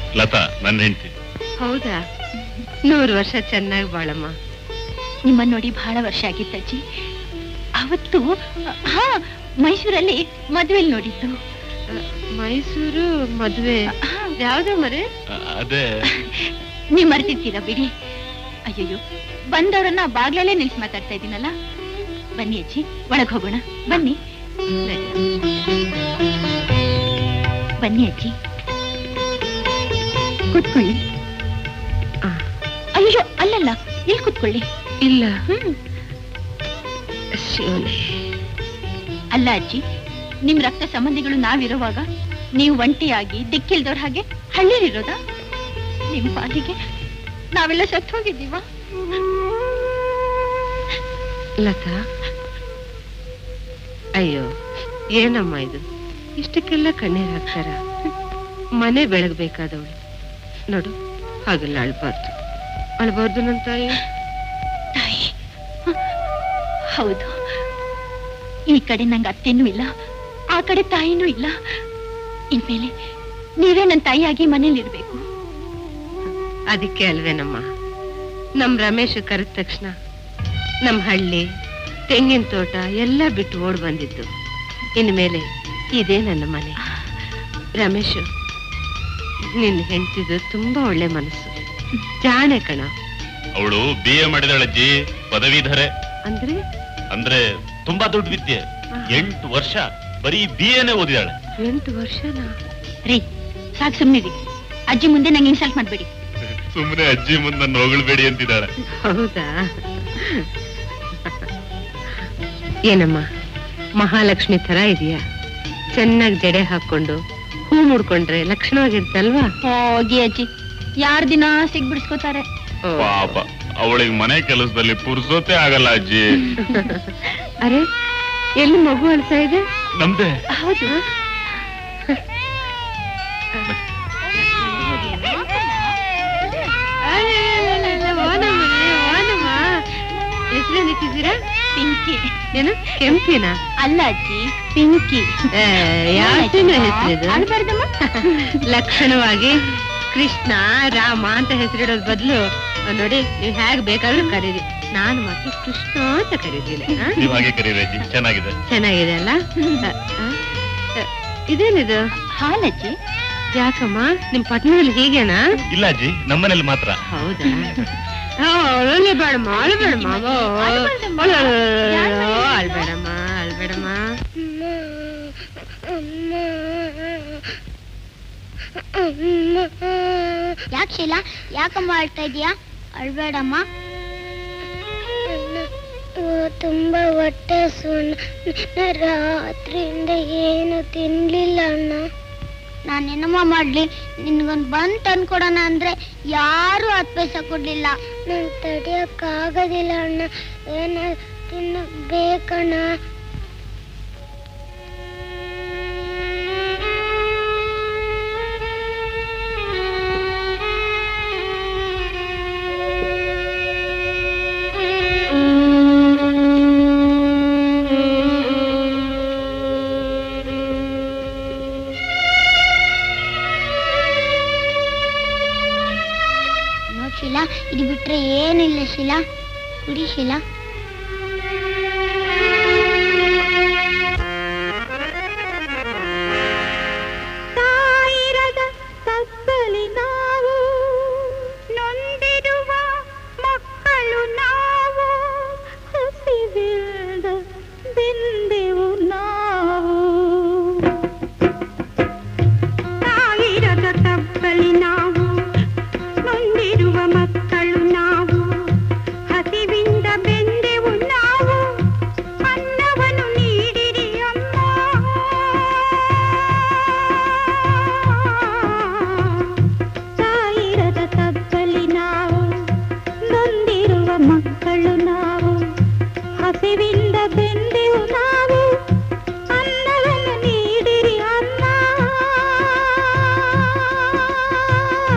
ಲತಾ ನನ್ನ ಹೆಂಡತಿ ಹೌದಾ ನೂರು ವರ್ಷ ಚೆನ್ನಾಗಿ ಬಾಳಮ್ಮ ನಿಮ್ಮನ್ನ ನೋಡಿ ಬಹಳ ವರ್ಷ ಆಗಿತ್ತು ಅಜ್ಜಿ ಅವತ್ತು ಹಾ ಮೈಸೂರಲ್ಲಿ ಮದುವೆಲಿ ನೋಡಿದ್ದು ಮೈಸೂರು ಮದ್ವೆ ಯಾವ್ದು ಮರೆ ಅದೇ ನೀವ್ ಮರ್ತಿರ್ತೀರಾ ಬಿಡಿ ಅಯ್ಯಯ್ಯೋ ಬಂದವರನ್ನ ಬಾಗ್ಲಲ್ಲೇ ನಿಲ್ಸಿ ಮಾತಾಡ್ತಾ ಇದ್ದೀನಲ್ಲ ಬನ್ನಿ ಅಜ್ಜಿ ಒಳಗ್ ಹೋಗೋಣ ಬನ್ನಿ ಬನ್ನಿ ಅಜ್ಜಿ ಕೂತ್ಕೊಳ್ಳಿ ಅಯ್ಯೋ ಅಲ್ಲಲ್ಲ ಇಲ್ಲಿ ಕೂತ್ಕೊಳ್ಳಿ ಇಲ್ಲ ಹ್ಮ್ ಶಿವನೇ ಅಲ್ಲ ಅಜ್ಜಿ ನಿಮ್ ರಕ್ತ ಸಂಬಂಧಿಗಳು ನಾವಿರುವಾಗ ನೀವು ಒಂಟಿಯಾಗಿ ದಿಕ್ಕಿಲ್ದವ್ರ ಹಾಗೆ ಹಳ್ಳಿಲಿರೋದಾ ನಿಮ್ ಪಾಲಿಗೆ ನಾವೆಲ್ಲ ಸತ್ತು ಹೋಗಿದ್ದೀವ ಲತಾ ಅಯ್ಯೋ ಏನಮ್ಮ ಇದು ಇಷ್ಟಕ್ಕೆಲ್ಲ ಕಣ್ಣೀರ್ ಹಾಕ್ತಾರ ಮನೆ ಬೆಳಗ್ಬೇಕಾದವಳು ನೋಡು ಹಾಗೆಲ್ಲ ಅಳ್ಬಾರ್ದು ಅಳ್ಬಾರ್ದು ನನ್ನ ತಾಯಿ ತಾಯಿ ಹ, ಹೌದು ಈ ಕಡೆ ನಂಗೆ ಅತ್ತೆನೂ ಇಲ್ಲ ಆ ಕಡೆ ತಾಯಿನೂ ಇಲ್ಲ ಇನ್ಮೇಲೆ ನೀವೇ ನನ್ನ ತಾಯಿಯಾಗಿ ಮನೇಲಿರ್ಬೇಕು ಅದಕ್ಕೆ ಅಲ್ವೇನಮ್ಮ ನಮ್ ರಮೇಶ್ ಕರೆದ ತಕ್ಷಣ ನಮ್ ಹಳ್ಳಿ ತೆಂಗಿನ ತೋಟ ಎಲ್ಲ ಬಿಟ್ಟು ಓಡ್ ಬಂದಿದ್ದು ಇನ್ಮೇಲೆ ಇದೇ ನನ್ನ ಮನೆ ರಮೇಶ್ ನಿನ್ನ ಹೆಂಡ್ತಿದು ತುಂಬಾ ಒಳ್ಳೆ ಮನಸ್ಸು ಜಾಣೆ ಕಣ ಅವಳು ಬಿ ಎ ಮಾಡಿದಾಳಜ್ಜಿ ಪದವೀಧರೆ ಅಂದ್ರೆ ಅಂದ್ರೆ ತುಂಬಾ ದೊಡ್ಡ ವಿದ್ಯೆ ಎಂಟು ವರ್ಷ ಬರೀ ಬಿ ಎನೇ ಓದಿದಾಳೆ ಎಂಟು ವರ್ಷನಾ ರೀ ಸಾಕು ಸುಮ್ಮನಿರಿ ಅಜ್ಜಿ ಮುಂದೆ ನಂಗೆ ಇನ್ಸಲ್ಟ್ ಮಾಡ್ಬೇಡಿ ಸುಮ್ಮನೆ ಅಜ್ಜಿ ಮುಂದೆ ನನ್ನ ಹೊಗಳ್ಬೇಡಿ ಅಂತಿದ್ದಾಳೆ ಹೌದಾ ಏನಮ್ಮ ಮಹಾಲಕ್ಷ್ಮಿ ತರ ಇದೆಯಾ ಚೆನ್ನಾಗಿ ಜಡೆ ಹಾಕೊಂಡು ಹೂ ಮುಡ್ಕೊಂಡ್ರೆ ಲಕ್ಷಣವಾಗಿರ್ತಲ್ವಾ ಹೋಗಿ ಅಜ್ಜಿ ಯಾರ್ ದಿನ ಸಿಗ್ಬಿಡಿಸ್ಕೋತಾರೆ ಪಾಪ ಅವಳಿಗೆ ಮನೆ ಕೆಲಸದಲ್ಲಿ ಪುರ್ಸೋತೆ ಆಗಲ್ಲ ಅಜ್ಜಿ ಅರೆ ಎಲ್ಲಿ ಮಗು ಅಳ್ತಾ ಇದೆ ನಮ್ದೆ ಹೌದು ಹೆಸರೇನಿಟ್ಟಿದ್ದೀರಾ ಪಿಂಕಿ ಏನು ಕೆಂಪಿನ ಅಲ್ಲ ಅಜ್ಜಿ ಪಿಂಕಿ ಯಾವ ಹೆಸರಿದು ಅಳ್ಬಾರ್ದಮ್ಮ ಲಕ್ಷಣವಾಗಿ ಕೃಷ್ಣ ರಾಮ ಅಂತ ಹೆಸರಿಡೋದ್ ಬದಲು ನೋಡಿ ನೀವು ಹೇಗ್ ಬೇಕಾದ್ರೂ ಕರೀರಿ ನಾನು ಮಾತ್ರ ಕೃಷ್ಣ ಅಂತ ಕರೀತೀನಿ ಆ? ನೀವ್ ಹಾಗೆ ಕರೀರಿ ಅಜ್ಜಿ ಚೆನ್ನಾಗಿದೆ ಚೆನ್ನಾಗಿದೆ ಅಲ್ಲ ಆ, ಆ, ಆ, ಇದೇನಿದು ಹಾಲಜ್ಜಿ ಯಾಕಮ್ಮ ನಿಮ್ ಪತ್ನಿಯಲ್ಲಿ ಹೀಗೇನಾ ಇಲ್ಲ ಅಜ್ಜಿ ನಮ್ಮನೇಲಿ ಮಾತ್ರ ಹೌದಾ ಅಳಲೆ ಬೇಡಮ್ಮ ಅಳ್ಬೇಡಮ್ಮ ಓ, ಅಳ್ಬಾರ್ದಮ್ಮ. ಅಳ್- ಓ, ಅಳ್ಬೇಡಮ್ಮ ಅಳ್ಬೇಡಮ್ಮ ಯಾಕೆ ಶೀಲ ಯಾಕಮ್ಮ ಅಳ್ತಾ ಇದೀಯಾ ಅಳ್ಬೇಡಮ್ಮ ತುಂಬಾ ಹೊಟ್ಟೆ ಸುಣ್ಣ ರಾತ್ರಿಯಿಂದ ಏನು ತಿನ್ಲಿಲ್ಲ ಅಣ್ಣ ನಾನೇನಮ್ಮ ಮಾಡ್ಲಿ ನಿನ್ಗೊಂದ್ ಬಂದ್ ತಂದ್ಕೊಡೋಣ ಅಂದ್ರೆ ಯಾರು ಹತ್ತು ಪೈಸೆ ಕೊಡ್ಲಿಲ್ಲ ನನ್ ತಡಿಯಕ್ ಆಗೋದಿಲ್ಲ ಅಣ್ಣ ಏನ ತಿನ್ನಕ್ ಬೇಕಣ್ಣ ನೋಡ್ ಶೀಲಾ ಇದು ಬಿಟ್ರೆ ಏನಿಲ್ಲ ಶೀಲಾ ಕುಡಿ ಶೀಲಾ ತಾಯಿರದ ತಪ್ಪಲಿ ನಾವು ನೊಂದಿರುವ ಮಕ್ಕಳು ನಾವು ಹಸಿವಿಲ್ಲದ ಬೆಂದೆವು ನಾವು ತಾಯಿರದ ತಪ್ಪಲಿ ನಾವು ನೊಂದಿರುವ ಮಕ್ಕಳು ನಾವು ಹಸಿವಿಂದ ಬೆಂದೆವು ನಾವು ಅನ್ನವನ್ನು ನೀಡಿರಿ ಅಮ್ಮ ತಾಯಿರದ ತಪ್ಪಲಿ ನಾವು ನೊಂದಿರುವ ಮಕ್ಕಳು ನಾವು ಹಸಿವಿಂದ ಬೆಂದೆವು ನಾವು ಅನ್ನವನ್ನು ನೀಡಿರಿ ಅಮ್ಮ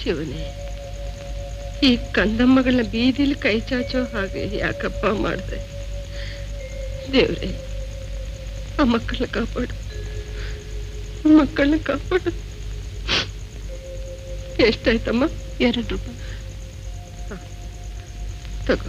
ಶಿವನೇ ಈ ಕಂದಮ್ಮಗಳನ್ನ ಬೀದಿಲಿ ಕೈ ಚಾಚೋ ಹಾಗೆ ಯಾಕಪ್ಪ ಮಾಡ್ದೆ ದೇವ್ರೆ ಆ ಮಕ್ಕಳನ್ನ ಕಾಪಾಡು ಮಕ್ಕಳನ್ನ ಕಾಪಾಡು ಎಷ್ಟಾಯ್ತಮ್ಮ ಎರಡು ರೂಪಾಯಿ ತಗೋ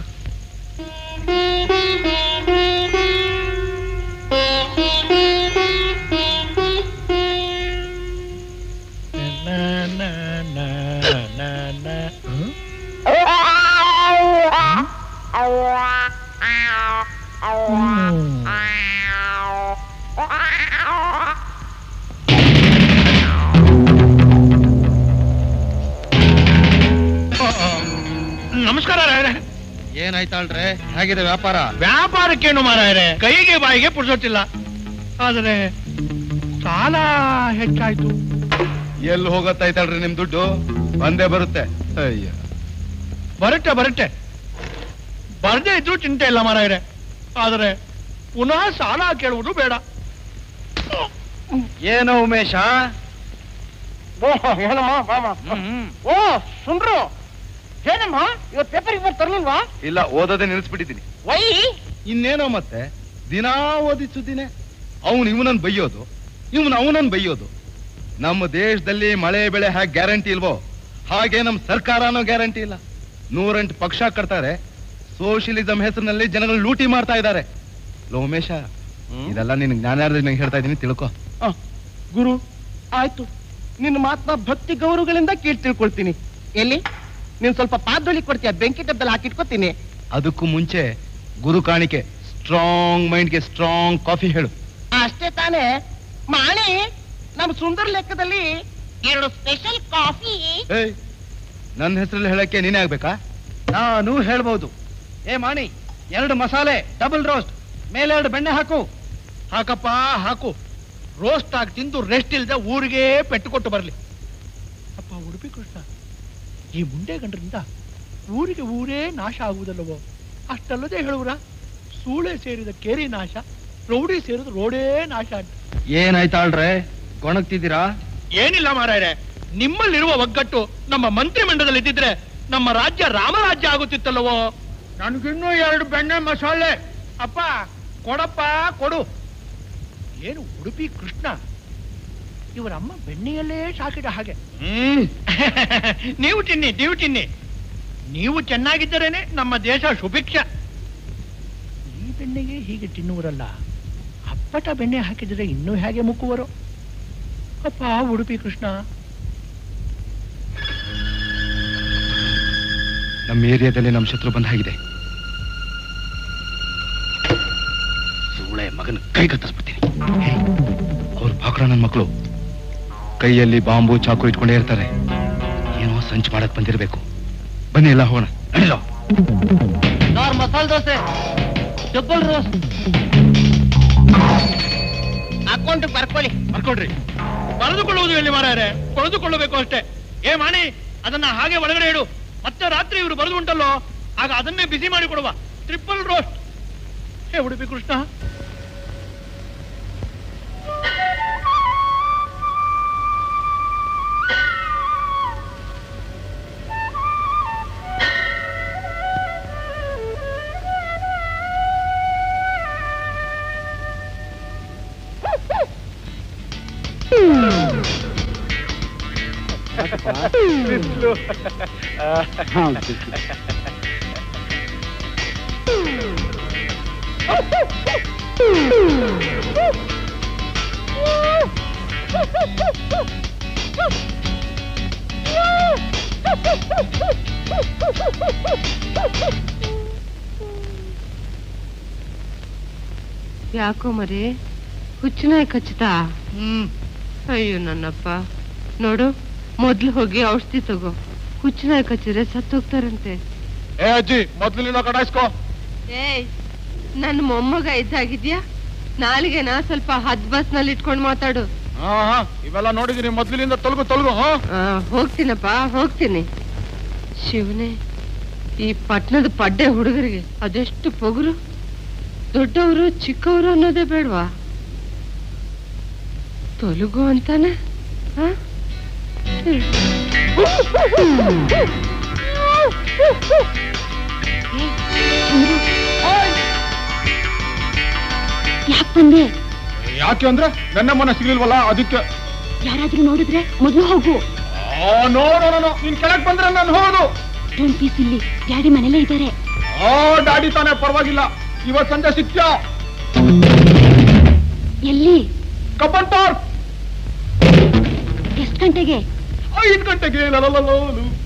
ನಮಸ್ಕಾರ ರಾಯರೇ ಏನಾಯ್ತಾಳ್ರೆ ಹೇಗಿದೆ ವ್ಯಾಪಾರ ವ್ಯಾಪಾರಕ್ಕೇನು ಮಾರಾಯರೆ ಕೈಗೆ ಬಾಯಿಗೆ ಪುರ್ಸೊತ್ತಿಲ್ಲ ಆದರೆ ಸಾಲ ಹೆಚ್ಚಾಯ್ತು ಎಲ್ಲಿ ಹೋಗತ್ತಾಯ್ತಾಳ್ರಿ ನಿಮ್ ದುಡ್ಡು ಬಂದೇ ಬರುತ್ತೆ ಅಯ್ಯ ಬರುತ್ತೆ ಬರುತ್ತೆ ಬರ್ದೇ ಇದ್ರು ಚಿಂತೆ ಇಲ್ಲ ಮಾರಾಯರೆ ಆದರೆ ಪುನಃ ಸಾಲ ಕೇಳುವುದು ಬೇಡ ಏನೋ ಉಮೇಶ ಓ ಸುಂಡ್ರು ಏನಮ್ಮ ಇವತ್ತು ಪೇಪರ್ ಇವ್ರು ತರ್ಲಿಲ್ವಾ ಇಲ್ಲ ಓದೋದೇ ನಿಲ್ಲಿಸ್ಬಿಟ್ಟಿದ್ದೀನಿ ವೈ ಇನ್ನೇನೋ ಮತ್ತೆ ದಿನಾ ಓದಿ ಸುದ್ದಿನೇ ಅವನು ಇವನನ್ ಬೈಯೋದು ಇವನು ಅವನನ್ ಬೈಯೋದು ನಮ್ಮ ದೇಶದಲ್ಲಿ ಮಳೆ ಬೆಳೆ ಹೇಗೆ ಗ್ಯಾರಂಟಿ ಇಲ್ವೋ ಹಾಗೆ ನಮ್ಮ ಸರ್ಕಾರನೂ ಗ್ಯಾರಂಟಿ ಇಲ್ಲ ನೂರೆಂಟು ಪಕ್ಷ ಕಟ್ತಾರೆ ಸೋಷಿಯಲಿಸಂ ಹೆಸರಿನಲ್ಲಿ ಜನಗಳು ಲೂಟಿ ಮಾಡ್ತಾ ಇದ್ದಾರೆ ಲೋ ಉಮೇಶ ಇದೆಲ್ಲ ನಿನ್ ಜ್ಞಾನಾರ್ಜನೆ ಹೇಳ್ತಾ ಇದೀನಿ ತಿಳ್ಕೊ ಗುರು ಆಯ್ತು ನಿನ್ನ ಮಾತನ್ನ ಭಕ್ತಿ ಗೌರವಗಳಿಂದ ಕೇಳಿ ತಿಳ್ಕೊಳ್ತೀನಿ ಎಲ್ಲಿ ನೀನ್ ಸ್ವಲ್ಪ ಪಾದೊಳಿ ಕೊಡ್ತೀಯ ಬೆಂಕಿ ಡಬ್ಬದಲ್ಲಿ ಹಾಕಿಟ್ಕೋತೀನಿ ಅದಕ್ಕೂ ಮುಂಚೆ ಗುರು ಕಾಣಿಕೆ ಸ್ಟ್ರಾಂಗ್ ಮೈಂಡ್ಗೆ ಸ್ಟ್ರಾಂಗ್ ಕಾಫಿ ಹೇಳು ಅಷ್ಟೇ ತಾನೇ ಮಾಣಿ ನಮ್ ಸುಂದರ ಲೆಕ್ಕದಲ್ಲಿ ಎರಡು ಸ್ಪೆಷಲ್ ಕಾಫಿ ಏಯ್ ನನ್ನ ಹೆಸರಲ್ಲಿ ಹೇಳಕ್ಕೆ ನೀನೇ ಆಗ್ಬೇಕಾ ನಾನು ಹೇಳ್ಬಹುದು ಏ ಮಾಣಿ ಎರಡು ಮಸಾಲೆ ಡಬಲ್ ರೋಸ್ಟ್ ಮೇಲೆ ಎರಡು ಬೆಣ್ಣೆ ಹಾಕು ಹಾಕಪ್ಪ ಹಾಕು ರೋಸ್ಟ್ ಆಗಿ ತಿಂದು ರೆಸ್ಟ್ ಇಲ್ಲದೆ ಊರಿಗೆ ಪೆಟ್ಟು ಕೊಟ್ಟು ಬರಲಿ ಅಪ್ಪ ಉಡುಪಿ ಕೃಷ್ಣ ಈ ಮುಂಡೆ ಗಂಡರಿಂದ ಊರಿಗೆ ಊರೇ ನಾಶ ಆಗುವುದಲ್ಲವೋ ಅಷ್ಟಲ್ಲದೆ ಹೇಳುವ್ರ ಸೂಳೆ ಸೇರಿದ ಕೇರಿ ನಾಶ ರೌಡಿ ಸೇರಿದ ರೋಡೇ ನಾಶ ಅಂತ ಏನಾಯ್ತಾಳ್ರೆ ಗೊಣಗ್ತಿದ್ದೀರಾ ಏನಿಲ್ಲ ಮಾರಾಯರೆ ನಿಮ್ಮಲ್ಲಿರುವ ಒಗ್ಗಟ್ಟು ನಮ್ಮ ಮಂತ್ರಿ ಮಂಡಲದಲ್ಲಿ ಇದ್ದಿದ್ರೆ ನಮ್ಮ ರಾಜ್ಯ ರಾಮರಾಜ್ಯ ಆಗುತ್ತಿತ್ತಲ್ಲವೋ ನನಗಿನ್ನೂ ಎರಡು ಬೆಣ್ಣೆ ಮಸಾಲೆ ಅಪ್ಪ ಕೊಡಪ್ಪ ಕೊಡು ಏನು ಉಡುಪಿ ಕೃಷ್ಣ ಇವರ ಅಮ್ಮ ಬೆಣ್ಣೆಯಲ್ಲೇ ಸಾಕಿದ ಹಾಗೆ ನೀವು ತಿನ್ನಿ ನೀವು ತಿನ್ನಿ ನೀವು ಚೆನ್ನಾಗಿದ್ದರೇನೆ ನಮ್ಮ ದೇಶ ಸುಭಿಕ್ಷ ಈ ಬೆಣ್ಣೆಗೆ ಹೀಗೆ ತಿನ್ನುವರಲ್ಲ ಅಪ್ಪಟ ಬೆಣ್ಣೆ ಹಾಕಿದರೆ ಇನ್ನೂ ಹೇಗೆ ಮುಕ್ಕುವರು ಅಪ್ಪ ಉಡುಪಿ ಕೃಷ್ಣ ನಮ್ಮ ಏರಿಯಾದಲ್ಲಿ ನಮ್ಮ ಶತ್ರು ಬಂದ ಹಾಗಿದೆ ಸೂಳೆ ಮಗನ ಕೈ ಕತ್ತರಿಸ್ಬಿಡ್ತೀನಿ ಅವ್ರ ಬಾಕ್ರ ನನ್ನ ಮಕ್ಕಳು ಕೈಯಲ್ಲಿ ಬಾಂಬು ಚಾಕು ಇಟ್ಕೊಂಡೇ ಇರ್ತಾರೆ ಏನೋ ಸಂಚು ಮಾಡಕ್ ಬಂದಿರಬೇಕು ಬನ್ನಿ ಎಲ್ಲ ಹೋಗೋಣ ನಡೀಲೋ ಮಸಾಲೆ ದೋಸೆ ಡಬಲ್ ರೋಸ್ ಅಕೌಂಟ್ ಬರ್ಕೊಳ್ಳಿ ಬರ್ಕೊಳ್ರಿ ಬರೆದುಕೊಳ್ಳುವುದು ಎಲ್ಲಿ ಮಾರಾಯರೆ ಕೊಳೆದುಕೊಳ್ಳಬೇಕು ಅಷ್ಟೇ ಏ ಮಾಣಿ ಅದನ್ನ ಹಾಗೆ ಒಳಗಡೆ ಇಡು ಮತ್ತೆ ರಾತ್ರಿ ಇವರು ಬರೆದು ಉಂಟಲ್ಲೋ ಆಗ ಅದನ್ನೇ ಬಿಸಿ ಮಾಡಿ ಕೊಡುವ ಟ್ರಿಪಲ್ ರೋಸ್ಟ್ ಹೇ ಉಡುಪಿ ಕೃಷ್ಣ ಯಾಕೋ ಮರಿ ಹುಚ್ಚುನಾಯಿ ಕಚ್ಚುತ್ತಾ ಅಯ್ಯೋ ನನ್ನಪ್ಪ ನೋಡು ಮೊದ್ಲು ಹೋಗಿ ಔಷಧಿ ತಗೋ ಹುಚ್ಚುನಾಯಿ ಕಚ್ಚಿದ್ರೆ ಸತ್ತೋಗ್ತಾರಂತೆ ಏ ಅಜ್ಜಿ ಮೊದ್ಲಿನ ಕಟಾಯಿಸ್ಕೋ ಏಯ್ ನನ್ನ ಮೊಮ್ಮಗ ಇದ್ದಾಗಿದ್ಯಾ ನಾಲಿಗೆನ ಸ್ವಲ್ಪ ಹದ್ ಬಸ್ ನಲ್ಲಿ ಇಟ್ಕೊಂಡು ಮಾತಾಡು ಹಾ ಹಾ ಇವೆಲ್ಲ ನೋಡಿದೀನಿ ಮೊದ್ಲಿನಿಂದ ತೊಲಗು ತೊಲಗು ಹಾ ಆ, ಹೋಗ್ತೀನಪ್ಪ ಹೋಗ್ತೀನಿ ಶಿವನೇ ಈ ಪಟ್ಟಣದ ಪಡ್ಡೆ ಹುಡುಗರಿಗೆ ಅದೆಷ್ಟು ಪೊಗರು ದೊಡ್ಡವರು ಚಿಕ್ಕವರು ಅನ್ನೋದೇ ಬೇಡವಾ ತೊಲಗು ಅಂತಾನೆ ಹ? ಹ್ಮ್. ಯಾಕೆ ಬಂದೆ ಯಾಕೆ ಅಂದ್ರೆ ನನ್ನ ಮನ ಸಿಗ್ಲಿಲ್ವಲ್ಲ ಅದಕ್ಕೆ ಯಾರಾದ್ರೂ ನೋಡಿದ್ರೆ ಮೊದಲು ಹೋಗು ನೋ ನೋ ನೋ ನೀನ್ ಕೆಳಗ್ ಬಂದ್ರೆ ನಾನು ಹೋಗೋದು ಡೋಂಟ್ ಪೀಸ್ ಇಲ್ಲಿ ಡ್ಯಾಡಿ ಮನೇಲೇ ಇದ್ದಾರೆ ಆ ದಾಡಿ ತಾನೇ ಪರವಾಗಿಲ್ಲ ಇವತ್ ಸಂಜೆ ಸಿಕ್ತ್ಯಾ ಎಲ್ಲಿ ಕಬ್ಬನ್ ಪಾರ್ಕ್ ಎಷ್ಟು ಗಂಟೆಗೆ ಐದು ಗಂಟೆಗೆ ಲಲಲಲಲು.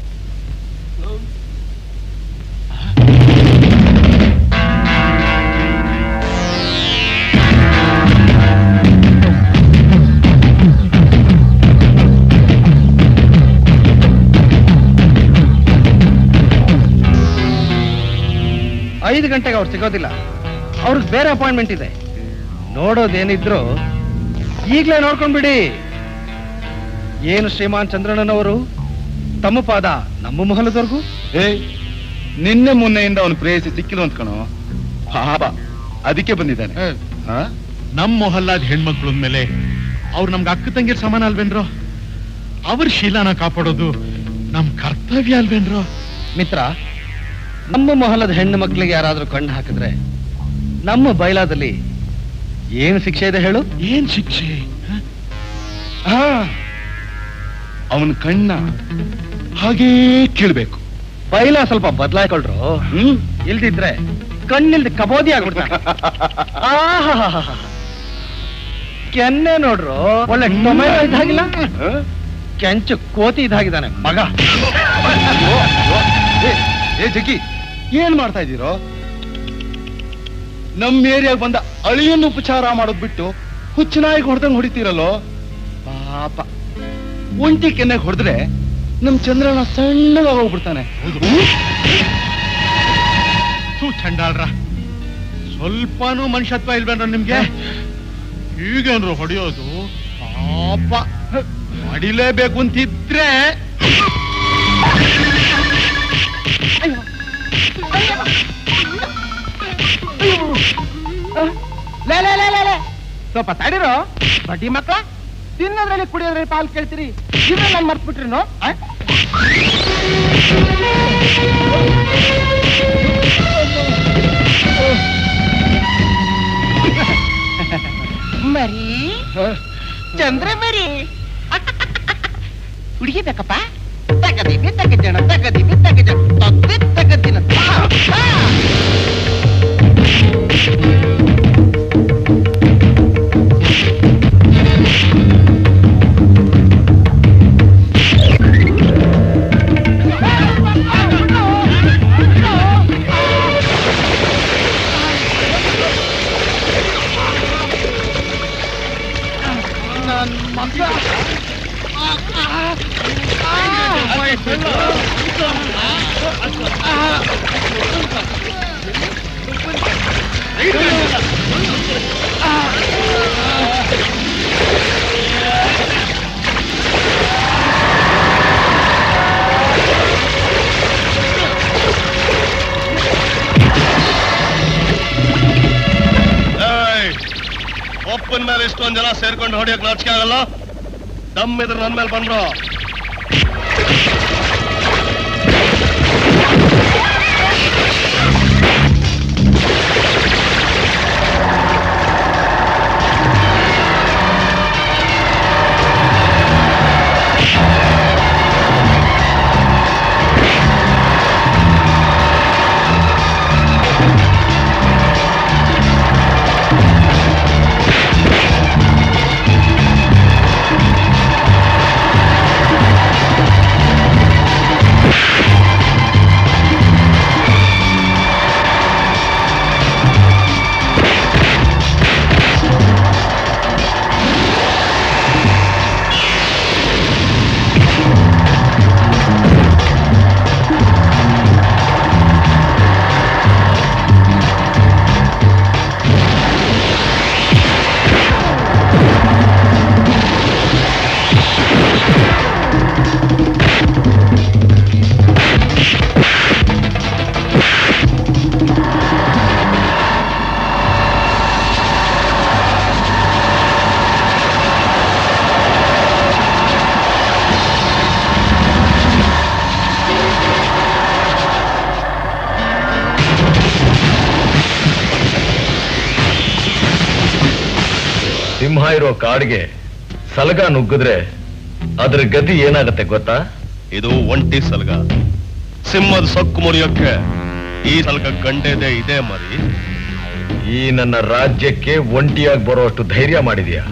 ಐದು ಗಂಟೆಗೆ ಅವ್ರು ಸಿಗೋದಿಲ್ಲ ಅವ್ರಿಗೆ ಬೇರೆ ಅಪಾಯಿಂಟ್ಮೆಂಟ್ ಇದೆ ನೋಡೋದೇನಿದ್ರು ಈಗಲೇ ನೋಡ್ಕೊಂಡ್ಬಿಡಿ ಏನು ಶ್ರೀಮಾನ್ ಚಂದ್ರಣ್ಣನವರು ತಮ್ಮ ಪಾದ ನಮ್ಮ ಮಹಲದವರೆಗೂ ಏ ನಿನ್ನೆ ಮೊನ್ನೆಯಿಂದ ಅವನು ಪ್ರೇಯಸಿ ಸಿಕ್ಕಿಲ್ಲ ಅಂದ್ಕಣೋ ಪಾಪ ಅದಕ್ಕೆ ಬಂದಿದ್ದಾನೆ ಆ? ನಮ್ ಮೊಹಲ್ಲಾದ ಹೆಣ್ಮಕ್ಳು ಮೇಲೆ ಅವ್ರು ನಮ್ಗೆ ಅಕ್ಕ ತಂಗಿರ್ ಸಮಾನ ಅಲ್ವೇನ್ರೋ ಅವ್ರ ಶೀಲಾನ ಕಾಪಾಡೋದು ನಮ್ ಕರ್ತವ್ಯ ಅಲ್ವೇನ್ರೋ ಮಿತ್ರ ನಮ್ಮ ಮೊಹಲದ ಹೆಣ್ಣು ಮಕ್ಕಳಿಗೆ ಯಾರಾದ್ರೂ ಕಣ್ಣು ಹಾಕಿದ್ರೆ ನಮ್ಮ ಬೈಲಾದಲ್ಲಿ ಏನು ಶಿಕ್ಷೆ ಇದೆ ಹೇಳು ಏನ್ ಶಿಕ್ಷೆ ಹ? ಆ, ಅವನ ಕಣ್ಣ ಹಾಗೇ ಕೇಳ್ಬೇಕು ಬೈಲ ಸ್ವಲ್ಪ ಬದಲಾಯ್ಕೊಳ್ರು ಹ್ಮ್ ಇಲ್ದಿದ್ರೆ ಕಣ್ಣಿಲ್ದ ಕಬೋದಿ ಆಗ್ಬಿಡ್ತಾನೆ ಆಹಾಹಾಹಾ. ಕೆನ್ನೆ ನೋಡ್ರು ಒಳ್ಳೆ ಟೊಮೆಟೊ ಇದ್ದಾಗಿಲ್ಲ ಆ? ಕೆಂಚು ಕೋತಿ ಇದ್ದಾಗಿದ್ದಾನೆ ಮಗ ಏ, ಏ ಜಗ್ಗಿ ಏನ್ ಮಾಡ್ತಾ ಇದ್ದೀರೋ ನಮ್ ಏರಿಯಾಗ ಬಂದ ಅಳಿಯನ್ನು ಉಪಚಾರ ಮಾಡೋದ್ ಬಿಟ್ಟು ಹುಚ್ಚನಾಯಿಗೆ ಹೊಡೆದಂಗ್ ಹೊಡಿತೀರಲ್ಲೋ ಪಾಪ ಒಂಟಿ ಕೆನ್ನೆಗೆ ಹೊಡೆದ್ರೆ ನಮ್ ಚಂದ್ರನ ಸಣ್ಣಗ ಹೋಗ್ಬಿಡ್ತಾನೆ ಥೂ ಚಂಡಾಳ್ರ ಸ್ವಲ್ಪನೂ ಮನುಷ್ಯತ್ವ ಇಲ್ವೇನ್ರ ನಿಮ್ಗೆ ಈಗೇನ್ರು ಹೊಡೆಯೋದು ಪಾಪ ಹೊಡಿಲೇಬೇಕು ಅಂತಿದ್ರೆ ಲೇ ಲೇ ಲೇ ಲೇ ಲೇ ಸ್ವಲ್ಪ ತಡಿರೋ ಬಡ್ಡಿ ಮಕ್ಕಳ ತಿನ್ನೋದ್ರಲ್ಲಿ ಕುಡಿಯೋದ್ರಲ್ಲಿ ಪಾಲ್ ಕೇಳ್ತೀರಿ ಇದ್ರಲ್ಲಿ ನಾನು ಮರ್ತ್ಬಿಟ್ರಿನು ಮರಿ ಚಂದ್ರ ಮರಿ ಹುಡುಗಿ ಬೇಕಪ್ಪ ತಗದೀವಿ ತಗಜಣ ತಗದೀವಿ ತಗಜಣ ತಗ್ದಿ ತಗದಿನ ಒಪ್ಪನ್ ಮೇಲೆ ಇಷ್ಟೊಂದ್ ಜನ ಸೇರ್ಕೊಂಡು ಹೊಡಿಯಕ್ ನಾಚಿಕೆ ಆಗಲ್ಲ ದಮ್ ಇದ್ರ ನನ್ ಮೇಲೆ ಬಂದ್ರು ಆ ಇರೋ ಕಾಡಿಗೆ ಸಲಗ ನುಗ್ಗಿದ್ರೆ ಅದ್ರ ಗತಿ ಏನಾಗತ್ತೆ ಗೊತ್ತಾ ಇದು ಒಂಟಿ ಸಲ್ಗ ಸಿಂಹದ ಸೊಕ್ಕು ಮುರಿಯೋಕ್ಕೆ ಈ ಸಲ್ಗ ಗಂಡೆದೆ ಇದೆ ಮರಿ ಈ ನನ್ನ ರಾಜ್ಯಕ್ಕೆ ಒಂಟಿಯಾಗಿ ಬರೋಷ್ಟು ಧೈರ್ಯ ಮಾಡಿದ್ಯಾ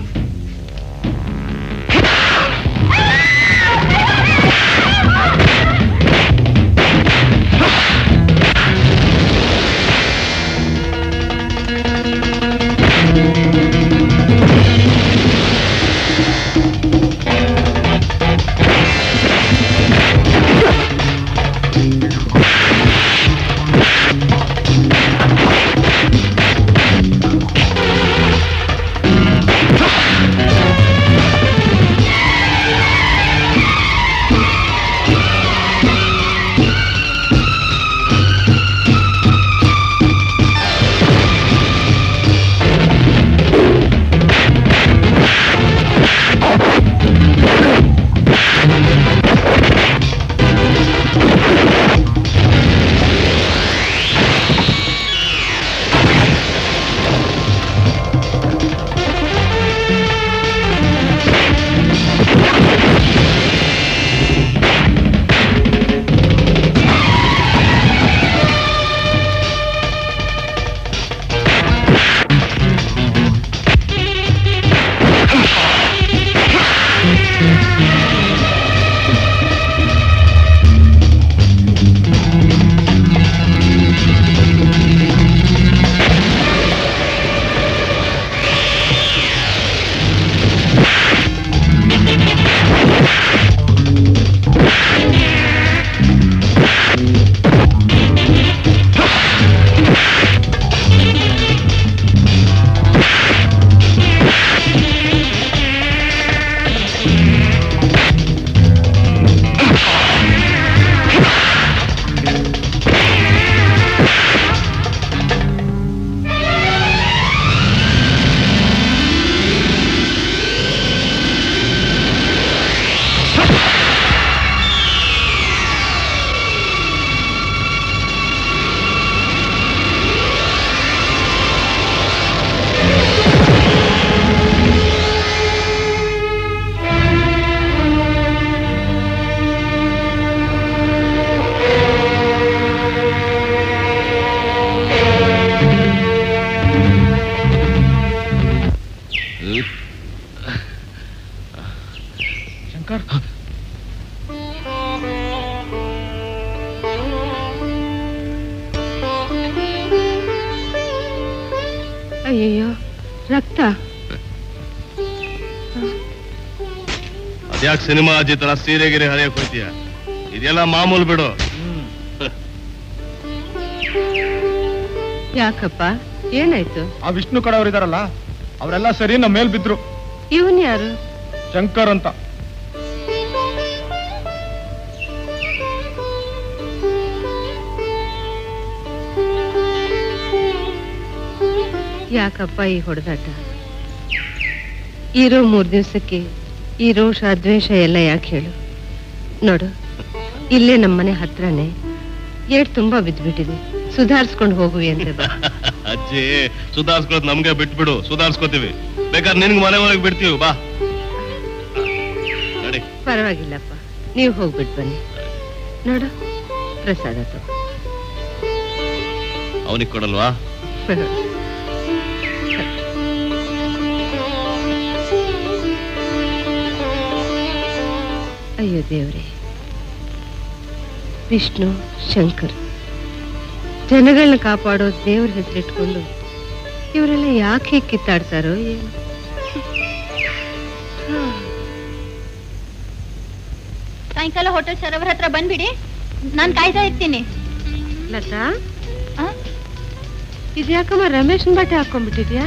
ಶಂಕರ್ ಅಯ್ಯಯ್ಯೋ ರಕ್ತ ಅದ್ಯಾಕ್ ಸಿನಿಮಾ ಅಜ್ಜಿ ತರ ಸೀರೆ ಗಿರೆ ಹರಿಯಕ್ ಹೋಯ್ತೀಯ ಇದೆಲ್ಲ ಮಾಮೂಲು ಬಿಡು ಯಾಕಪ್ಪ ಏನಾಯ್ತು ಆ ವಿಷ್ಣು ಕಡೆ ಇದಾರಲ್ಲ ಅವರೆಲ್ಲ ಸರಿ ನಮ್ಮ ಮೇಲ್ ಬಿದ್ರು ಇವನ್ ಯಾರು ಶಂಕರ್ ಅಂತ ಯಾಕಪ್ಪ ಈ ಹೊಡೆದಾಟ ಇರೋ ಮೂರ್ ದಿವ್ಸಕ್ಕೆ ಈ ರೋಷ ದ್ವೇಷ ಎಲ್ಲ ಯಾಕೆ ಹೇಳು ನೋಡು ಇಲ್ಲೇ ನಮ್ಮನೆ ಹತ್ರನೇ ಏಟ್ ತುಂಬಾ ಬಿದ್ದ್ಬಿಟ್ಟಿದೆ ಸುಧಾರಿಸ್ಕೊಂಡು ಹೋಗುವಿ ಅಂತ ಬಾ. ಅಜ್ಜಿ ಸುಧಾರ್ಸ್ಕೊಳ್ಳೋದು ನಮ್ಗೆ ಬಿಟ್ಬಿಡು ಸುಧಾರ್ಸ್ಕೋತೀವಿ ಬೇಕಾದ್ರೆ ನಿನ್ಗೆ ಮನೆ ಒಳಗೆ ಬಿಡ್ತೀವಿ ಬಾ ನಡಿ ಪರವಾಗಿಲ್ಲಪ್ಪ ನೀವು ಹೋಗ್ಬಿಟ್ಟು ಬನ್ನಿ ನೋಡು ಪ್ರಸಾದ ತಗೋ ಅವನಿಗೆ ಕೊಡಲ್ವಾ ಅಯ್ಯೋ ದೇವ್ರೆ ವಿಷ್ಣು ಶಂಕರ್ ಜನಗಳನ್ನ ಕಾಪಾಡೋ ದೇವ್ರ ಹೆಸರಿಟ್ಕೊಂಡು ಇವರೆಲ್ಲ ಯಾಕೆ ಹೀಗ್ ಕಿತ್ತಾಡ್ತಾರೋ ಏನು ಸಾಯಂಕಾಲ ಹೋಟೆಲ್ ಸರೋವರ್ ಹತ್ರ ಬಂದ್ಬಿಡಿ ನಾನ್ ಕಾಯ್ತಾ ಇರ್ತೀನಿ ಲತಾ ಆ? ಇದ್ಯಾಕಮ್ಮ ರಮೇಶನ್ ಬಟ್ಟೆ ಹಾಕೊಂಡ್ಬಿಟ್ಟಿದ್ಯಾ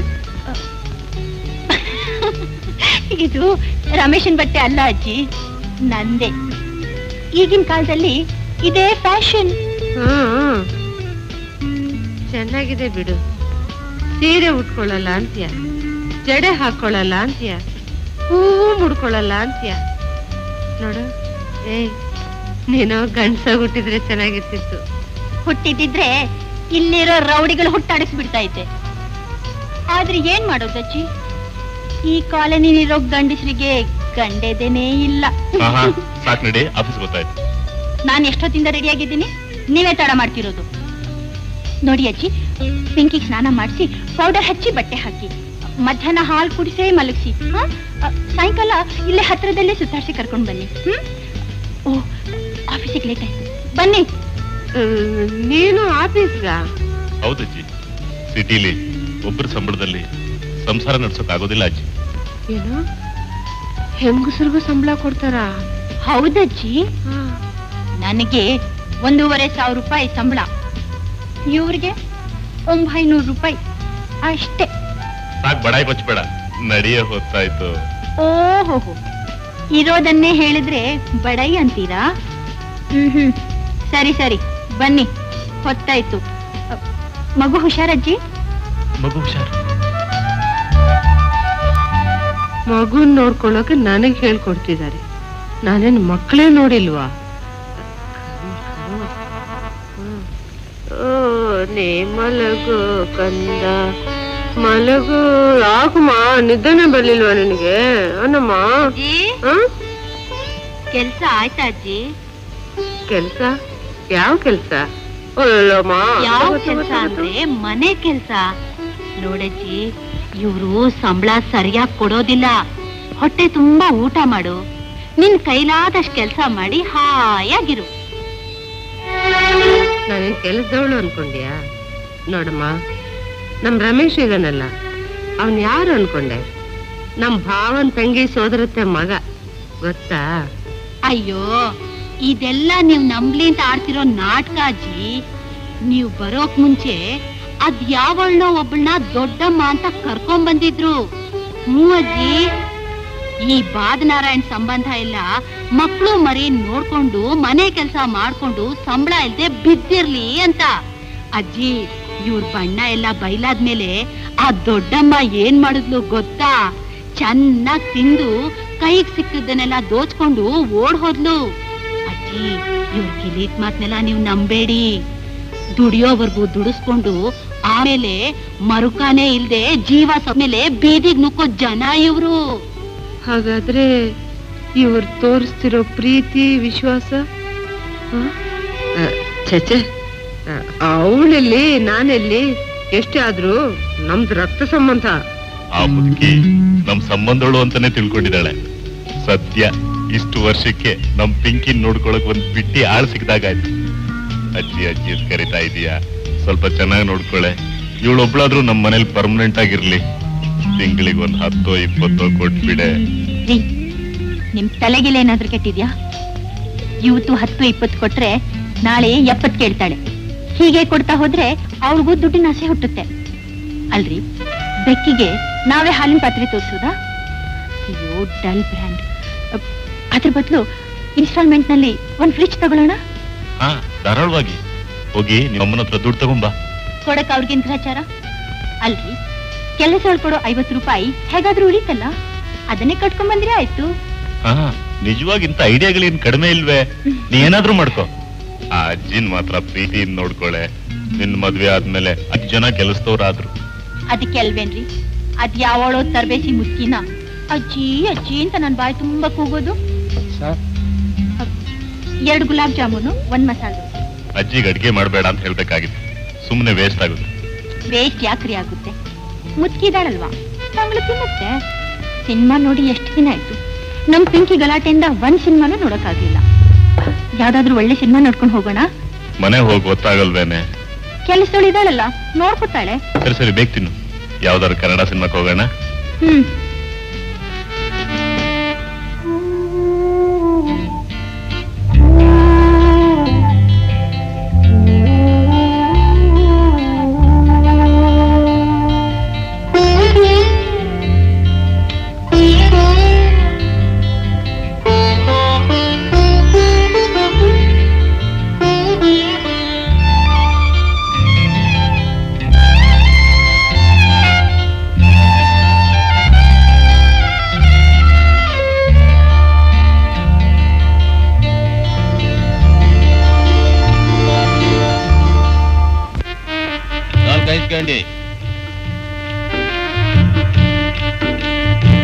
ಇದು ರಮೇಶನ್ ಬಟ್ಟೆ ಅಲ್ಲ ಅಜ್ಜಿ ನಂದೆ ಈಗಿನ ಕಾಲದಲ್ಲಿ ಇದೇ ಫ್ಯಾಷನ್ ಹ್ಮ್ ಚೆನ್ನಾಗಿದೆ ಬಿಡು ಸೀರೆ ಉಟ್ಕೊಳ್ಳಲ್ಲ ಅಂತ್ಯ ಜಡೆ ಹಾಕೊಳ್ಳಲ್ಲ ಅಂತ್ಯ ಹೂವು ಮುಡ್ಕೊಳ್ಳಲ್ಲ ಅಂತ್ಯ ನೋಡು ಏಯ್ ನೀನು ಗಂಡ್ಸಾಗ್ ಹುಟ್ಟಿದ್ರೆ ಚೆನ್ನಾಗಿರ್ತಿತ್ತು ಹುಟ್ಟಿದಿದ್ರೆ ಇಲ್ಲಿರೋ ರೌಡಿಗಳು ಹುಟ್ಟಾಡಿಸ್ಬಿಡ್ತಾ ಇದ್ದೆ ಆದ್ರೆ ಏನ್ ಮಾಡೋದು ಅಜ್ಜಿ ಈ ಕಾಲನಿಲಿರೋ ಗಂಡಸರಿಗೆ ಗಂಡೆದೇನೇ ಇಲ್ಲ ಆಹಾ ಸಾಕ್ ನಡಿ ಆಫೀಸ್ ಗೊತ್ತಾಯ್ತು ನಾನು ಎಷ್ಟೊತ್ತಿಂದ ರೆಡಿ ಆಗಿದ್ದೀನಿ ನೀವೇ ತಡ ಮಾಡ್ತಿರೋದು ನೋಡಿ ಅಜ್ಜಿ ಪಿಂಕಿಗೆ ಸ್ನಾನ ಮಾಡಿಸಿ ಪೌಡರ್ ಹಚ್ಚಿ ಬಟ್ಟೆ ಹಾಕಿ ಮಧ್ಯಾಹ್ನ ಹಾಲು ಕುಡಿಸೇ ಮಲಗಿಸಿ ಸಾಯಂಕಾಲ ಇಲ್ಲೇ ಹತ್ರದಲ್ಲೇ ಸುತ್ತಾಡ್ಸಿ ಕರ್ಕೊಂಡು ಬನ್ನಿ ಹ್ಮ್ ಓ ಆಫೀಸಿಗೆ ಲೇಟ್ ಆಯ್ತು ಬನ್ನಿ ನೀನು ಆಫೀಸ್ಗ ಹೌದಜ್ಜಿ ಸಿಟಿಲಿ ಒಬ್ಬರ ಸಂಬಳದಲ್ಲಿ ಸಂಸಾರ ನಡ್ಸೋಕ್ ಆಗೋದಿಲ್ಲ ಅಜ್ಜಿ ಏನು ಹೆಂಗಸರಿಗೂ ಸಂಬಳ ಕೊಡ್ತಾರ ಹೌದಜ್ಜಿ ನನಗೆ ಒಂದೂವರೆ ಸಾವಿರ ರೂಪಾಯಿ ಸಂಬಳ ಇವ್ರಿಗೆ ಒಂಬೈನೂರು ರೂಪಾಯಿ ಅಷ್ಟೇ ಸಾಕ್ ಬಡಾಯಿ ಬಚ್ಚಬೇಡ ನಡಿಯೇ ಹೊತ್ತಾಯ್ತು ಓಹೋ ಇರೋದನ್ನೇ ಹೇಳಿದ್ರೆ ಬಡೈ ಅಂತೀರಾ ಹ್ಮ್ ಹ್ಮ್ ಸರಿ ಸರಿ ಬನ್ನಿ ಹೊತ್ತಾಯ್ತು ಅ, ಮಗು ಹುಷಾರಜ್ಜಿ ಮಗು ಹುಷಾರ್ ಮಗುನ್ ನೋಡ್ಕೊಳ್ಳೋಕೆ ನನಗೆ ಹೇಳ್ಕೊಡ್ತಿದ್ದಾರೆ ನಾನೇನು ಮಕ್ಕಳೇ ನೋಡಿಲ್ವಾ ಓ ನೀ ಮಲಗು ಕಂದ ಮಲಗು ಯಾಕಮ್ಮ ನಿದ್ದೆನೆ ಬರ್ಲಿಲ್ವಾ ನಿನಗೆ ಅನ್ನಮ್ಮ ಆ? ಕೆಲ್ಸ ಆಯ್ತಾ ಅಜ್ಜಿ ಕೆಲ್ಸ ಯಾವ ಕೆಲ್ಸ ಒಳ್ಳಮ್ಮ ಯಾವ ಕೆಲ್ಸ ಅಂದ್ರೆ ಮನೆ ಕೆಲ್ಸ ನೋಡಜ್ಜಿ ಇವ್ರು ಸಂಬಳ ಸರಿಯಾಗಿ ಕೊಡೋದಿಲ್ಲ ಹೊಟ್ಟೆ ತುಂಬಾ ಊಟ ಮಾಡು ನಿನ್ ಕೈಲಾದಷ್ಟು ಕೆಲ್ಸ ಮಾಡಿ ಹಾಯಾಗಿರು ನಾನೇನ್ ಕೆಲಸದವಳು ಅನ್ಕೊಂಡ್ಯಾ ನೋಡಮ್ಮ ನಮ್ ರಮೇಶ್ ಇದಾನಲ್ಲ ಅವನ್ ಯಾರು ಅನ್ಕೊಂಡೆ ನಮ್ ಭಾವನ್ ತಂಗಿ ಸೋದರತ್ತೆ ಮಗ ಗೊತ್ತಾ ಅಯ್ಯೋ ಇದೆಲ್ಲ ನೀವ್ ನಂಬ್ಲಿ ಅಂತ ಆಡ್ತಿರೋ ನಾಟಕ ಅಜ್ಜಿ ನೀವ್ ಬರೋಕ್ ಮುಂಚೆ ಅದ್ ಯಾವಳ್ನೋ ಒಬ್ಬಳನ್ನ ದೊಡ್ಡಮ್ಮ ಅಂತ ಕರ್ಕೊಂಡ್ ಬಂದಿದ್ರು ಹ್ಞೂ ಅಜ್ಜಿ ಈ ಬಾದನಾರಾಯಣ್ ಸಂಬಂಧ ಎಲ್ಲ ಮಕ್ಕಳು ಮರಿ ನೋಡ್ಕೊಂಡು ಮನೆ ಕೆಲಸ ಮಾಡ್ಕೊಂಡು ಸಂಬಳ ಇಲ್ದೆ ಬಿದ್ದಿರ್ಲಿ ಅಂತ ಅಜ್ಜಿ ಇವ್ರ ಬಣ್ಣ ಎಲ್ಲ ಬೈಲಾದ್ಮೇಲೆ ಆ ದೊಡ್ಡಮ್ಮ ಏನ್ ಮಾಡಿದ್ಲು ಗೊತ್ತಾ ಚೆನ್ನಾಗ್ ತಿಂದು ಕೈಗ್ ಸಿಕ್ಕಿದ್ದನ್ನೆಲ್ಲ ದೋಚ್ಕೊಂಡು ಓಡ್ ಹೋದ್ಲು ಅಜ್ಜಿ ಇವ್ರ ಕಿಲೀಟ್ ಮಾತ್ನೆಲ್ಲ ನೀವು ನಂಬೇಡಿ ದುಡಿಯೋವರ್ಗು ದುಡಿಸ್ಕೊಂಡು ಆಮೇಲೆ ಮರುಕಾನೇ ಇಲ್ದೆ ಜೀವ ಮೇಲೆ ಬೀದಿಗ್ ನುಕ್ಕೋ ಜನ ಇವ್ರು ಹಾಗಾದ್ರೆ ಇವ್ರು ತೋರಿಸ್ತಿರೋ ಪ್ರೀತಿ ವಿಶ್ವಾಸ ಹ? ಆ, ಛೆ ಛೆ ಅವಳೆಲ್ಲಿ ನಾನೆಲ್ಲಿ ಎಷ್ಟೇ ಆದ್ರೂ ನಮ್ದು ರಕ್ತ ಸಂಬಂಧ ಆ ಮುದುಕಿ ನಮ್ ಸಂಬಂಧಗಳು ಅಂತಾನೆ ತಿಳ್ಕೊಂಡಿದ್ದಾಳೆ ಸದ್ಯ ಇಷ್ಟು ವರ್ಷಕ್ಕೆ ನಮ್ ಪಿಂಕಿ ನೋಡ್ಕೊಳಕ್ ಒಂದ್ ಬಿಟ್ಟಿ ಆಳ್ ಸಿಕ್ದಾಗಾಯ್ತು ಅಜ್ಜಿ ಅಜ್ಜಿ ಅಂತ ಕರಿತಾ ಇದೀಯಾ ಸ್ವಲ್ಪ ಚೆನ್ನಾಗಿ ನೋಡ್ಕೊಳೆ ಇವಳೊಬ್ಳಾದ್ರೂ ನಮ್ ಮನೇಲಿ ಪರ್ಮನೆಂಟ್ ಆಗಿರ್ಲಿ ತಿಂಗಳಿಗೆ ಒಂದ್ ಹತ್ತೋ ಇಪ್ಪತ್ತೋ ಕೊಟ್ಬಿಡೆ ರೀ ನಿಮ್ ತಲೆಗಿಲೇನಾದ್ರೂ ಕೆಟ್ಟಿದ್ಯಾ ಇವತ್ತು ಹತ್ತು ಇಪ್ಪತ್ತು ಕೊಟ್ರೆ ನಾಳೆ ಎಪ್ಪತ್ ಕೇಳ್ತಾಳೆ ಹೀಗೆ ಕೊಡ್ತಾ ಹೋದ್ರೆ ಅವ್ರಿಗೂ ದುಡ್ಡಿನ ಆಸೆ ಹುಟ್ಟುತ್ತೆ ಅಲ್ರಿ ಬೆಕ್ಕಿಗೆ ನಾವೇ ಹಾಲಿನ ಪಾತ್ರೆ ತೋರಿಸೋದಾ ಅಯ್ಯೋ ಡಲ್ ಬ್ರ್ಯಾಂಡ್ ಅದ್ರ ಬದಲು ಇನ್ಸ್ಟಾಲ್ಮೆಂಟ್ ನಲ್ಲಿ ಒಂದ್ ಫ್ರಿಜ್ ತಗೊಳ್ಳೋಣ ಹಾ ಧಾರಾಳವಾಗಿ ಹೋಗಿ ನಿಮ್ಮಮ್ಮನ ಹತ್ರ ದುಡ್ಡು ತಗೊಂಬಾ ಕೊಡಕ್ ಅವ್ರಿಗೇನ್ ಗ್ರಹಚಾರ ಅಲ್ರಿ ಕೆಲಸ ಕೊಡೋ ಐವತ್ತು ರೂಪಾಯಿ ಹೇಗಾದ್ರೂ ಉಳಿತಲ್ಲ ಅದನ್ನೇ ಕಟ್ಕೊಂಡ್ ಬಂದ್ರೆ ಆಯ್ತು ಹಾ ನಿಜವಾಗಿ ಇಂತ ಐಡಿಯಾಗಳೇನ್ ಕಡಿಮೆ ಇಲ್ವೇ ನೀ ಏನಾದ್ರೂ ಮಾಡ್ಕೋ ಆ ಅಜ್ಜಿನ್ ಮಾತ್ರ ಪ್ರೀತಿಯಿಂದ ನೋಡ್ಕೊಳೆ ನಿನ್ ಮದ್ವೆ ಆದ್ಮೇಲೆ ಅದ್ ಜನ ಕೆಲಸದವ್ರಾದ್ರು ಅದಕ್ಕೆ ಅಲ್ವೇನ್ರಿ ಅದ್ ಯಾವಳೋ ತರಬೇಸಿ ಮುಸ್ಕಿನ ಅಜ್ಜಿ ಅಜ್ಜಿ ಅಂತ ನನ್ ಬಾಯಿ ತುಂಬಾ ಕೂಗೋದು ಎರಡು ಗುಲಾಬ್ ಜಾಮೂನು ಒಂದ್ ಮಸಾಲೆ ದೋಸೆ ಅಜ್ಜಿಗೆ ಅಡ್ಗೆ ಮಾಡ್ಬೇಡ ಅಂತ ಹೇಳ್ಬೇಕಾಗಿತ್ತು ಸುಮ್ಮನೆ ವೇಸ್ಟ್ ಆಗುತ್ತೆ ವೇಸ್ಟ್ ಯಾಕ್ರಿ ಆಗುತ್ತೆ ಮುಚ್ಕಿದಾಳಲ್ವಾ ತಂಗಳು ತಿನ್ನುತ್ತೆ ಸಿನಿಮಾ ನೋಡಿ ಎಷ್ಟು ದಿನ ಆಯ್ತು ನಮ್ ಪಿಂಕಿ ಗಲಾಟೆಯಿಂದ ಒಂದ್ ಸಿನಿಮಾನು ನೋಡಕ್ಕಾಗ್ಲಿಲ್ಲ ಯಾವ್ದಾದ್ರು ಒಳ್ಳೆ ಸಿನಿಮಾ ನೋಡ್ಕೊಂಡು ಹೋಗೋಣ ಮನೆ ಹೋಗಿ ಗೊತ್ತಾಗಲ್ವೇನೆ ಕೆಲಸದಳು ಇದ್ದಾಳಲ್ಲ ನೋಡ್ಕೊತಾಳೆ ಸರಿ ಸರಿ ಬೇಗ ತಿನ್ನು ಯಾವ್ದಾದ್ರು ಕನ್ನಡ ಸಿನಿಮಾಕ್ ಹೋಗೋಣ ಹ್ಮ್ ನಾಲ್ಕೈದು ಗಂಟೆ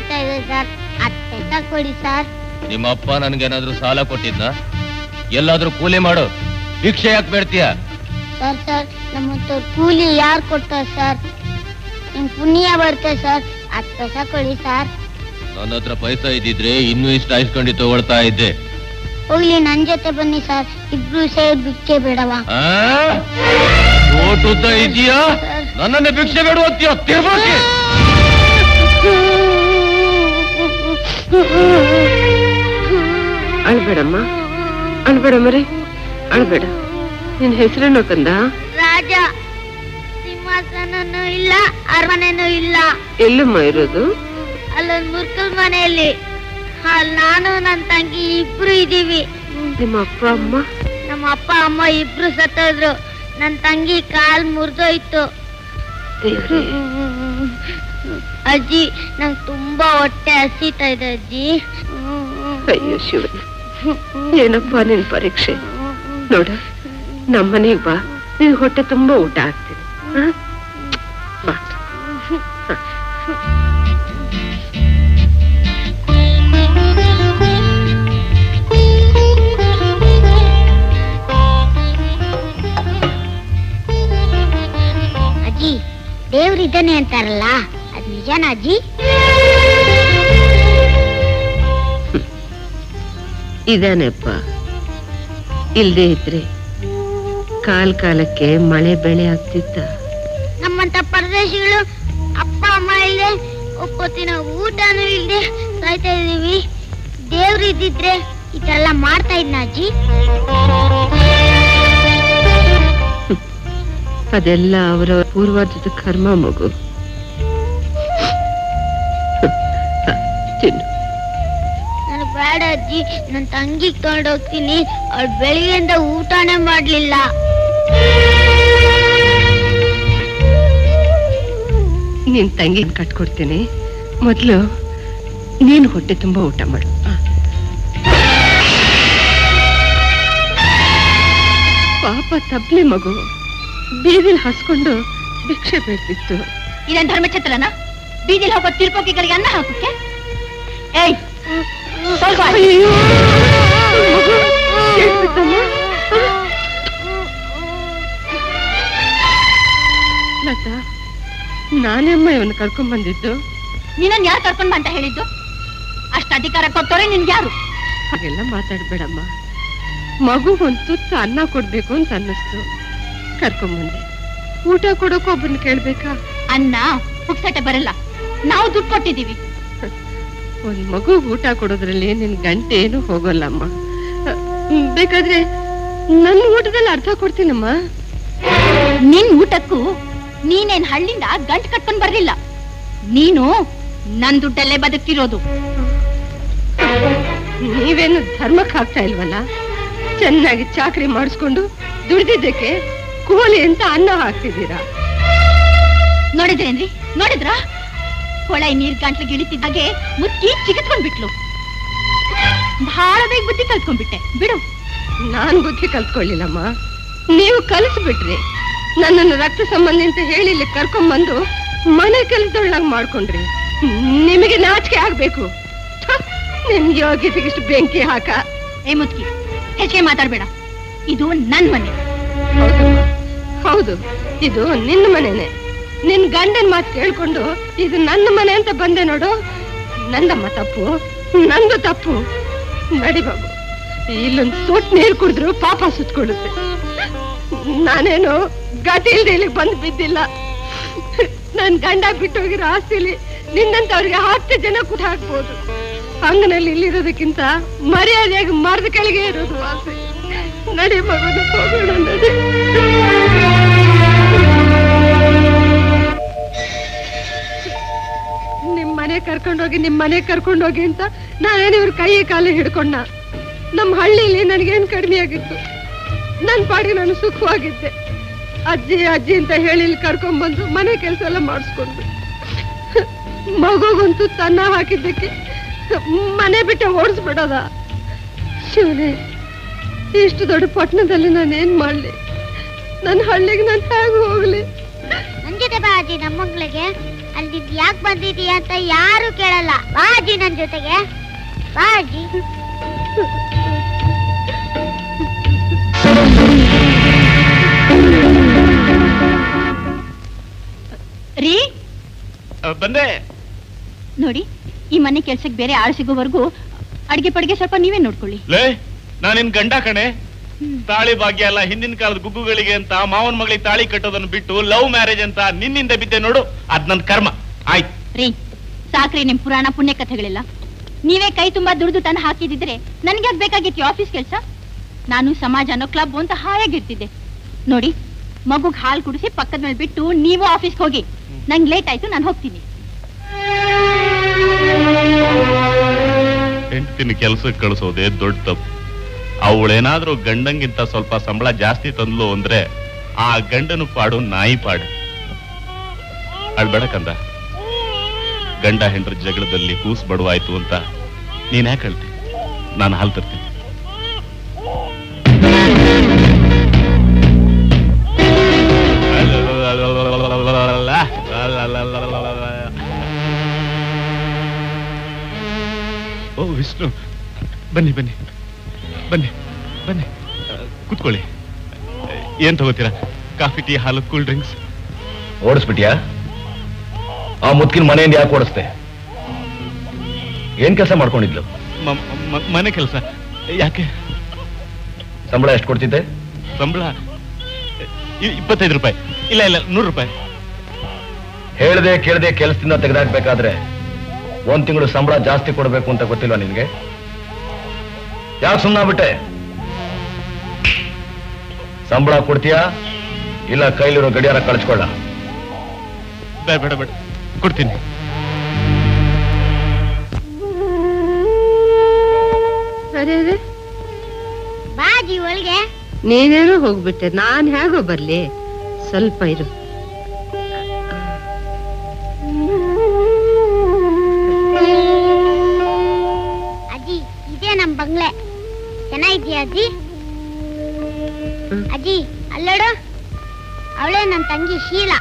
ಸಾಯ್ತಾ ಇದೆ ಸರ್ ಹತ್ತು ಪೈಸಾ ಕೊಡಿ ಸರ್ ನಿಮ್ಮ ಅಪ್ಪ ನನ್ಗೇನಾದ್ರೂ ಸಾಲ ಕೊಟ್ಟಿದ್ನ ಎಲ್ಲಾದ್ರೂ ಕೂಲಿ ಮಾಡು ಭಿಕ್ಷೆ ಯಾಕೆ ಬೇಡ್ತೀಯ ಸರ್ ಸರ್ ನಮ್ಮ ಕೂಲಿ ಯಾರು ಕೊಡ್ತಾರೆ ಸರ್ ನಿಮ್ ಪುಣ್ಯ ಬರುತ್ತೆ ಸರ್ ಹತ್ತು ಪೈಸಾ ಕೊಡಿ ಸರ್ ನನ್ನ ಹತ್ರ ಪೈಸಾ ಇದ್ದಿದ್ರೆ ಇನ್ನೂ ಇಷ್ಟ ಇಸ್ಕೊಂಡು ತಗೊಳ್ತಾ ಇದ್ದೆ ಹೋಗ್ಲಿ ನನ್ ಜೊತೆ ಬನ್ನಿ ಸರ್ ಇಬ್ರು ಸೇರಿ ಭಿಕ್ಷೆ ಬೇಡವಾ ಆ? ಓಟುದ್ದ ಇದೆಯಾ ನನ್ನನ್ನೇ ಭಿಕ್ಷೆ ಬೇಡ ಹೋಗ್ತೀಯ ತಿರ್ಬೋಕೆ ಅಳ್ಬೇಡಮ್ಮ ಅಳ್ಬೇಡ ಮರಿ ಅಳ್ಬೇಡ ನಿನ್ ಹೆಸರೇನೋ ಕಂದ ರಾಜ ಸಿಂಹಾಸನನೂ ಇಲ್ಲ ಅರಮನೆನೂ ಇಲ್ಲ ಎಲ್ಲಮ್ಮ ಇರೋದು ಅಲ್ಲೊಂದ್ ಮುರ್ಕಲ್ ಮನೆಯಲ್ಲಿ ಅಲ್ಲಿ ನಾನು ನನ್ನ ತಂಗಿ ಇಬ್ರು ಇದೀವಿ ನಿಮ್ಮ ಅಪ್ಪ ಅಮ್ಮ ನಮ್ಮ ಅಪ್ಪ ಅಮ್ಮ ಇಬ್ರು ಸತ್ತೋದ್ರು ನನ್ನ ತಂಗಿ ಕಾಲ್ ಮುರಿದೋಯ್ತು ದೇವ್ರೇ ಅಜ್ಜಿ ನಂಗೆ ತುಂಬಾ ಹೊಟ್ಟೆ ಹಸಿತಾ ಇದೆ ಅಜ್ಜಿ ಅಯ್ಯೋ ಶಿವನ ಏನಪ್ಪ ನಿನ್ ಪರೀಕ್ಷೆ ನೋಡ ನಮ್ಮನೆಗ್ ಬಾ ನಿನ್ ಹೊಟ್ಟೆ ತುಂಬಾ ಊಟ ಆಗ್ತೀನಿ ಹ? ಬಾ ಅಜ್ಜಿ ದೇವ್ರಿದ್ದಾನೆ ಅಂತಾರಲ್ಲ ಅದ್ ನಿಜನಾ ಅಜ್ಜಿ ಇದಾನೆಪ್ಪ ಇಲ್ದೇ ಇದ್ರೆ ಕಾಲ್ ಕಾಲಕ್ಕೆ ಮಳೆ ಬೆಳೆ ಆಗ್ತಿತ್ತ ನಮ್ಮಂತ ಪರದೇಶಿಗಳು ಅಪ್ಪ ಅಮ್ಮ ಇಲ್ದೆ ಒಪ್ಪತ್ತಿನ ಊಟನೂ ಇಲ್ದೆ ಸಾಯ್ತಾ ಇದೀವಿ ದೇವ್ರು ಇದ್ದಿದ್ರೆ ಇದೆಲ್ಲ ಮಾಡ್ತಾ ಇದ್ನ ಅಜ್ಜಿ ಅದೆಲ್ಲ ಅವರ ಪೂರ್ವಾರ್ಜಿತ ಕರ್ಮ ಮಗು ತಿನ್ನು ನನಗ್ ಬೇಡ ಅಜ್ಜಿ ನನ್ ತಂಗಿಗ್ ತಗೊಂಡೋಗ್ತೀನಿ ಅವ್ಳು ಬೆಳಿಗ್ಗೆಯಿಂದ ಊಟನೇ ಮಾಡ್ಲಿಲ್ಲ ನಿನ್ ತಂಗಿ ಕಟ್ಕೊಡ್ತೀನಿ ಮೊದ್ಲು ನೀನು ಹೊಟ್ಟೆ ತುಂಬಾ ಊಟ ಮಾಡು ಆ. ಪಾಪ ತಬ್ಲಿ ಮಗು ಬೀದಿಲ್ ಹಸ್ಕೊಂಡು ಭಿಕ್ಷೆ ಬೇಡ್ತಿತ್ತು ಇದೇನ್ ಧರ್ಮಛತ್ರನ ಬೀದಿಲ್ ಹೋಗೋ ತಿರುಪೋಕಿಗಳಿಗೆ ಅನ್ನ ಹಾಕಕ್ಕೆ ಏಯ್ ಸ್ವಲ್ಪ ಅಯ್ಯೋ ಮಗು, ಕೇಳ್ಬಿಟ್ಟಮ್ಮ? ಆ? ಲತಾ ನಾನೇ ಅಮ್ಮ ಇವನ್ನ ಕರ್ಕೊಂಡ್ ಬಂದಿದ್ದು ನಿನ್ನನ್ ಯಾರು ಕರ್ಕೊಂಡ್ ಬಾ ಅಂತ ಹೇಳಿದ್ದು ಅಷ್ಟು ಅಧಿಕಾರ ಕೊಟ್ಟೋರೆ ನಿನ್ಗೆ ಯಾರು ಹಾಗೆಲ್ಲ ಮಾತಾಡ್ಬೇಡಮ್ಮ ಮಗು ಒಂದ್ ತುತ್ತು ಅನ್ನ ಕೊಡ್ಬೇಕು ಅಂತ ಅನ್ನಿಸ್ತು ಕರ್ಕೊಂಬಂದೆ ಊಟ ಕೊಡೋಕೆ ಒಬ್ಬರನ್ನ ಕೇಳ್ಬೇಕಾ ಅನ್ನ ಪುಕ್ಸಟೆ ಬರಲ್ಲ ನಾವು ದುಡ್ಡು ಕೊಟ್ಟಿದೀವಿ ಒಂದ್ ಮಗು ಊಟ ಕೊಡೋದ್ರಲ್ಲಿ ನಿನ್ ಗಂಟೆ ಏನು ಹೋಗೋಲ್ಲಮ್ಮ ಹ್ಮ್, ಬೇಕಾದ್ರೆ ನನ್ನ ಊಟದಲ್ಲಿ ಅರ್ಧ ಕೊಡ್ತೀನಮ್ಮ ನಿನ್ ಊಟಕ್ಕೂ ನೀನೇನ್ ಹಳ್ಳಿಂದ ಗಂಟು ಕಟ್ಕೊಂಡ್ ಬರ್ಲಿಲ್ಲ ನೀನು ನನ್ ದುಡ್ಡಲ್ಲೇ ಬದುಕ್ತಿರೋದು ನೀವೇನು ಧರ್ಮಕ್ಕೆ ಹಾಕ್ತಾ ಇಲ್ವಲ್ಲ ಚೆನ್ನಾಗಿ ಚಾಕ್ರಿ ಮಾಡಿಸ್ಕೊಂಡು ದುಡ್ದಿದ್ದಕ್ಕೆ ಕೂಲಿ ಅಂತ ಅನ್ನ ಹಾಕ್ತಿದ್ದೀರಾ ನೋಡಿದ್ರೇನ್ರಿ ನೋಡಿದ್ರ ಹೊಳೆ ನೀರ್ ಗಂಟ್ಲಿಗೆ ಇಳಿತಿದ್ದಾಗೆ ಮುಚ್ಚಿ ಚಿಗತ್ಕೊಂಡ್ಬಿಟ್ಲು ಬಹಳ ಬೇಗ ಬುದ್ಧಿ ಕಲ್ತ್ಕೊಂಡ್ಬಿಟ್ಟೆ ಬಿಡು ನಾನ್ ಬುದ್ಧಿ ಕಲ್ತ್ಕೊಳ್ಳಿಲ್ಲಮ್ಮ ನೀವು ಕಲಿಸ್ಬಿಟ್ರಿ ನನ್ನನ್ನು ರಕ್ತ ಸಂಬಂಧಿ ಅಂತ ಹೇಳಿ ಇಲ್ಲಿ ಕರ್ಕೊಂಡ್ಬಂದು ಮನೆ ಕೆಲಸದೊಳಗ್ ಮಾಡ್ಕೊಂಡ್ರಿ ನಿಮಗೆ ನಾಚಿಕೆ ಆಗ್ಬೇಕು ಥ, ನಿಮ್ ಯೋಗ್ಯತೆಗಿಷ್ಟು ಬೆಂಕಿ ಹಾಕ ಏ ಮುತ್ಕಿ ಹೆಚ್ಚಿಗೆ ಮಾತಾಡ್ಬೇಡ ಇದು ನನ್ ಮನೆ ಹೌದಮ್ಮ ಹೌದು ಇದು ನಿನ್ನ ಮನೆನೆ ನಿನ್ ಗಂಡನ್ ಮಾತು ಕೇಳ್ಕೊಂಡು ಇದು ನನ್ನ ಮನೆ ಅಂತ ಬಂದೆ ನೋಡು ನಂದಮ್ಮ ತಪ್ಪು ನಂದು ತಪ್ಪು ನಡಿ ಬಾಬು ಇಲ್ಲೊಂದು ಸೊಟ್ ನೀರು ಕುಡಿದ್ರು ಪಾಪ ಸುತ್ಕೊಳ್ಳುತ್ತೆ ನಾನೇನು ಗತಿ ಇಲ್ದೆ ಇಲ್ಲಿಗೆ ಬಂದು ಬಿದ್ದಿಲ್ಲ ನನ್ ಗಂಡ ಬಿಟ್ಟೋಗಿರೋ ಆಸ್ತಿಲಿ ನಿನ್ನಂತವ್ರಿಗೆ ಹತ್ತು ಜನ ಕೂಟ ಹಾಕ್ಬೋದು ಹಂಗನಲ್ಲಿ ಇಲ್ಲಿರೋದಕ್ಕಿಂತ ಮರ್ಯಾದೆಯಾಗಿ ಮರದ ಕೆಳಗೆ ಇರೋದು ಆಸೆ ನಡಿ ಮಗನ ಹೋಗೋಣ ನಡಿ ನಿಮ್ ಮನೆ ಕರ್ಕೊಂಡೋಗಿ ನಿಮ್ ಮನೆ ಕರ್ಕೊಂಡೋಗಿ ಅಂತ ನಾನೇನು ಇವ್ರ ಕೈ ಕಾಲು ಹಿಡ್ಕೊಂಡ ನಮ್ ಹಳ್ಳಿಲಿ ನನಗೇನ್ ಕಡಿಮೆ ಆಗಿತ್ತು ನನ್ ಪಾಡಿಗೆ ನಾನು ಸುಖವಾಗಿದ್ದೆ ಅಜ್ಜಿ ಅಜ್ಜಿ ಅಂತ ಹೇಳಿ ಇಲ್ಲಿ ಕರ್ಕೊಂಡ್ಬಂದು ಮನೆ ಕೆಲಸ ಎಲ್ಲ ಮಾಡಿಸ್ಕೊಂಡು ಮಗುಗಂತೂ ತನ್ನ ಹಾಕಿದ್ದಕ್ಕೆ ಮನೆ ಬಿಟ್ಟು ಓಡಿಸ್ಬಿಡೋದ ಶಿವನೇ ಇಷ್ಟು ದೊಡ್ಡ ಪಟ್ಟಣದಲ್ಲಿ ನಾನು ಏನ್ ಮಾಡ್ಲಿ ನನ್ನ ಹಳ್ಳಿಗೆ ನಾನು ಹೇಗೆ ಹೋಗ್ಲಿ ನನ್ ಜೊತೆ ಬಾ ಅಜ್ಜಿ ನಮ್ಮಂಗ್ಳಿಗೆ ಅಲ್ಲಿ ಯಾಕೆ ಬಂದಿದೀಯ ಅಂತ ಯಾರು ಕೇಳಲ್ಲ ಬಾ ಅಜ್ಜಿ ನನ್ ಜೊತೆಗೆ ಬಾ ಅಜ್ಜಿ ರೀ ಬಂದೆ ನೋಡಿ ಈ ಮನೆ ಕೆಲ್ಸಕ್ಕೆ ಬೇರೆ ಆಳು ಸಿಗೋವರೆಗೂ ಅಡ್ಗೆ ಪಡ್ಗೆ ಸ್ವಲ್ಪ ನೀವೇ ನೋಡ್ಕೊಳ್ಳಿ ಲೇ ನಾನಿನ್ ಗಂಡ ಕಣೆ ತಾಳಿ ಭಾಗ್ಯ ಅಲ್ಲ ಹಿಂದಿನ ಕಾಲದ ಗುಗ್ಗುಗಳಿಗೆ ಅಂತ ಮಾವನ್ ಮಗಳಿಗೆ ತಾಳಿ ಕಟ್ಟೋದನ್ನ ಬಿಟ್ಟು ಲವ್ ಮ್ಯಾರೇಜ್ ಅಂತ ನಿನ್ನಿಂದ ಬಿದ್ದೆ ನೋಡು ಅದ್ ನನ್ ಕರ್ಮ ಆಯ್ತು ರೀ ಸಾಕ್ರಿ ನಿಮ್ ಪುರಾಣ ಪುಣ್ಯ ಕಥೆಗಳೆಲ್ಲ ನೀವೇ ಕೈ ತುಂಬಾ ದುಡ್ದು ತಂದು ಹಾಕಿದಿದ್ರೆ ನನ್ಗೆ ಯಾಕೆ ಬೇಕಾಗಿತ್ತು ಈ ಆಫೀಸ್ ಕೆಲಸ ನಾನು ಸಮಾಜ ಅನ್ನೋ ಕ್ಲಬ್ ಅಂತ ಹಾಯಾಗಿರ್ತಿದ್ದೆ ನೋಡಿ ಮಗುಗ್ ಹಾಲು ಕುಡಿಸಿ ಪಕ್ಕದ ಮೇಲೆ ಬಿಟ್ಟು ನೀವು ಆಫೀಸ್ಗೆ ಹೋಗಿ ನಂಗೆ ಲೇಟ್ ಆಯ್ತು ನಾನು ಹೋಗ್ತೀನಿ ಹೆಂಡತಿನ ಕೆಲ್ಸಕ್ಕೆ ಕಳಿಸೋದೇ ದೊಡ್ಡ ತಪ್ಪು ಅವಳೇನಾದ್ರೂ ಗಂಡಂಗಿಂತ ಸ್ವಲ್ಪ ಸಂಬಳ ಜಾಸ್ತಿ ತಂದ್ಲು ಅಂದ್ರೆ ಆ ಗಂಡನ ಪಾಡು ನಾಯಿ ಪಾಡು ಅಳ್ಬೇಡ ಕಂದ ಗಂಡ ಹೆಂಡ್ರ ಜಗಳದಲ್ಲಿ ಕೂಸ್ ಬಡವಾಯ್ತು ಅಂತ ನೀನ್ ಯಾಕೆ ಹೇಳ್ತಿ ನಾನು ಹಾಲು ತರ್ತೀನಿ ಓ ವಿಷ್ಣು ಬನ್ನಿ ಬನ್ನಿ ಬನ್ನಿ ಬನ್ನಿ ಆ, ಕೂತ್ಕೊಳ್ಳಿ ಏನ್ ತಗೋತೀರಾ ಕಾಫಿ ಟೀ ಹಾಲು ಕೂಲ್ ಡ್ರಿಂಕ್ಸ್ ಓಡಿಸ್ಬಿಟ್ಯಾ ಆ ಮುತ್ಕಿನ ಮನೆಯಿಂದ ಯಾಕೆ ಓಡಿಸ್ದೆ ಏನ್ ಕೆಲಸ ಮಾಡ್ಕೊಂಡಿದ್ಲು ಮ- ಮ- ಮನೆ ಕೆಲಸ ಯಾಕೆ ಸಂಬಳ ಎಷ್ಟು ಕೊಡ್ತಿದ್ದೆ ಸಂಬಳ ಇ- ಇಪ್ಪತ್ತೈದು ರೂಪಾಯಿ ಇಲ್ಲ ಇಲ್ಲ ನೂರು ರೂಪಾಯಿ ಹೇಳ್ದೆ ಕೇಳ್ದೆ ಕೆಲಸದಿಂದ ತೆಗೆದಾಕ್ಬೇಕಾದ್ರೆ ಒಂದ್ ತಿಂಗಳು ಸಂಬಳ ಜಾಸ್ತಿ ಕೊಡ್ಬೇಕು ಅಂತ ಗೊತ್ತಿಲ್ವಾ ನಿನ್ಗೆ ಯಾಕೆ ಸುಮ್ಮನಾಗ್ಬಿಟ್ಟೆ ಸಂಬಳ ಕೊಡ್ತೀಯಾ ಇಲ್ಲ ಕೈಲಿರೋ ಗಡಿಯಾರ ಕಳಿಸ್ಕೊಳ್ಳ ಬೇಡ ಬೇಡ ಬೇಡ ಕೊಡ್ತೀನಿ ಅರೆ ಅರೆ ಬಾ ಅಜ್ಜಿ ಒಳಗೆ ನೀನೇನೋ ಹೋಗ್ಬಿಟ್ಟೆ ನಾನ್ ಹೇಗೋ ಬರ್ಲಿ ಸ್ವಲ್ಪ ಇರು ಅಜ್ಜಿ ಇದೇ ನಮ್ ಬಂಗ್ಲೆ ಚೆನ್ನಾಗಿದ್ಯಾ ಅಜ್ಜಿ ಅಜ್ಜಿ ಅಲ್ಲೋಡು ಅವಳೇ ನನ್ ತಂಗಿ ಶೀಲಾ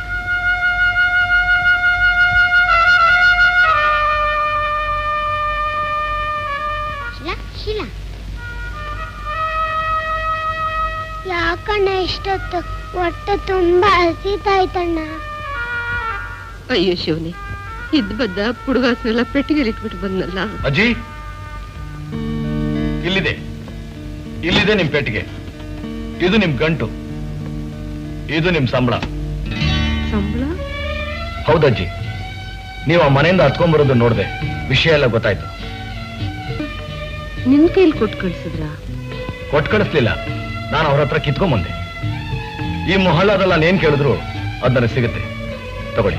ಶೀಲಾ ಶೀಲಾ ಯಾಕಣ್ಣ ಇಷ್ಟೊತ್ತು ಹೊಟ್ಟೆ ತುಂಬಾ ಹಸಿತಾಯ್ತಣ್ಣ ಅಯ್ಯೋ ಶಿವನಿ ಇದ್ ಬದ್ದ ಪುಡುಗಾಸನೆಲ್ಲ ಪೆಟ್ಟಿಗೆಲಿ ಇಟ್ಬಿಟ್ಟು ಬಂದ್ನಲ್ಲ ಅಜ್ಜಿ ಇಲ್ಲಿದೆ ಇಲ್ಲಿದೆ ನಿಮ್ ಪೆಟ್ಟಿಗೆ ಇದು ನಿಮ್ ಗಂಟು ಇದು ನಿಮ್ ಸಂಬಳ ಸಂಬಳ ಹೌದಜ್ಜಿ ನೀವು ಆ ಮನೆಯಿಂದ ಹತ್ಕೊಂಡ್ಬರೋದು ನೋಡ್ದೆ ವಿಷಯ ಎಲ್ಲ ಗೊತ್ತಾಯ್ತು ನಿನ್ ಕೈಲಿ ಕೊಟ್ಟು ಕಳ್ಸಿದ್ರಾ ಕೊಟ್ಟು ಕಳಿಸ್ಲಿಲ್ಲ ನಾನು ಅವ್ರ ಹತ್ರ ಕಿತ್ಕೊಂಬಂದೆ ಈ ಮೊಹಲ್ಲಾದಲ್ಲಿ ನಾನು ಏನ್ ಕೇಳಿದ್ರು ಅದ್ ನನಗೆ ಸಿಗುತ್ತೆ ತಗೊಳ್ಳಿ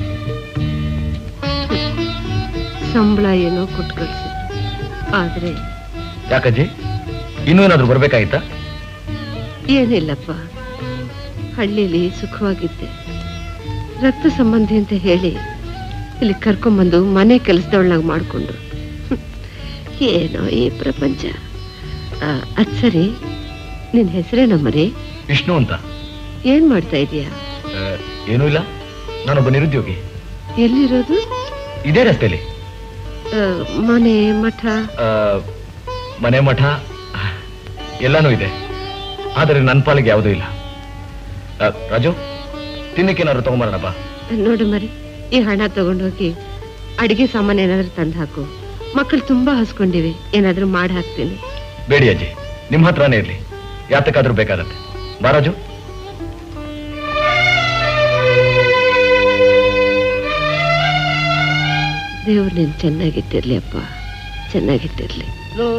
ಸಂಬಳ ಏನೋ ಕೊಟ್ಟು ಕಳ್ಸಿದ್ರು ಆದ್ರೆ ಯಾಕಜ್ಜಿ ಇನ್ನೂ ಏನಾದ್ರು ಬರ್ಬೇಕಾಗಿತ್ತಾ ಏನಿಲ್ಲಪ್ಪ ಹಳ್ಳಿಲಿ ಸುಖವಾಗಿದ್ದೆ ರಕ್ತ ಸಂಬಂಧಿ ಅಂತ ಹೇಳಿ ಇಲ್ಲಿ ಕರ್ಕೊಂಬಂದು ಮನೆ ಕೆಲಸದವಳನ್ನಾಗ ಮಾಡ್ಕೊಂಡು ಹ್ಮ್. ಏನೋ ಈ ಪ್ರಪಂಚ ಆ, ಅದ್ ಸರಿ ನಿನ್ ಹೆಸರೇನಮ್ಮರಿ ವಿಷ್ಣು ಅಂತ ಏನ್ ಮಾಡ್ತಾ ಇದೀಯಾ ಆ, ಏನೂ ಇಲ್ಲ ನಾನೊಬ್ಬ ನಿರುದ್ಯೋಗಿ ಎಲ್ಲಿರೋದು ಇದೇ ರಸ್ತೆಯಲ್ಲಿ ಆ, ಮನೆ ಮಠ ಆ, ಮನೆ ಮಠ ಎಲ್ಲಾನು ಇದೆ ಆದರೆ ನನ್ನ ಪಾಲಿಗೆ ಯಾವುದೂ ಇಲ್ಲ ಆ, ರಾಜು ತಿನ್ನಕ್ಕೇನಾದ್ರು ತಗೊಂಬರೋಣಪ್ಪ ನೋಡು ಮರಿ ಈ ಹಣ ತಗೊಂಡೋಗಿ ಅಡಿಗೆ ಸಾಮಾನು ಏನಾದ್ರೂ ತಂದು ಹಾಕು ಮಕ್ಕಳು ತುಂಬಾ ಹಸ್ಕೊಂಡಿವೆ ಏನಾದ್ರೂ ಮಾಡಿ ಹಾಕ್ತೀನಿ ಬೇಡಿ ಅಜ್ಜಿ ನಿಮ್ಮ ಹತ್ರನೇ ಇರ್ಲಿ ಯಾತಕ್ಕಾದ್ರೂ ಬೇಕಾಗತ್ತೆ ಬಾ ರಾಜು ದೇವ್ರು ನೀನ್ ಚೆನ್ನಾಗಿಟ್ಟಿರ್ಲಿ ಅಪ್ಪ ಚೆನ್ನಾಗಿಟ್ಟಿರ್ಲಿ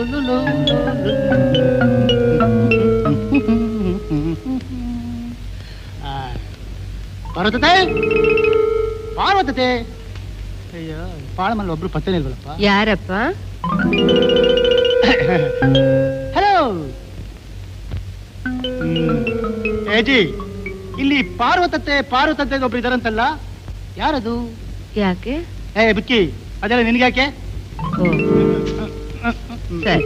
ಪಾರ್ವತತೆ ಪಾರ್ವತತೆ ಅಯ್ಯೋ ಪಾಳಮಲ್ಲಿ ಒಬ್ರು ಪತ್ತೆ ಇಲ್ವಲ್ಲಪ್ಪ ಯಾರಪ್ಪ ಹಲೋ ಏಜಿ ಇಲ್ಲಿ ಪಾರ್ವತತೆ ಪಾರ್ವತತೆ ಒಬ್ರು ಇದಾರಂತಲ್ಲ ಯಾರದು ಯಾಕೆ ಏ ಬುಕ್ಕಿ ಅದೆಲ್ಲ ನಿನ್ಗ್ಯಾಕೆ ಓ ಸರಿ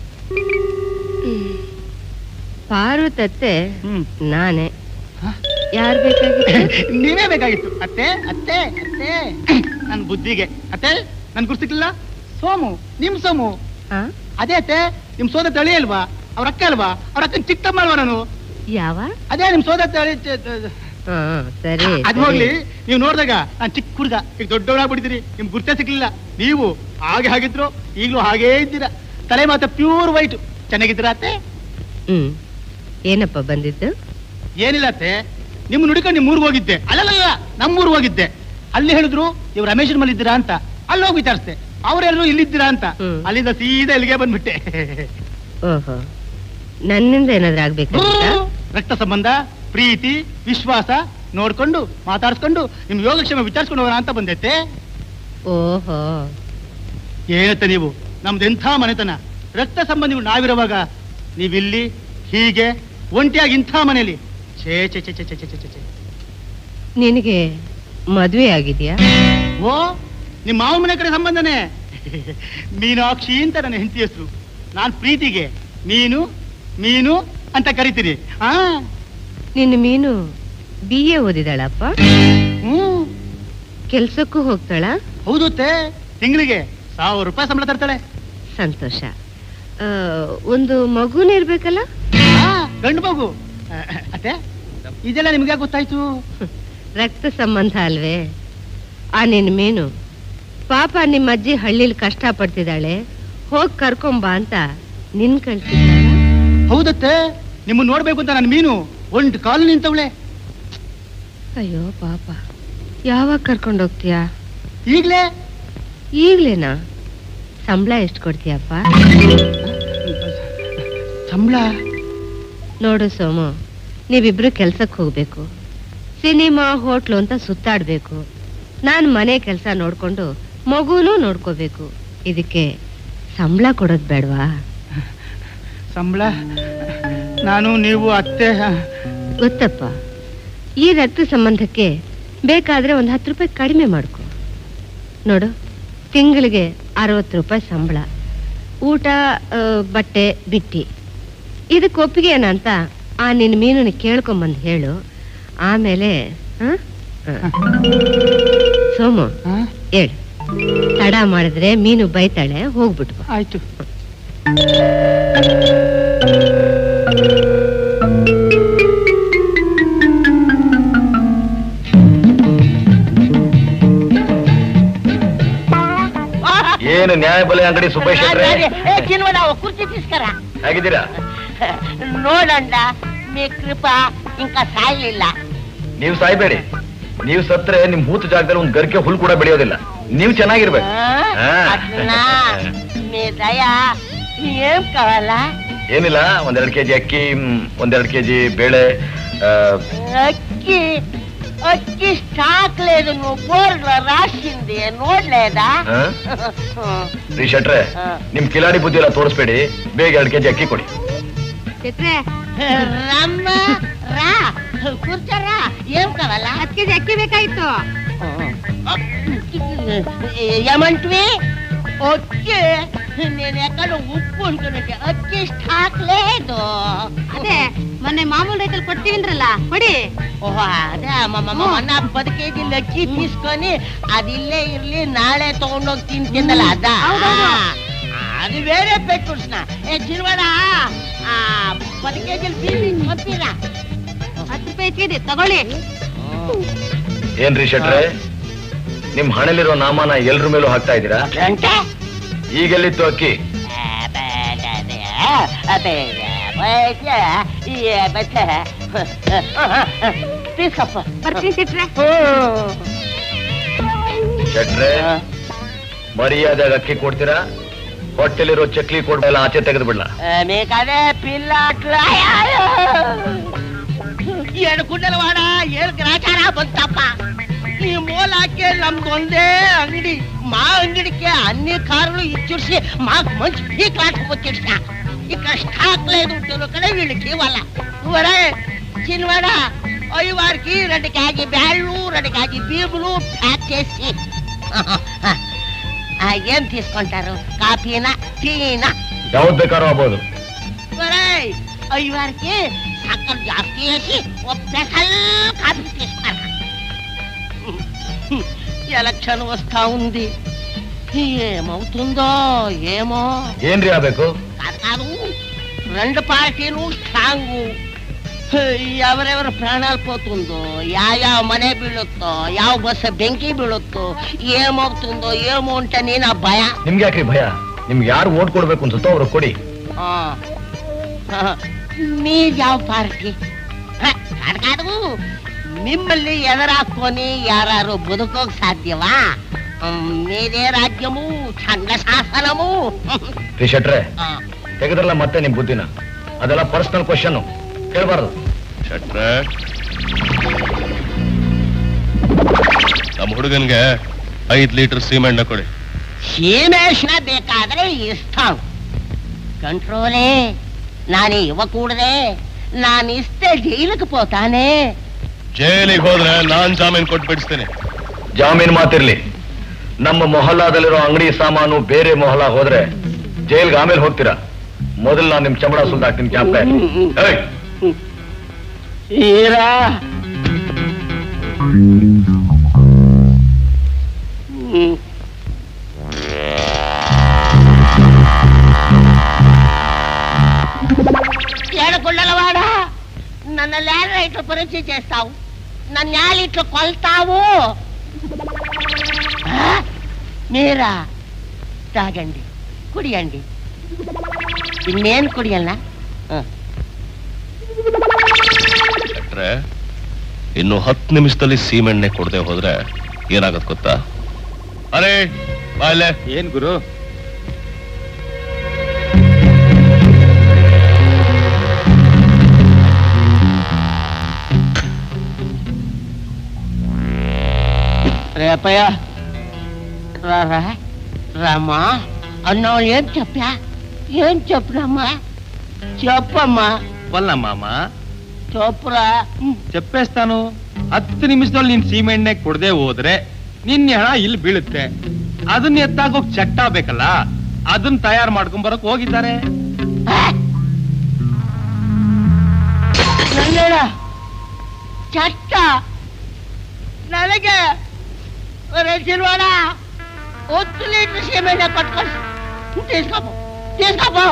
ಪಾರ್ವತತ್ತೆ ಹ್ಮ್ ನಾನೇ ಯಾರ್ ಬೇಕಾಗಿತ್ತು ನೀವೇ ಬೇಕಾಗಿತ್ತು ಅತ್ತೆ ಅತ್ತೆ ಅತ್ತೆ ನನ್ ಬುದ್ಧಿಗೆ ಅತ್ತೆ ನನ್ ಗುರ್ತಿಕ್ಲಿಲ್ಲ ಸೋಮು ನಿಮ್ ಸೋಮು ಹಾ ಅದೇ ಅತ್ತೆ ನಿಮ್ ಸೋದ ತಳಿ ಅಲ್ವಾ ಅವ್ರ ಅಕ್ಕ ಅಲ್ವಾ ಅವ್ರ ಅಕ್ಕನ ಚಿಕ್ಕಮ್ಮ ಅಲ್ವಾ ನಾನು ಯಾವ ಅದೇ ನಿಮ್ ಸೋದ ತಳಿ ಚ- ಚ- ಹಾ ಸರಿ ಅದ್ ಹೋಗ್ಲಿ ನೀವು ನೋಡಿದಾಗ ನಾನ್ ಚಿಕ್ಕ ಹುಡುಗ ಈಗ ದೊಡ್ಡವಳಾಗ್ಬಿಟ್ಟಿದ್ದೀರಿ ನಿಮ್ ಗುರ್ತೇ ಸಿಗ್ಲಿಲ್ಲ ನೀವು ಹಾಗೆ ಹಾಗಿದ್ರು ಈಗ್ಲೂ ಹಾಗೇ ಇದ್ದೀರಾ ತಲೆ ಮಾತ್ರ ಪ್ಯೂರ್ ವೈಟ್ ಚೆನ್ನಾಗಿದ್ದೀರಾ ಅತ್ತೆ ಹ್ಮ್ ಏನಪ್ಪ ಬಂದಿದ್ದು ಏನಿಲ್ಲ ಅತ್ತೆ ನಿಮ್ ನುಡಿಕೊಂಡು ನಿಮ್ ಊರಿಗೆ ಹೋಗಿದ್ದೆ ಅಲ್ಲಲ್ಲ ನಮ್ಮೂರಿಗೆ ಹೋಗಿದ್ದೆ ಅಲ್ಲಿ ಹೇಳಿದ್ರು ಇವ್ ರಮೇಶನ್ ಮಲ್ ಇದ್ದೀರಾ ಅಂತ ಅಲ್ಲಿ ಹೋಗಿ ವಿಚಾರಿಸ್ದೆ ಅವರೆಲ್ಲರೂ ಇಲ್ಲಿದ್ದೀರಾ ಅಂತ ಹ್ಮ್. ಅಲ್ಲಿಂದ ಸೀದಾ ಇಲ್ಲಿಗೆ ಬಂದ್ಬಿಟ್ಟೆ ಓಹೋ ನನ್ನಿಂದ ಏನಾದ್ರೂ ಆಗ್ಬೇಕಾ ರಕ್ತ ಸಂಬಂಧ ಪ್ರೀತಿ ವಿಶ್ವಾಸ ನೋಡ್ಕೊಂಡು ಮಾತಾಡ್ಸ್ಕೊಂಡು ನಿಮ್ ಯೋಗಕ್ಷೇಮ ವಿಚಾರಿಸ್ಕೊಂಡು ಹೋಗೋಣ ಅಂತ ಬಂದೈತೆ ಓಹೋ ಏನತ್ತೆ ನೀವು ನಮ್ದು ಎಂಥ ಮನೆತನ ರಕ್ತ ಸಂಬಂಧಿಗಳು ನಾವಿರುವಾಗ ನೀವಿಲ್ಲಿ ಹೀಗೆ ಒಂಟಿಯಾಗಿ ಇಂಥ ಮನೆಯಲ್ಲಿ ಛೇ ಛೇ ಛೇ ಛೇ ಛೇ ಛೇ ಛೇ ಛೇ ನಿನಗೆ ಮದ್ವೆ ಆಗಿದ್ಯಾ ಓ ನಿಮ್ಮ ಮಾವ ಮನೆ ಕಡೆ ಸಂಬಂಧನೇ ಮೀನಾಕ್ಷಿ ಅಂತ ನನ್ನ ಹೆಂಡತಿ ಹೆಸರು ನಾನ್ ಪ್ರೀತಿಗೆ ಮೀನು ಮೀನು ಅಂತ ಕರಿತೀನಿ ಆ ನಿನ್ನ ಮೀನು ಬಿ ಎ ಓದಿದಾಳಪ್ಪ ಹ್ಮ್ ಕೆಲ್ಸಕ್ಕೂ ಹೋಗ್ತಾಳ ಹೌದು ಅತ್ತೆ ತಿಂಗಳಿಗೆ ಸಾವಿರ ರೂಪಾಯಿ ಸಂಬಳ ತರ್ತಾಳೆ ಸಂತೋಷ ಆ, ಒಂದು ಮಗುನೇ ಇರ್ಬೇಕಲ್ಲ ಆ, ಗಂಡು ಮಗು ಆ, ಅತ್ತೆ ಇದೆಲ್ಲ ನಿಮ್ಗೆ ಗೊತ್ತಾಯ್ತು ರಕ್ತ ಸಂಬಂಧ ಅಲ್ವೇ ಆ ನಿನ್ ಮೀನು ಪಾಪ ನಿಮ್ಮ ಅಜ್ಜಿ ಹಳ್ಳಿಲಿ ಕಷ್ಟ ಪಡ್ತಿದ್ದಾಳೆ ಹೋಗ್ ಕರ್ಕೊಂಬ ಅಂತ ನಿನ್ ಕಳ್ಸಿದ್ದಾಳ ಹೌದತ್ತೆ ನಿಮ್ಮನ್ನ ನೋಡ್ಬೇಕು ಅಂತ ನನ್ನ ಮೀನು ಒಂದ್ ಕಾಲು ನಿಂತವಳೆ ಅಯ್ಯೋ ಪಾಪ ಯಾವಾಗ ಕರ್ಕೊಂಡು ಹೋಗ್ತೀಯಾ ಈಗ್ಲೇ ಈಗ್ಲೇನಾ ಸಂಬಳ ಎಷ್ಟು ಕೊಡ್ತೀಯಪ್ಪ ಸಂಬಳ ನೋಡು ಸೋಮು ನೀವಿಬ್ರು ಕೆಲ್ಸಕ್ಕೆ ಹೋಗ್ಬೇಕು ಸಿನಿಮಾ ಹೋಟ್ಲು ಅಂತ ಸುತ್ತಾಡ್ಬೇಕು ನಾನು ಮನೆ ಕೆಲಸ ನೋಡ್ಕೊಂಡು ಮಗುನೂ ನೋಡ್ಕೋಬೇಕು ಇದಕ್ಕೆ ಸಂಬಳ ಕೊಡೋದ್ ಬೇಡವಾ ಸಂಬಳ ನಾನು ನೀವು ಅತ್ತೆ ಗೊತ್ತಪ್ಪ ಈ ರಕ್ತ ಸಂಬಂಧಕ್ಕೆ ಬೇಕಾದ್ರೆ ಒಂದು ಹತ್ತು ರೂಪಾಯಿ ಕಡಿಮೆ ಮಾಡ್ಕೊ ನೋಡು ತಿಂಗಳಿಗೆ ಅರವತ್ತು ರೂಪಾಯಿ ಸಂಬಳ ಊಟ ಆ, ಬಟ್ಟೆ ಬಿಟ್ಟಿ ಇದಕ್ಕೆ ಒಪ್ಪಿಗೆ ಏನಂತ ಆ ನಿನ್ನ ಮೀನನ್ನ ಕೇಳ್ಕೊಂಬಂದು ಹೇಳು ಆಮೇಲೆ ಹ? ಹ. ಸೋಮು ಆ? ಹೇಳು ತಡ ಮಾಡಿದ್ರೆ ಮೀನು ಬೈತಾಳೆ ಹೋಗ್ಬಿಟ್ಟು ಬಾ. ಆಯ್ತು ಏನು ನ್ಯಾಯಬೆಲೆ ಅಂಗಡಿ ಸುಬ್ಬಯ್ಯ ಶೆಟ್ರೆ ఏ చిన్నవాడ కుర్చీ తీసుకురా ಹೇಗಿದ್ದೀರಾ ನೋಡಂಡ మీ ಕೃಪ ఇంకా ಸಾಯ್ಲಿಲ್ಲ ನೀವು ಸಾಯ್ಬೇಡಿ ನೀವು ಸತ್ರೆ ನಿಮ್ ಹೂತು ಜಾಗದಲ್ಲಿ ಒಂದ್ ಗರಿಕೆ ಹುಲ್ ಕೂಡ ಬೆಳೆಯೋದಿಲ್ಲ ನೀವು ಚೆನ್ನಾಗಿರ್ಬೇಕು ఆ? ఆ. అట్లనా మీ దయ ఏం కావాలా ಏನಿಲ್ಲ ಒಂದೆರಡು ಕೆಜಿ ಅಕ್ಕಿ ಮ್, ಒಂದೆರಡು ಕೆಜಿ ಬೇಳೆ ಆ, అక్కి అక్కి స్టాక్ లేదు నువ్వు బోర్డులో రాసింది ನೋಡ್ಲೇದಾ ಆ? ರೀ ಶೆಟ್ರೆ ನಿಮ್ ಕಿಲಾಡಿ ಬುದ್ಧಿ ಎಲ್ಲ ತೋರಿಸ್ಬೇಡಿ ಬೇಗ ಎರಡು ಕೆಜಿ ಅಕ್ಕಿ ಕೊಡಿ రమ్మ రా కూర్చోరా ఏం కావాలా ಹತ್ತು ಕೆಜಿ ಅಕ್ಕಿ ಬೇಕಾಗಿತ್ತು ఏమంటివి వచ్చి నేను ఎక్కడ ఉప్పు ఉంటున్నట్టు వచ్చి స్టాక్ లేదు ಅದೇ ಮೊನ್ನೆ ಮಾಮೂలు ರೈತಲ್ಲಿ ಕೊಡ್ತೀವಿಂದ್ರಲ್ಲ ಕೊಡಿ ఓహో అదే మొన్న పది కేజీలు అక్కి తీసుకొని అది ఇల్లే ఇర్ಲಿ నాಳೆ తಗೊಂಡೋಗಿ తింటుందಲ್ಲ ಅದ అది వేరే పెట్టుకుంటున్నా ఏ చిరువాడ ఆ పది కేజీలు తీసి పంపిరా ಹತ್ತು ರೂಪಾಯಿ ಹೆಚ್ಚಿದೆ ತಗೊಳ್ಳಿ ಏನ್ರಿ ಶೆಟ್ರೆ ನಿಮ್ ಹಣೆಲಿರೋ ನಾಮನ ಎಲ್ರ ಮೇಲೂ ಹಾಕ್ತಾ ಇದ್ದೀರಾ అంటే ಈಗೆಲ್ಲಿತ್ತು ಅಕ್ಕಿ తీసుకో ಬರ್ತೀನಿ ಸಿಟ್ರೆ ಶೆಟ್ರೆ ಮರ್ಯಾದಾಗ ಅಕ್ಕಿ ಕೊಡ್ತೀರಾ ಹೊಟ್ಟೆಲಿರೋ ಚಕ್ಲಿ ಕೊಡ್ಬಲ್ಲ ಆಚೆ ತೆಗೆದು ಬಿಡ್ಲಾ మీకు అదే పిల్ల అట్లా ఏడు కుండల వాడ ఏడు గ్రాచారా ಬಂತಪ್ಪ ಈ ಮೂಲಕ್ಕೆ ನಮ್ದೊಂದೇ ಅಂಗಡಿ మా అంగడికి అన్ని కార్లు ఇచ్చేసి మాకు మంచి పీక్ లాట్టుకొచ్చేసిన ఇక్కడ స్టాక్ లేదు కడే వీళ్ళకి ఇవ్వాల ఒరే చిన్నవాడ అయ్యి వారికి రెండు కేజీ బ్యాళ్ళు రెండు కేజీ బీబులు ప్యాక్ చేసి ఆ, ఏం తీసుకుంటారు కాఫీనా టీనా ಯಾವ್ದು ಬೇಕಾದ್ರೂ ಆಗ್ಬೋದು ఒరేయ్ అయ్యి వారికి సక్కలు జాస్తి వేసి ఓ స్పెషల్ కాఫీ తీసుకురా ఎలక్షన్ వస్తా ఉంది ఏమవుతుందో ఏమో ಏನ್ರಿ ಆಗ್ಬೇಕು కాదు కాదు రెండు పార్టీలు స్ట్రాంగ్ ఎవరెవరు ప్రాణాలు పోతుందో ಯಾವ ಮನೆ ಬೀಳುತ್ತೋ ಯಾವ ಬಸ್ ಬೆಂಕಿ ಬೀಳುತ್ತೋ ಏಮవుతుందో ఏమో అంటే నేను ఆ ಭಯ ನಿಮ್ಗೆ ಯಾಕ್ರಿ ಭಯ ನಿಮ್ಗೆ ಯಾರು ಓಟ್ ಕೊಡ್ಬೇಕು ಅನ್ಸುತ್ತೋ ಅವ್ರು ಕೊಡಿ ఆ. ఆ. మీది ಯಾವ పార్టీ ఆ, కాదు కాదు మిమ్మల్ని ఎదరాక్కొని యారారు బతుకోక సాధ్యమా ఉమ్, మీదే రాజ్యము ఛంద శాసనము ರೀ ಶೆಟ್ರೆ ಆ, ತೆಗೆದ್ರಲ್ಲ ಮತ್ತೆ ನಿಮ್ ಬುದ್ಧಿನ ಅದೆಲ್ಲ ಪರ್ಸನಲ್ ಕ್ವಶನ್ ಕೇಳಬಾರ್ದು ಶಟ್ರೆ ನಮ್ಮ ಹುಡುಗನ್ಗೆ ಐದ್ ಲೀಟರ್ ಸೀಮೆಣ್ಣೆ ಕೊಡಿ ಸೀಮೆಷ್ಣ ಬೇಕಾದ್ರೆ ಇಸ್ತಾನು ಕಂಟ್ರೋಲೇ ನಾನು ಇವ್ವಕೂಡದೆ ನಾನು ಇಷ್ಟೇ ಜೈಲಿಗೆ ಪೋತಾನೆ ಜೈಲಿಗೆ ಹೋದ್ರೆ ನಾನ್ ಜಾಮೀನ್ ಕೊಟ್ಟು ಬಿಡಿಸ್ತೇನೆ ಜಾಮೀನ್ ಮಾತಿರ್ಲಿ ನಮ್ಮ ಮೊಹಲ್ಲಾದಲ್ಲಿರೋ ಅಂಗಡಿ ಸಾಮಾನು ಬೇರೆ ಮೊಹಲ್ಲಾ ಹೋದ್ರೆ ಜೈಲ್ಗೆ ಆಮೇಲೆ ಹೋಗ್ತೀರಾ ಮೊದಲು ನಾನು ನಿಮ್ ಚಮಡ ಸುಲ್ದಾಕ್ತೀನಿ ಜ್ಞಾಪಕ ಇರ್ಲಿ. ಏಯ್, ಈರಾ ಹ್ಮ್. ఏడకుండలవాడా నన్ను లేడర్ ఇట్లా పరీక్ష చేస్తావు నన్ను నేల ఇట్లా కొల్తావు ఆ? మీరా తాగండి కుడియండి ಇನ್ನೇನ್ ಕುಡಿಯಲ್ಲ ಶಟ್ರೆ ಇನ್ನು ಹತ್ತು ನಿಮಿಷದಲ್ಲಿ ಸೀಮೆಣ್ಣೆ ಕೊಡದೆ ಹೋದ್ರೆ ಏನಾಗತ್ ಗೊತ್ತಾ ಅರೇ ಬಾಯ್ಲೆ ಏನ್ ಗುರು రేపయ్య రారా రామా అన్నావు ఏం చెప్పా ఏం చెప్పినమ్మా చెప్పమ్మా వల్ల మామ చెప్పురా చెప్పేస్తాನು ಹತ್ತು ನಿಮಿಷದಲ್ಲಿ ನೀನ್ ಸೀಮೆಣ್ಣೆ ಕೊಡದೆ ಹೋದ್ರೆ ನಿನ್ನ ಹಣ ಇಲ್ಲಿ ಬೀಳುತ್ತೆ ಅದನ್ನ ಎತ್ತಾಗೋಕ್ ಚಟ್ಟ ಬೇಕಲ್ಲ ಅದನ್ನ ತಯಾರು ಮಾಡ್ಕೊಂಡ್ ಬರಕ್ ಹೋಗಿದ್ದಾರೆ ನನ್ನಡ ಚಟ್ಟ ನನಗೆ ಸಿಲ್ವಾಡ ಹತ್ತು ಲೀಟರ್ ಸೀಮೆಣ್ಣೆ ಕೊಟ್ಕೊಂಡು తీసుకోపో తీసుకోపో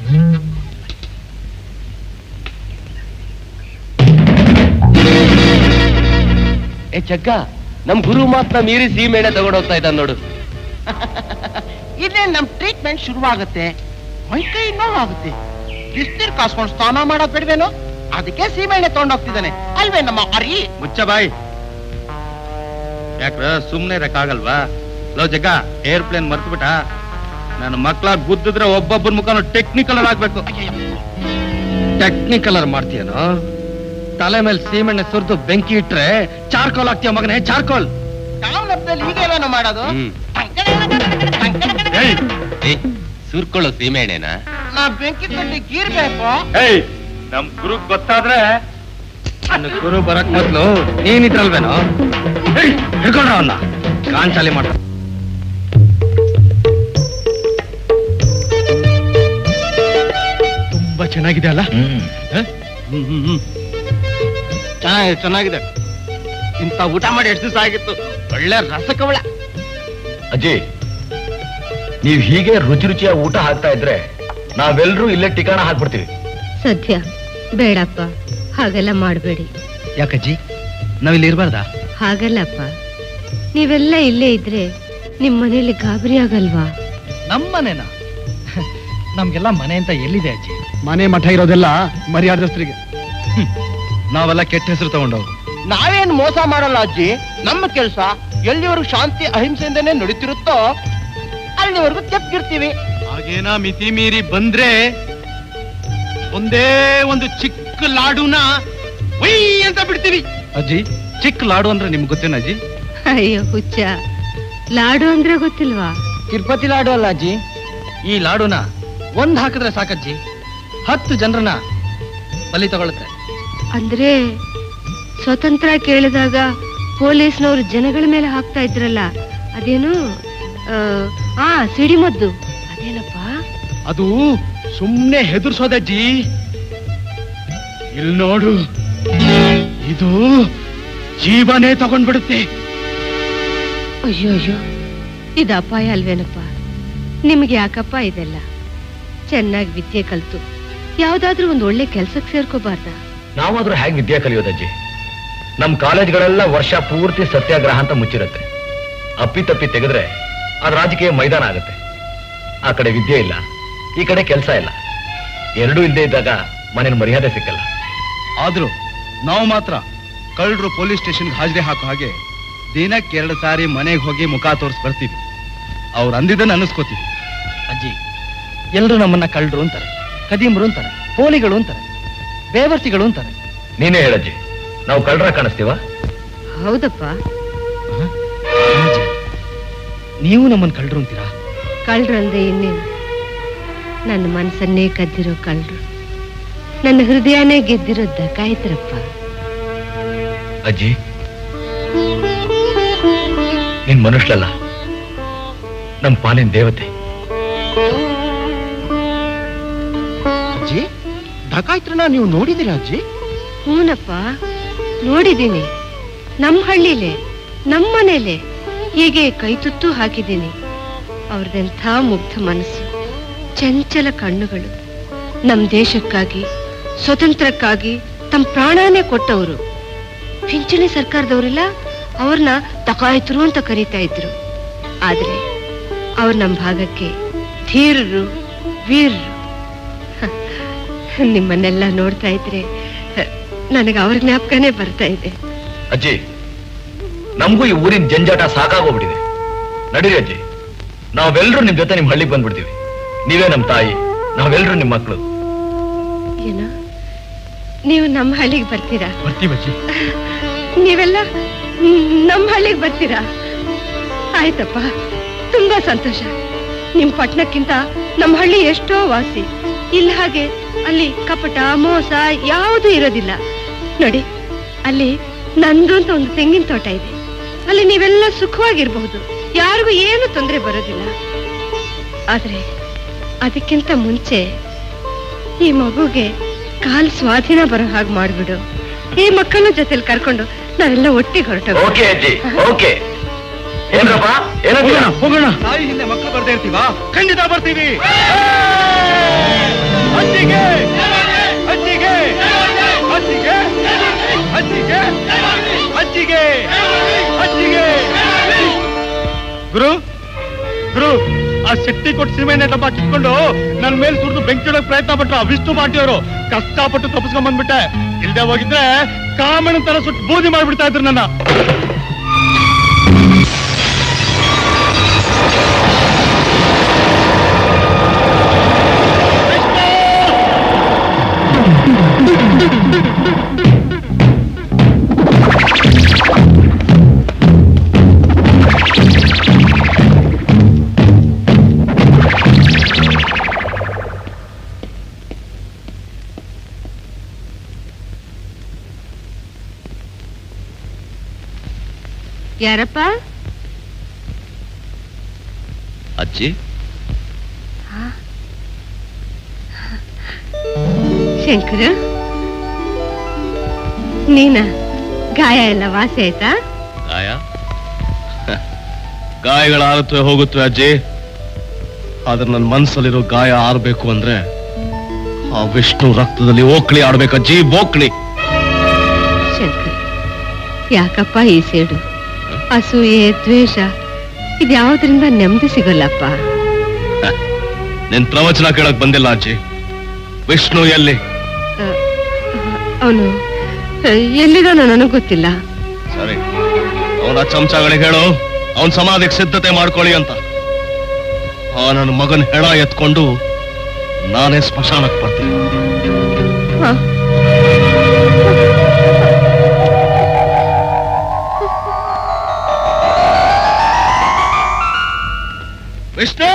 ಏ ಚಕ್ಕ ನಮ್ ಗುರು ಮಾತ್ನ ಮೀರಿ ಸೀಮೆಣ್ಣೆ ತಗೊಂಡು ಹೋಗ್ತಾ ಇದ್ದಾನೆ ನೋಡು ಇಲ್ಲೇ ನಮ್ ಟ್ರೀಟ್ಮೆಂಟ್ ಶುರುವಾಗುತ್ತೆ ಮೈ ಕೈ ನೋವಾಗುತ್ತೆ ಬಿಸ್ನೀರ್ ಕಾಸ್ಕೊಂಡು ಸ್ನಾನ ಮಾಡೋದ್ ಬಿಡ್ವೇನೋ ಅದಕ್ಕೆ ಸೀಮೆಣ್ಣೆ ತಗೊಂಡೋಗ್ತಿದ್ದಾನೆ ಅಲ್ವೇ ನಮ್ಮ ಅರಿ ಮುಚ್ಚ ಬಾಯ್ ಯಾಕ್ರ ಸುಮ್ನೆ ಇರಕ್ಕಾಗಲ್ವಾ ಲೋ ಜಗ್ಗ ಏರ್ಪ್ಲೇನ್ ಮರ್ತ್ಬಿಟ್ಟ ನನ್ನ ಮಕ್ಳ ಗುದ್ದಿದ್ರೆ ಒಬ್ಬೊಬ್ಬರ ಮುಖನು ಟೆಕ್ನಿಕಲರ್ ಆಗ್ಬೇಕು ಟೆಕ್ನಿಕಲರ್ ಮಾಡ್ತೀಯನೋ ತಲೆ ಮೇಲೆ ಸೀಮೆಣ್ಣೆ ಸುರಿದು ಬೆಂಕಿ ಇಟ್ರೆ ಚಾರ್ಕೋಲ್ ಆಗ್ತೀಯ ಮಗನೇ ಚಾರ್ಕೋಲ್ ಯಾವ ಲಬ್ದಲ್ಲಿ ಹೀಗೇನೋ ಮಾಡೋದು ಏಯ್ ಸುರ್ಕೊಳ್ಳೋ ಸೀಮೆಣ್ಣೆನ ನಾ ಬೆಂಕಿ ಕಡ್ಡಿ ಗೀರ್ಬೇಕು ಏಯ್ ನಮ್ ಗುರು ಗೊತ್ತಾದ್ರೆ ನನ್ನ ಗುರು ಬರಕ್ ಮೊದ್ಲು ನೀನಿದ್ರಲ್ವೇನೋ ಏಯ್, ಹಿಡ್ಕೊಂಡ್ರ ಅವನ್ನ ಕಾಂಚಾಲಿ ಮಾಡ ತುಂಬಾ ಚೆನ್ನಾಗಿದೆ ಅಲ್ಲ ಹ್ಮ್ ಚೆನ್ನಾಗಿದೆ ಚೆನ್ನಾಗಿದೆ ಇಂಥ ಊಟ ಮಾಡಿ ಎಷ್ಟು ದಿವಸ ಆಗಿತ್ತು ಒಳ್ಳೆ ರಸಕವಳ ಅಜ್ಜಿ ನೀವ್ ಹೀಗೆ ರುಚಿ ರುಚಿಯಾಗಿ ಊಟ ಹಾಕ್ತಾ ಇದ್ರೆ ನಾವೆಲ್ಲರೂ ಇಲ್ಲೇ ಟಿಕಾಣ ಹಾಕ್ಬಿಡ್ತೀವಿ ಸದ್ಯ ಬೇಡಪ್ಪ ಹಾಗೆಲ್ಲ ಮಾಡಬೇಡಿ ಯಾಕಜ್ಜಿ ನಾವಿಲ್ಲಿ ಇರ್ಬಾರ್ದಾ ಹಾಗಲ್ಲಪ್ಪ ನೀವೆಲ್ಲ ಇಲ್ಲೇ ಇದ್ರೆ ನಿಮ್ ಮನೇಲಿ ಗಾಬರಿ ಆಗಲ್ವಾ ನಮ್ಮನೇನ ನಮ್ಗೆಲ್ಲ ಮನೆ ಅಂತ ಎಲ್ಲಿದೆ ಅಜ್ಜಿ ಮನೆ ಮಠ ಇರೋದೆಲ್ಲ ಮರ್ಯಾದಸ್ಥರಿಗೆ ನಾವೆಲ್ಲ ಕೆಟ್ಟ ಹೆಸರು ತಗೊಂಡವು ನಾವೇನ್ ಮೋಸ ಮಾಡಲ್ಲ ಅಜ್ಜಿ ನಮ್ಮ ಕೆಲಸ ಎಲ್ಲಿವರೆಗೂ ಶಾಂತಿ ಅಹಿಂಸೆಯಿಂದನೇ ನಡೀತಿರುತ್ತೋ ಅಲ್ಲಿವರೆಗೂ ತೆಪ್ಪಿರ್ತೀವಿ ಹಾಗೇನಾ ಮಿತಿ ಮೀರಿ ಬಂದ್ರೆ ಒಂದೇ ಒಂದು ಚಿಕ್ಕ ಲಾಡುನ ಒಯ್ ಅಂತ ಬಿಡ್ತೀವಿ ಅಜ್ಜಿ ಚಿಕ್ಕ ಲಾಡು ಅಂದ್ರೆ ನಿಮ್ಗೆ ಗೊತ್ತೇನ ಅಜ್ಜಿ ಅಯ್ಯೋ ಹುಚ್ಚ ಲಾಡು ಅಂದ್ರೆ ಗೊತ್ತಿಲ್ವಾ ತಿರುಪತಿ ಲಾಡು ಅಲ್ಲ ಅಜ್ಜಿ ಈ ಲಾಡುನ ಒಂದ್ ಹಾಕಿದ್ರೆ ಸಾಕಜ್ಜಿ ಹತ್ತು ಜನರನ್ನ ಬಲಿ ತಗೊಳುತ್ತೆ ಅಂದ್ರೆ ಸ್ವತಂತ್ರ ಕೇಳಿದಾಗ ಪೊಲೀಸ್ನವರು ಜನಗಳ ಮೇಲೆ ಹಾಕ್ತಾ ಇದ್ರಲ್ಲ ಅದೇನು ಆ, ಆ ಸಿಡಿಮದ್ದು ಅದೇನಪ್ಪ ಅದು ಸುಮ್ನೆ ಹೆದರ್ಸೋದಜ್ಜಿ ಇಲ್ಲಿ ನೋಡು ಇದು ಜೀವನೇ ತಗೊಂಡ್ಬಿಡುತ್ತೆ ಅಯ್ಯೋ ಅಯ್ಯೋ ಇದು ಅಪಾಯ ಅಲ್ವೇನಪ್ಪ ನಿಮ್ಗೆ ಯಾಕಪ್ಪ ಇದೆಲ್ಲ ಚೆನ್ನಾಗಿ ವಿದ್ಯೆ ಕಲ್ತು ಯಾವ್ದಾದ್ರೂ ಒಂದು ಒಳ್ಳೆ ಕೆಲ್ಸಕ್ಕೆ ಸೇರ್ಕೋಬಾರ್ದ ನಾವಾದ್ರೂ ಹೇಗೆ ವಿದ್ಯೆ ಕಲಿಯೋದಜ್ಜಿ ನಮ್ ಕಾಲೇಜ್ಗಳೆಲ್ಲ ವರ್ಷ ಪೂರ್ತಿ ಸತ್ಯಾಗ್ರಹ ಅಂತ ಮುಚ್ಚಿರುತ್ತೆ ಅಪ್ಪಿತಪ್ಪಿ ತೆಗೆದ್ರೆ ಅದು ರಾಜಕೀಯ ಮೈದಾನ ಆಗುತ್ತೆ ಆ ಕಡೆ ವಿದ್ಯೆ ಇಲ್ಲ ಈ ಕಡೆ ಕೆಲಸ ಇಲ್ಲ ಎರಡೂ ಇಲ್ಲದೆ ಇದ್ದಾಗ ಮನೇಲಿ ಮರ್ಯಾದೆ ಸಿಕ್ಕಲ್ಲ ಆದ್ರೂ ನಾವು ಮಾತ್ರ ಕಳ್ಳರು ಪೊಲೀಸ್ ಸ್ಟೇಷನ್ಗೆ ಹಾಜರಿ ಹಾಕೋ ಹಾಗೆ ದಿನಕ್ಕೆ ಎರಡು ಸಾರಿ ಮನೆಗೆ ಹೋಗಿ ಮುಖ ತೋರಿಸಿ ಬರ್ತೀವಿ ಅವ್ರು ಅಂದಿದ್ದನ್ನ ಅನ್ನಿಸ್ಕೋತೀವಿ ಅಜ್ಜಿ ಎಲ್ರು ನಮ್ಮನ್ನ ಕಳ್ಳರು ಅಂತಾರೆ ಕದೀಮ್ರು ಅಂತಾರೆ ಪೋಲಿಗಳು ಅಂತಾರೆ ಬೇವರ್ತಿಗಳು ಅಂತಾರೆ ನೀನೇ ಹೇಳಜ್ಜಿ ನಾವು ಕಳ್ಳರ ಕಾಣಿಸ್ತೀವ ಹೌದಪ್ಪ ಅಜ್ಜಿ, ನೀವು ನಮ್ಮನ್ನ ಕಳ್ಳರು ಅಂತೀರಾ ಕಳ್ರಂದೆ ಇನ್ನೇನು ನನ್ನ ಮನಸ್ಸನ್ನೇ ಕದ್ದಿರೋ ಕಳ್ರು ನನ್ನ ಹೃದಯನೇ ಗೆದ್ದಿರೋ ದಕಾಯ್ತ್ರಪ್ಪ ಅಜ್ಜಿ ನಿನ್ ಮನುಷ್ಯಲ್ಲ ನಮ್ ಪಾಲಿನ ದೇವತೆ ಅಜ್ಜಿ ಡಕಾಯ್ತ್ರನ ನೀವು ನೋಡಿದಿರಾ ಅಜ್ಜಿ ಹೂನಪ್ಪ ನೋಡಿದ್ದೀನಿ ನಮ್ಮ ಹಳ್ಳಿಲೆ ನಮ್ಮ ಮನೇಲೆ ಹೀಗೆ ಕೈತುತ್ತು ಹಾಕಿದ್ದೀನಿ ಅವ್ರದೆಂಥ ಮುಗ್ಧ ಮನಸ್ಸು ಚಂಚಲ ಕಣ್ಣುಗಳು ನಮ್ಮ ದೇಶಕ್ಕಾಗಿ ಸ್ವತಂತ್ರಕ್ಕಾಗಿ ತಮ್ಮ ಪ್ರಾಣನೇ ಕೊಟ್ಟವರು ಪಿಂಚಣಿ ಸರ್ಕಾರದವರೆಲ್ಲ ಅವ್ರನ್ನ ತಕಾಯ್ತರು ಅಂತ ಕರೀತಾ ಇದ್ರು ಆದ್ರೆ ಅವ್ರು ನಮ್ಮ ಭಾಗಕ್ಕೆ ಧೀರರು ವೀರರು ಹ, ನಿಮ್ಮನ್ನೆಲ್ಲ ನೋಡ್ತಾ ಇದ್ರೆ ಹ, ನನಗೆ ಅವ್ರ ಜ್ಞಾಪಕನೇ ಬರ್ತಾ ಇದೆ ಅಜ್ಜಿ ನಮಗೂ ಈ ಊರಿನ ಜಂಜಾಟ ಸಾಕಾಗೋಗ್ಬಿಟ್ಟಿದೆ ನಡೀರಿ ಅಜ್ಜಿ ನಾವೆಲ್ಲರೂ ನಿಮ್ ಜೊತೆ ನಿಮ್ ಹಳ್ಳಿಗೆ ಬಂದ್ಬಿಡ್ತೀವಿ ನೀವೇ ನಮ್ ತಾಯಿ ನಾವೆಲ್ಲರೂ ನಿಮ್ ಮಕ್ಕಳು ಏನು ನೀವು ನಮ್ಮ ಹಳ್ಳಿಗೆ ಬರ್ತೀರಾ ಬರ್ತೀವಿ ಅಜ್ಜಿ ನೀವೆಲ್ಲ ಮ್, ನಮ್ಮ ಹಳ್ಳಿಗೆ ಬರ್ತೀರಾ ಆಯ್ತಪ್ಪ ತುಂಬಾ ಸಂತೋಷ ನಿಮ್ ಪಟ್ಟಣಕ್ಕಿಂತ ನಮ್ಮ ಹಳ್ಳಿ ಎಷ್ಟೋ ವಾಸಿ ಇಲ್ಲ ಹಾಗೆ ಅಲ್ಲಿ ಕಪಟ ಮೋಸ ಯಾವುದೂ ಇರೋದಿಲ್ಲ ನೋಡಿ ಅಲ್ಲಿ ನಂದು ಅಂತ ಒಂದು ತೆಂಗಿನ ತೋಟ ಇದೆ ಅಲ್ಲಿ ನೀವೆಲ್ಲ ಸುಖವಾಗಿರ್ಬಹುದು ಯಾರಿಗೂ ಏನು ತೊಂದರೆ ಬರೋದಿಲ್ಲ ಆದ್ರೆ ಅದಕ್ಕಿಂತ ಮುಂಚೆ ಈ ಮಗುಗೆ ಕಾಲ್ ಸ್ವಾಧೀನ ಬರೋ ಹಾಗೆ ಮಾಡ್ಬಿಡು ಈ ಮಕ್ಕಳನ್ನ ಜೊತೆಲಿ ಕರ್ಕೊಂಡು ನಾವೆಲ್ಲ ಒಟ್ಟಿಗೆ ಹೊರಟ ಓಕೆ ಅಜ್ಜಿ ಓಕೆ ಏನ್ರಪ್ಪ ಹೋಗೋಣ ಏನಂತೀರಾ ಹೋಗೋಣ ತಾಯಿ ಹಿಂದೆ ಮಕ್ಕಳು ಬರ್ದೇ ಇರ್ತೀವಾ ಖಂಡಿತ ಬರ್ತೀವಿ ಅಜ್ಜಿಗೆ ಅಜ್ಜಿಗೆ ಅಜ್ಜಿಗೆ ಅಜ್ಜಿಗೆ ಅಜ್ಜಿಗೆ ಅಜ್ಜಿಗೆ ಗುರು ಗುರು ಆ ಶೆಟ್ಟಿ ಕೊಟ್ಟು ಸಿಮೆಂಟ್ ಡಬ್ಬ ಕಿತ್ಕೊಂಡು ನನ್ ಮೇಲೆ ಸುರಿದು ಬೆಂಕಿ ಇಡೋಕ್ ಪ್ರಯತ್ನ ಪಟ್ರು ಆ ವಿಷ್ಣು ಪಾಟಿಯವರು ಕಷ್ಟಪಟ್ಟು ತಪ್ಪಿಸ್ಕೊಂಡ್ ಬಂದ್ಬಿಟ್ಟೆ ಇಲ್ದೆ ಹೋಗಿದ್ರೆ ಕಾಮಣ್ಣ ತರ ಸುಟ್ಟು ಬೂದಿ ಮಾಡ್ಬಿಡ್ತಾ ಇದ್ರು ನನ್ನ ಯಾರಪ್ಪ ಅಜ್ಜಿ ಶಂಕರ ನೀನ ಗಾಯ ಎಲ್ಲ ವಾಸಿ ಆಯ್ತಾ ಗಾಯ ಗಾಯಗಳ ಆರುತ್ತವೆ ಹೋಗುತ್ತವೆ ಅಜ್ಜಿ ಆದ್ರೆ ನನ್ನ ಮನ್ಸಲ್ಲಿರೋ ಗಾಯ ಆರ್ಬೇಕು ಅಂದ್ರೆ ಆ ವಿಷ್ಣು ರಕ್ತದಲ್ಲಿ ಓಕ್ಳಿ ಆಡ್ಬೇಕು ಅಜ್ಜಿ ಓಕ್ಳಿ ಶಂಕರ್ ಯಾಕಪ್ಪ ಈ ಸೇಡು ಅಸೂಯೆ ದ್ವೇಷ ಇದ್ಯಾವುದರಿಂದ ನೆಮ್ಮದಿ ಸಿಗಲ್ಲಪ್ಪ ನಿನ್ ಪ್ರವಚನ ಕೇಳಕ್ ಬಂದಿಲ್ಲ ಅಜ್ಜಿ ವಿಷ್ಣು ಎಲ್ಲಿ ಅವನು ಎಲ್ಲಿದಾನೋ ನನಗ್ ಗೊತ್ತಿಲ್ಲ ಸರಿ ಅವನ ಚಮಚಗಳಿಗೆ ಹೇಳು ಅವನ್ ಸಮಾಧಿಗೆ ಸಿದ್ಧತೆ ಮಾಡ್ಕೊಳ್ಳಿ ಅಂತ ಆ ನನ್ನ ಮಗನ ಹೆಣ ಎತ್ಕೊಂಡು ನಾನೇ ಸ್ಮಶಾನಕ್ಕೆ ಬರ್ತೀನಿ ಹ. ವಿಷ್ಣು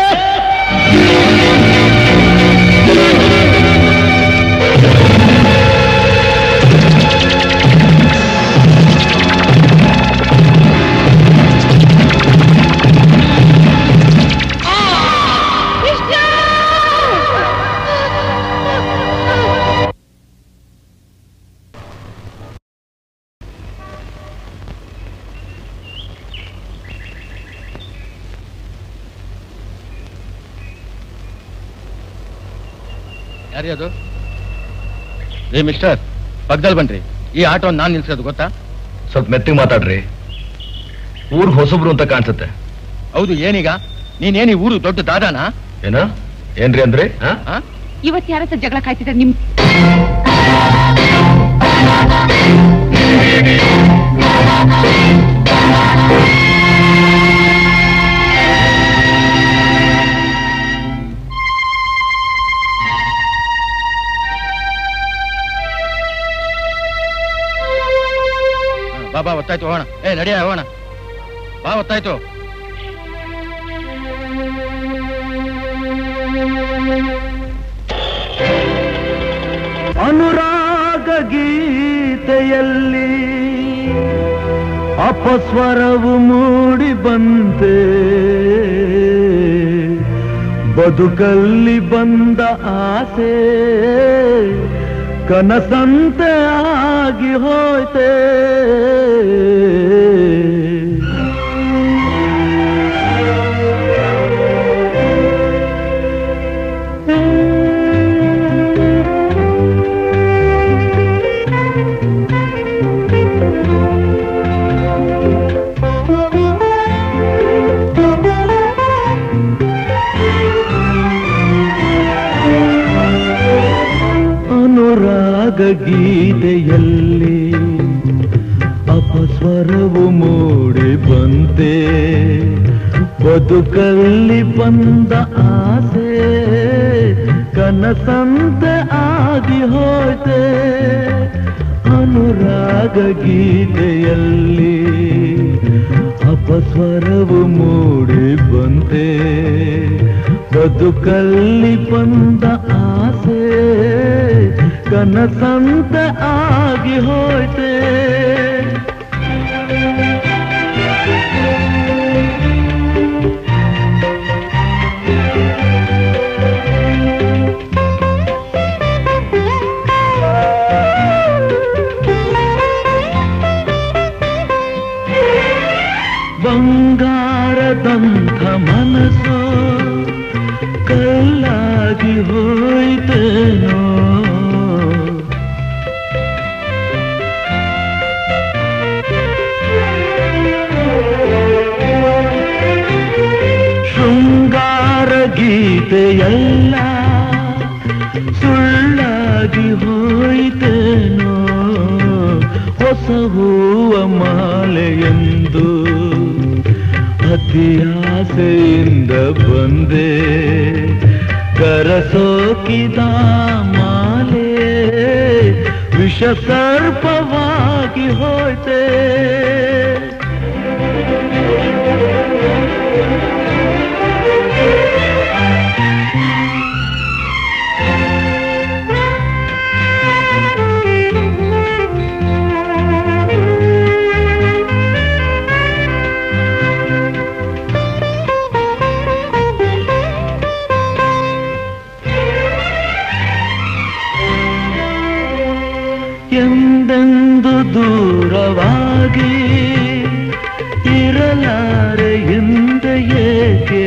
ಯಾರೇ ಅದು ಏ ಮಿಸ್ಟರ್ ಪಕ್ಕದಲ್ಲಿ ಬನ್ರಿ ಈ ಆಟೋ ನಾನ್ ನಿಲ್ಸೋದು ಗೊತ್ತಾ ಸ್ವಲ್ಪ ಮೆತ್ತಿಗೆ ಮಾತಾಡ್ರಿ ಊರ್ ಹೊಸಬ್ರು ಅಂತ ಕಾಣಿಸುತ್ತೆ ಹೌದು ಏನೀಗ ನೀನೇನು ಈ ಊರು ದೊಡ್ಡ ದಾದಾನಾ ಏನ ಏನ್ರಿ ಅಂದ್ರಿ ಹಾ ಆ? ಇವತ್ತು ಯಾರ ಹತ್ರ ಜಗಳ ಕಾಯ್ತಿದ್ದಾರೆ ನಿಮ್ ಬಾ ಬಾ ಒತ್ತಾಯ್ತು ಹೋಗೋಣ ಏ ನಡಿಯ ಹೋಗೋಣ ಬಾ ಒತ್ತಾಯ್ತು ಅನುರಾಗ ಗೀತೆಯಲ್ಲಿ ಅಪಸ್ವರವು ಮೂಡಿ ಬಂತೆ ಬದುಕಲ್ಲಿ ಬಂದ ಆಸೆ ಕನಸಂತೆ ಆಗಿ ಹೋಯ್ತೆ ಅನುರಾಗ ಗೀತೆಯಲ್ಲಿ ಅಪಸ್ವರವು ಮೂಡಿ ಬಂತೆ ಬದುಕಲ್ಲಿ ಬಂದ ಆಸೆ ಕನಸಂತೆ ಆಗಿ ಹೋಯ್ತೆ ಅನುರಾಗ ಗೀತೆಯಲ್ಲಿ ಅಪಸ್ವರವು ಮೂಡಿ ಬಂತೆ ಬದುಕಲ್ಲಿ ಬಂದ ಆಸೆ ಕನಸಂತ ಆಗಿ ಹೋಯ್ತೆ ಬಂಗಾರದಂಥ ಮನಸ್ಸು ಕಲ್ಲಾಗಿ ಹೋಯ್ತೇನೋ ಶೃಂಗಾರ ಗೀತೆಯಲ್ಲ ಸುಳ್ಳಾಗಿ ಹೋಯ್ತೇನೋ ಹೊಸ ಹೂವ ಮಾಲೆಯೆಂದು ಅತಿ ಆಸೆಯಿಂದ ಬಂದೆ ಕರಸೋಕಿದ ಮಾಲೆ ವಿಷ ಸರ್ಪವಾಗಿ ಹೋಯ್ತೆ ಎಂದೆಂದು ದೂರವಾಗಿ ಇರಲಾರೆ ಎಂದ ಏಕೆ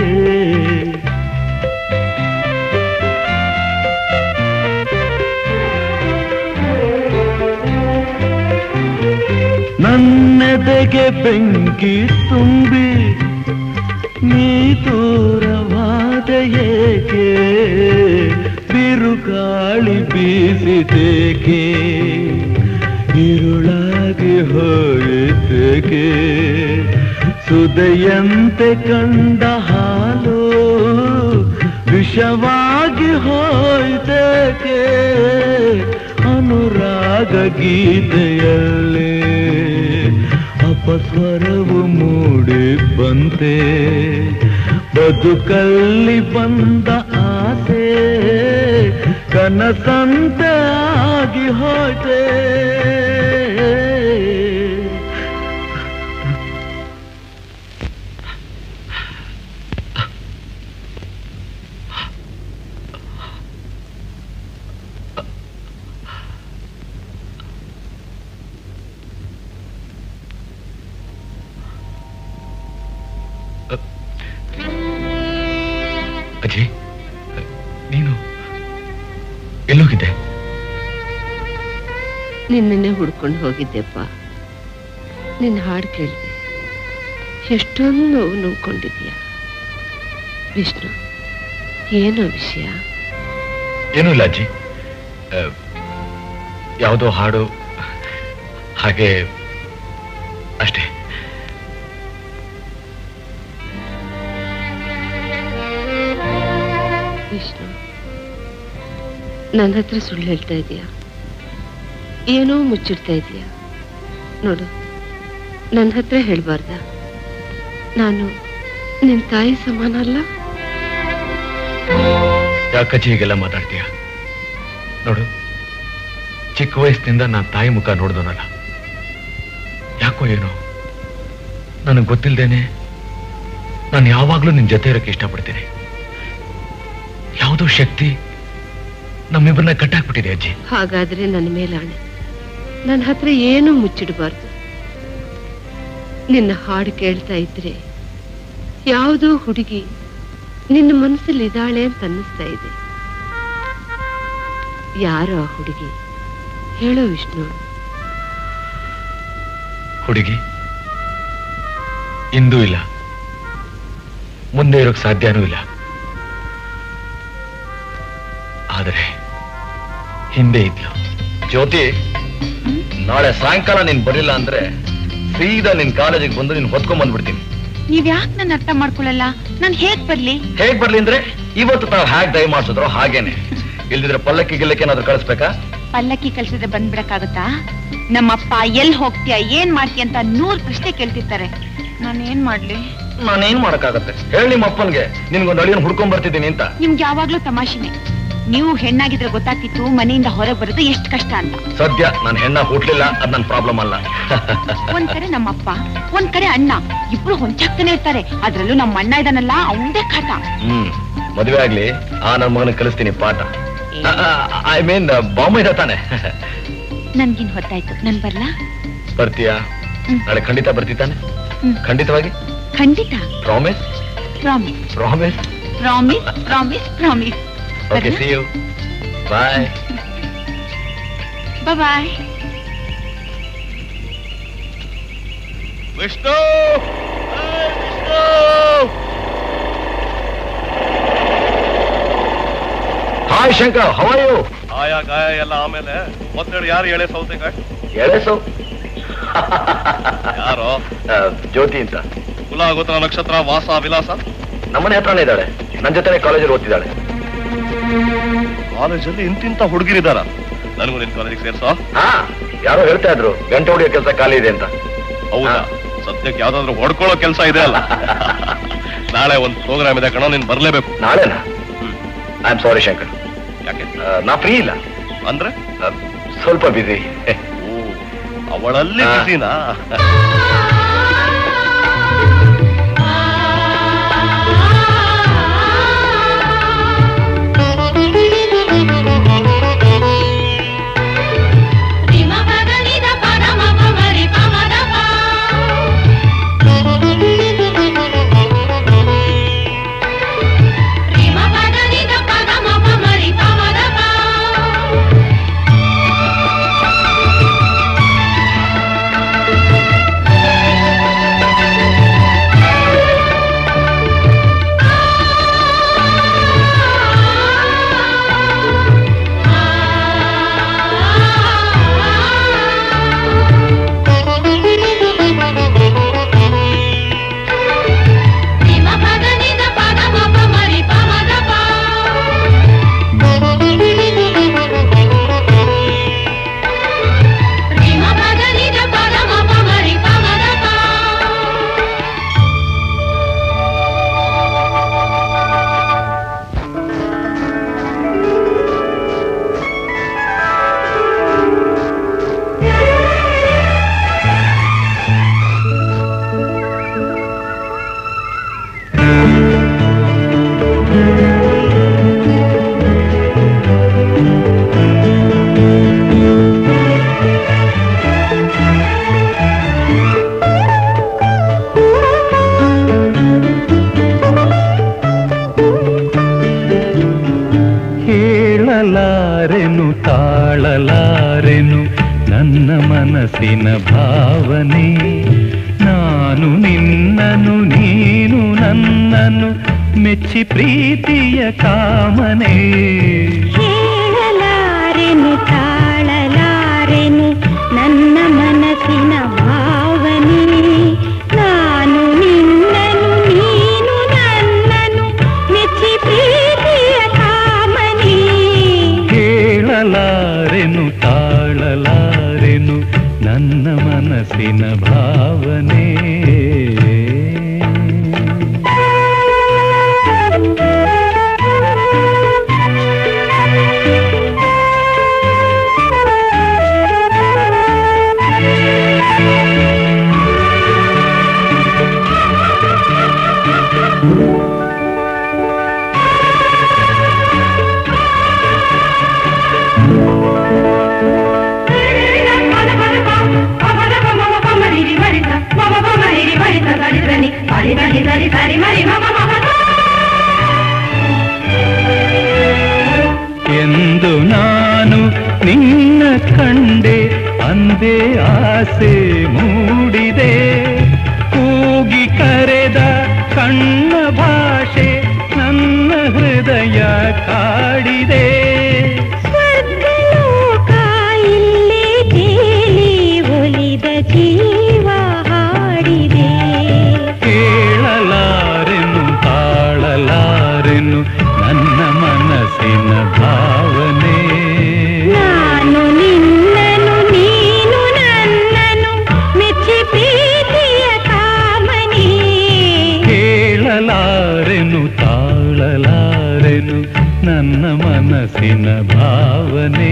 ನನ್ನೆದೆಗೆ ಬೆಂಕಿ ತುಂಬಿ ನೀ ದೂರವಾದ ಏಕೆ ಬಿರುಗಾಳಿ ಬೀಸಿದೇಕೆ ഇരുളാകി ಹೋಯಿತೇಕೆ ಸುದೆಯಂತೆ ಕಂಡ ಹಾಲು ವಿಷವಾಗಿ ಹೋಯ್ತೇಕೆ ಅನುರಾಗ ಗೀತೆಯಲ್ಲಿ ಅಪಸ್ವರವು ಮೂಡಿ ಬಂತೆ ಬದುಕಲ್ಲಿ ಬಂದ ಆಸೆ ಕನಸಂತೆ ಆಗಿ ಹೋಯ್ತೆ ಅಜಯ್ ನೀನು ನಿನ್ನನ್ನೇ ಹುಡ್ಕೊಂಡು ಹೋಗಿದ್ದೆಪ್ಪ ನಿನ್ನ ಹಾಡು ಕೇಳಿದೆ ಎಷ್ಟೊಂದು ನೋವು ನುಂಗ್ಕೊಂಡಿದ್ಯಾ ವಿಷ್ಣು ಏನೋ ವಿಷಯ ಏನೂ ಇಲ್ಲ ಅಜ್ಜಿ ಆ, ಯಾವುದೋ ಹಾಡು ಹಾಗೆ ಅಷ್ಟೇ ವಿಷ್ಣು ನನ್ನ ಹತ್ರ ಸುಳ್ಳು ಹೇಳ್ತಾ ಇದೀಯಾ ಏನೋ ಮುಚ್ಚಿಡ್ತಾ ಇದೀಯಾ ನೋಡು ನನ್ನ ಹತ್ರ ಹೇಳ್ಬಾರ್ದ ನಾನು ನಿನ್ ತಾಯಿ ಸಮಾನ ಅಲ್ಲ ಯಾಕಜ್ಜಿ ಹೀಗೆಲ್ಲ ಮಾತಾಡ್ತೀಯ ನೋಡು ಚಿಕ್ಕ ವಯಸ್ಸಿನಿಂದ ನಾನು ತಾಯಿ ಮುಖ ನೋಡ್ದೋನಲ್ಲ ಯಾಕೋ ಏನೋ ನನಗೆ ಗೊತ್ತಿಲ್ದೇನೆ ನಾನು ಯಾವಾಗ್ಲೂ ನಿನ್ ಜೊತೆ ಇರೋಕೆ ಇಷ್ಟಪಡ್ತೀನಿ ಯಾವುದೋ ಶಕ್ತಿ ನಮ್ಮಿಬ್ಬರನ್ನ ಕಟ್ಟಾಕ್ಬಿಟ್ಟಿದೆ ಅಜ್ಜಿ ಹಾಗಾದ್ರೆ ನನ್ನ ಮೇಲಾಣೆ ನನ್ನ ಹತ್ರ ಏನೂ ಮುಚ್ಚಿಡಬಾರ್ದು ನಿನ್ನ ಹಾಡು ಕೇಳ್ತಾ ಇದ್ರೆ ಯಾವುದೋ ಹುಡುಗಿ ನಿನ್ನ ಮನಸ್ಸಲ್ಲಿ ಇದ್ದಾಳೆ ಅಂತ ಅನ್ನಿಸ್ತಾ ಇದೆ ಯಾರೋ ಆ ಹುಡುಗಿ ಹೇಳೋ ವಿಷ್ಣು ಹುಡುಗಿ ಇಂದೂ ಇಲ್ಲ ಮುಂದೆ ಇರೋಕ್ ಸಾಧ್ಯನೂ ಇಲ್ಲ ಆದರೆ ಹಿಂದೆ ಇದ್ಲು ಜ್ಯೋತಿ ನಾಳೆ ಸಾಯಂಕಾಲ ನೀನ್ ಬರಿಲ್ಲ ಅಂದ್ರೆ ಸೀದಾ ನಿನ್ ಕಾಲೇಜಿಗೆ ಬಂದು ನೀನ್ ಹೊತ್ಕೊಂಡ್ ಬಂದ್ಬಿಡ್ತೀನಿ ನೀವ್ ಯಾಕೆ ನನ್ನ ಅರ್ಥ ಮಾಡ್ಕೊಳ್ಳಲ್ಲ ನಾನ್ ಹೇಗ್ ಬರ್ಲಿ ಹೇಗ್ ಬರ್ಲಿ ಅಂದ್ರೆ ಇವತ್ತು ತಾವು ಹ್ಯಾಕ್ ದಯ ಮಾಡಿಸಿದ್ರು ಹಾಗೇನೆ ಇಲ್ದಿದ್ರೆ ಪಲ್ಲಕ್ಕಿ ಗಿಲ್ಲಕ್ಕೆ ಏನಾದ್ರು ಕಳಿಸ್ಬೇಕಾ ಪಲ್ಲಕ್ಕಿ ಕಳ್ಸಿದ್ರೆ ಬಂದ್ಬಿಡಕ್ಕಾಗತ್ತಾ ನಮ್ಮಪ್ಪ ಎಲ್ ಹೋಗ್ತೀಯ ಏನ್ ಮಾಡ್ತೀಯ ಅಂತ ನೂರ್ ಪ್ರಶ್ನೆ ಕೇಳ್ತಿರ್ತಾರೆ ನಾನ್ ಏನ್ ಮಾಡ್ಲಿ ನಾನೇನ್ ಮಾಡಕ್ಕಾಗತ್ತೆ ಹೇಳಿ ನಿಮ್ಮ ಅಪ್ಪನ್ಗೆ ನಿನ್ಗೊಂದು ಅಳಿಯನ್ ಹುಡ್ಕೊಂಡ್ ಬರ್ತಿದ್ದೀನಿ ಅಂತ ನಿಮ್ಗೆ ಯಾವಾಗ್ಲೂ ತಮಾಷೆನೆ ನೀವು ಹೆಣ್ಣಾಗಿದ್ರೆ ಗೊತ್ತಾಗ್ತಿತ್ತು ಮನೆಯಿಂದ ಹೊರಗೆ ಬರೋದು ಎಷ್ಟು ಕಷ್ಟ ಅಂತ ಸದ್ಯ ನಾನು ಹೆಣ್ಣ ಹುಟ್ಲಿಲ್ಲ ಅದ್ ನನ್ ಪ್ರಾಬ್ಲಮ್ ಅಲ್ಲ ಒಂದ್ ಕಡೆ ನಮ್ಮಪ್ಪ ಒಂದ್ ಕಡೆ ಅಣ್ಣ ಇಬ್ರು ಹೊಂಚಾಗ್ತಾನೆ ಇರ್ತಾರೆ ಅದ್ರಲ್ಲೂ ನಮ್ಮ ಅಣ್ಣ ಇದಾನಲ್ಲ ಅವಂದೇ ಕಾಟ ಹ್ಮ್ ಮದುವೆ ಆಗ್ಲಿ ಆ ನನ್ ಮಗನಿಗೆ ಕಲಿಸ್ತೀನಿ ಪಾಠ ಐ ಮೀನ್ ಬಾಂಬೆ ಇದೆ ತಾನೆ ನನ್ಗಿನ್ ಹೊತ್ತಾಯ್ತು ನನ್ ಬರ್ಲಾ ಬರ್ತೀಯಾ ಹ್ಮ್. ನಾಳೆ ಖಂಡಿತ ಬರ್ತಿದ್ದಾನೆ ಹ್ಮ್. ಖಂಡಿತವಾಗಿ ಖಂಡಿತ promise promise promise promise promise promise okay see you bye bye Vishnu Vishnu hi Shankar how are you ಆಯಾ ಗಾಯ ಎಲ್ಲ ಆಮೇಲೆ ಮೊದಲು ಯಾರು ಎಳೆ ಸೌತೆಕಾಯಿ ಎಳೆಸು ಯಾರೋ ಜ್ಯೋತಿ ಅಂತ ಕುಲ ಗೋತ್ರ ನಕ್ಷತ್ರ ವಾಸ ವಿಲಾಸ ನಮ್ಮನೆ ಹತ್ರನೇ ಇದ್ದಾಳೆ ನನ್ನ ಜೊತೆನೆ ಕಾಲೇಜಲ್ಲಿ ಓದ್ತಿದ್ದಾಳೆ ಕಾಲೇಜಲ್ಲಿ ಇಂತಿಂತ ಹುಡುಗಿರಿದಾರ ನನಗೂ ನಿನ್ ಕಾಲೇಜಿಗೆ ಸೇರ್ಸೋ ಹಾ ಯಾರೋ ಹೇಳ್ತಾ ಇದ್ರು ಗಂಟೆ ಹೊಡಿಯೋ ಕೆಲಸ ಖಾಲಿ ಇದೆ ಅಂತ ಹೌದಾ ಹಾ. ಸದ್ಯಕ್ಕೆ ಯಾವ್ದಾದ್ರು ಹೊಡ್ಕೊಳ್ಳೋ ಕೆಲಸ ಇದೆ ಅಲ್ಲ ನಾಳೆ ಒಂದು ಪ್ರೋಗ್ರಾಮ್ ಇದೆ ಕಣೋ ನೀನ್ ಬರ್ಲೇಬೇಕು ನಾಳೆನಾ ಐ ಆಮ್ ಸಾರಿ ಶಂಕರ್ ಯಾಕೆ ಆ, ನಾ ಫ್ರೀ ಇಲ್ಲ ಅಂದ್ರೆ ಆ, ಸ್ವಲ್ಪ ಬಿಸಿ ಓ ಅವಳಲ್ಲಿ ಹಾ. ಬಿಸಿನಾ ಿ ಮೆಚ್ಚಿ ಪ್ರೀತಿಯ ಕಾಮನೆ ಹೇಳಲಾರೆನು ತಾಳಲಾರೆನು ನನ್ನ ಮನಸ್ಸಿನ ಭಾವನೆ ನಾನು ನಿನ್ನನು ನೀನು ನನ್ನನು ಮೆಚ್ಚಿ ಪ್ರೀತಿಯ ಕಾಮನೆ ಕೇಳಲಾರೆನು ತಾಳಲಾರೆನು ನನ್ನ ಮನಸ್ಸಿನ ಭಾವನೆ ಎಂದು ನಾನು ನಿನ್ನ ಕಂಡೆ ಅಂದೇ ಆಸೆ ಮೂಡಿದೆ ಕೂಗಿ ಕರೆದ ಕಣ್ಣ ಭಾಷೆ ನನ್ನ ಹೃದಯ ಕಾಡಿದೆ ಸ್ವರ್ಗಲೋಕ ಇಲ್ಲೇ ತೇಲಿ ಒಲಿದ ಜೀವ ಹಾಡಿದೆ ಕೇಳಲಾರೆನು ತಾಳಲಾರೆನು ನನ್ನ ಮನಸ್ಸಿನ ಭಾವನೆ ನಾನು ನಿನ್ನನು ನೀನು ನನ್ನನು ಮೆಚ್ಚಿ ಪ್ರೀತಿಯ ಕಾಮನೆ ಕೇಳಲಾರೆನು ತಾಳಲಾರೆನು ನನ್ನ ಮನಸ್ಸಿನ ಭಾವನೆ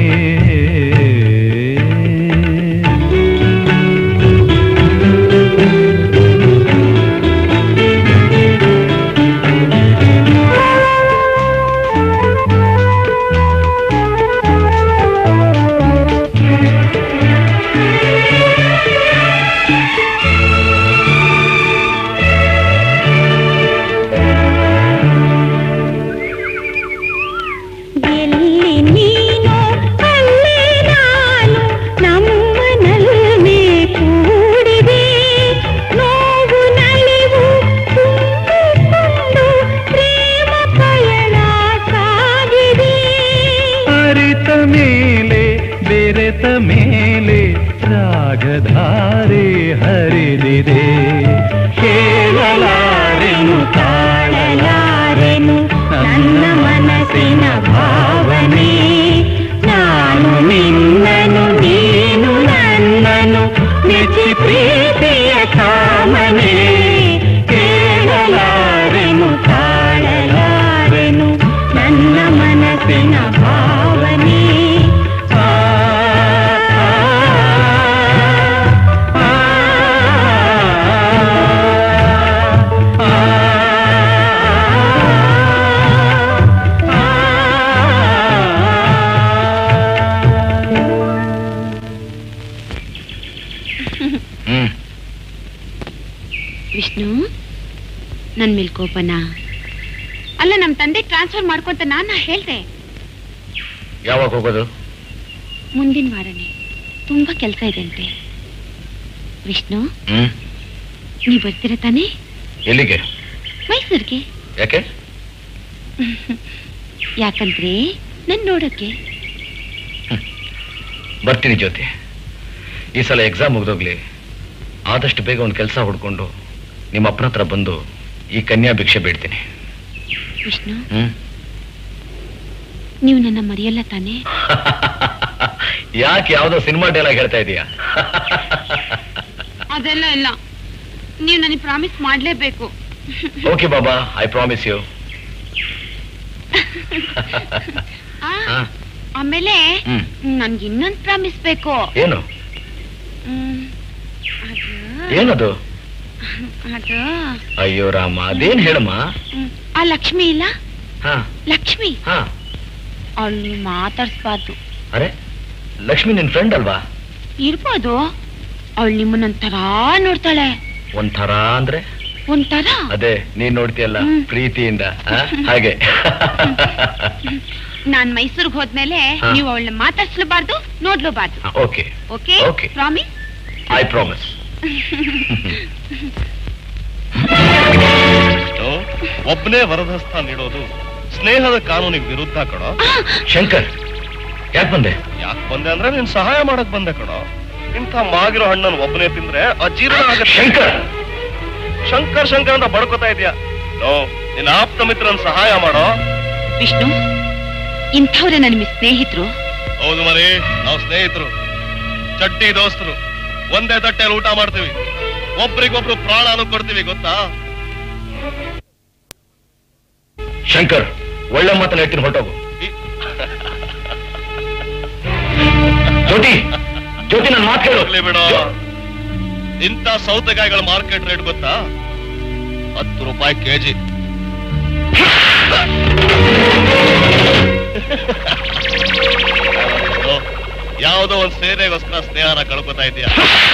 ಎಲ್ಲಿ ನೀನು ಅಲ್ಲೇ ನಾನು ನಮ್ಮನಲ್ಲೇ ಕೂಡಿದೆ ನೋವು ನಲಿವು ತುಂಬಿಕೊಂಡು ಪ್ರೇಮ ಪಯಣ ಸಾಗಿದೆ ಅರಿತ ಮೇಲೆ ಬೆರೆತ ಮೇಲೆ ರಾಗಧಾರೆ ಹರಿದಿದೆ ಕೇಳಲಾರೆನು ತಾಳಲಾರೆನು ನನ್ನ ಮನಸ್ಸಿನ ಭಾವನೆ ನಾನು ನಿನ್ನನು ನೀನು ನನ್ನನು ಮೆಚ್ಚಿ ಪ್ರೀತಿಯ ಕಾಮನೆ ಕೇಳಲಾರೆನು ತಾಳಲಾರೆನು ನನ್ನ ಮನಸ್ಸಿನ ಭಾವನೆ ಆ, ಆ, ಆ, ಆ, ಹ್ಮ್ ವಿಷ್ಣು ನನ್ ಮೇಲ್ ಕೋಪನ ಅಲ್ಲ ನಮ್ ತಂದೆ ಟ್ರಾನ್ಸ್ಫರ್ ಮಾಡ್ಕೊಂತ ನಾನ ಹೇಳ್ದೆ ಯಾವಾಗ ಹೋಗೋದು ಮುಂದಿನ ವಾರನೇ ತುಂಬಾ ಕೆಲಸ ಇದೆ ಅಂತೆ ವಿಷ್ಣು ಹ್ಮ್ ನೀ ಬರ್ತೀರ ತಾನೇ ಎಲ್ಲಿಗೆ ಮೈಸೂರಿಗೆ ಯಾಕೆ ಯಾಕಂದ್ರೆ ನನ್ ನೋಡಕ್ಕೆ ಬರ್ತೀನಿ ಜ್ಯೋತಿ ಈ ಸಲ ಎಕ್ಸಾಮ್ ಮುಗ್ದೋಗ್ಲಿ ಆದಷ್ಟು ಬೇಗ ಒಂದು ಕೆಲಸ ಹುಡ್ಕೊಂಡು ನಿಮ್ಮ ಅಪ್ಪನ ಹತ್ರ ಬಂದು ಈ ಕನ್ಯಾ ಭಿಕ್ಷೆ ಬೇಡ್ತೀನಿ ವಿಷ್ಣು ಹ್ಮ್ ನೀವು ನನ್ನ ಮರೆಯಲ್ಲ ತಾನೇ ಯಾಕೆ ಯಾವ್ದೋ ಸಿನಿಮಾ ಡೈಲಾಗ್ ಹೇಳ್ತಾ ಇದೀಯಾ ಅದೆಲ್ಲ ಇಲ್ಲ ನೀವು ನನಗೆ ಪ್ರಾಮಿಸ್ ಮಾಡ್ಲೇಬೇಕು ಓಕೆ ಬಾಬಾ ಐ ಪ್ರಾಮಿಸ್ ಯು ಆ, ಆಮೇಲೆ ಹ್ಮ್ ನನ್ಗೆ ಇನ್ನೊಂದು ಪ್ರಾಮಿಸ್ ಬೇಕು ಏನು ಹ್ಮ್, ಅದು ಏನದು ಅದು ಅಯ್ಯೋ ರಾಮ ಅದೇನ್ ಹೇಳಮ್ಮ ಹ್ಮ್, ಆ ಲಕ್ಷ್ಮಿ ಇಲ್ಲ ಹಾ ಲಕ್ಷ್ಮಿ ಹಾ ಅವಳು ಮಾತಾಡ್ಸ್ಬಾರ್ದು ಅರೆ ಲಕ್ಷ್ಮಿ ನಿನ್ ಫ್ರೆಂಡ್ ಅಲ್ವಾ ಇರ್ಬೋದು ಅವಳು ನಿಮ್ಮನ್ನೊಂಥರ ನೋಡ್ತಾಳೆ ಒಂಥರ ಅಂದ್ರೆ ಒಂಥರ ಅದೇ ನೀನ್ ನೋಡ್ತೀಯಲ್ಲ ಹ್ಮ್. ಪ್ರೀತಿಯಿಂದ ಆ? ಹಾಗೆ ನಾನ್ ಮೈಸೂರಿಗೆ ಹೋದ್ಮೇಲೆ ಹಾ. ನೀವು ಅವಳನ್ನ ಮಾತಾಡ್ಸ್ಲಬಾರ್ದು ನೋಡ್ಲೂಬಾರ್ದು okay okay Okay. Promise I promise ಒಬ್ಬನೇ ವರದಸ್ಥ ನೀಡೋದು ಸ್ನೇಹದ ಕಾನೂನಿಗೆ ವಿರುದ್ಧ ಕಣೋ ಶಂಕರ್ ಯಾಕೆ ಬಂದೆ ಯಾಕೆ ಬಂದೆ ಅಂದ್ರೆ ನೀನ್ ಸಹಾಯ ಮಾಡಕ್ ಬಂದೆ ಕಣೋ ಇಂಥ ಮಾಗಿರೋ ಹಣ್ಣನ್ನು ಒಬ್ಬನೇ ತಿಂದ್ರೆ ಅಜೀರ್ಣ ಆಗತ್ತೆ ಶಂಕರ್ ಶಂಕರ್ ಶಂಕರ್ ಅಂತ ಬಡ್ಕೋತಾ ಇದೀಯ ನೋ ನಿನ್ನ ಆಪ್ತ ಮಿತ್ರನ್ ಸಹಾಯ ಮಾಡೋ ವಿಷ್ಣು ಇಂಥವ್ರೆ ನನ್ನ ಸ್ನೇಹಿತರು ಹೌದು ಮರಿ ನಾವು ಸ್ನೇಹಿತರು ಚಡ್ಡಿ ದೋಸ್ತರು ಒಂದೇ ತಟ್ಟೆಯಲ್ಲಿ ಊಟ ಮಾಡ್ತೀವಿ ಒಬ್ರಿಗೊಬ್ರು ಪ್ರಾಣಾನು ಕೊಡ್ತೀವಿ ಗೊತ್ತಾ ಶಂಕರ್ ಒಳ್ಳೆ ಮಾತನ್ನ ಹೇಳ್ತೀನಿ ಹೊರಟೋಗು ಜ್ಯೋತಿ ಜ್ಯೋತಿ ನನ್ನ ಮಾತು ಕೇಳು ಹೋಗ್ಲಿ ಬಿಡೋ ಇಂಥ ಸೌತೆಕಾಯಿಗಳ ಮಾರ್ಕೆಟ್ ರೇಟ್ ಗೊತ್ತಾ ಹತ್ತು ರೂಪಾಯಿ ಕೆಜಿ ಯಾವುದೋ ಒಂದ್ ಸೇನೆಗೋಸ್ಕರ ಸ್ನೇಹನ ಕಳ್ಕೊತಾ ಇದೀಯ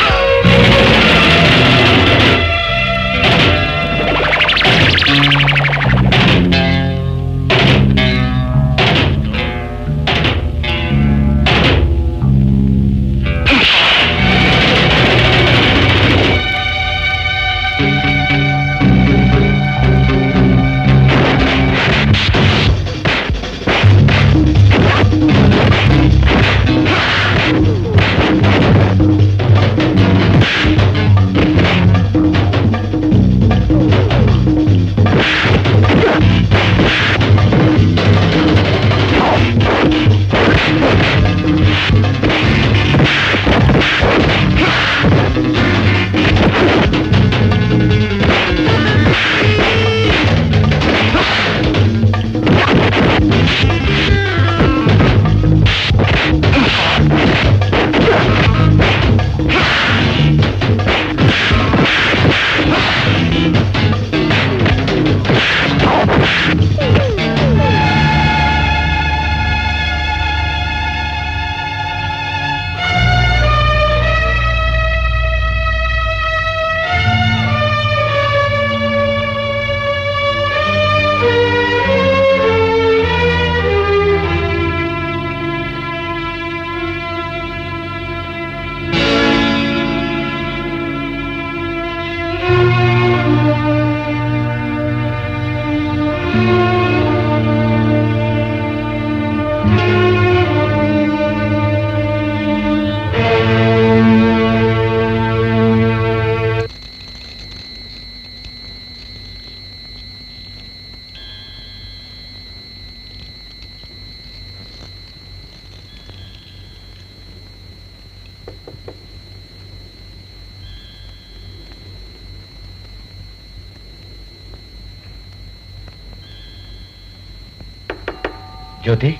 ಜ್ಯೋತಿ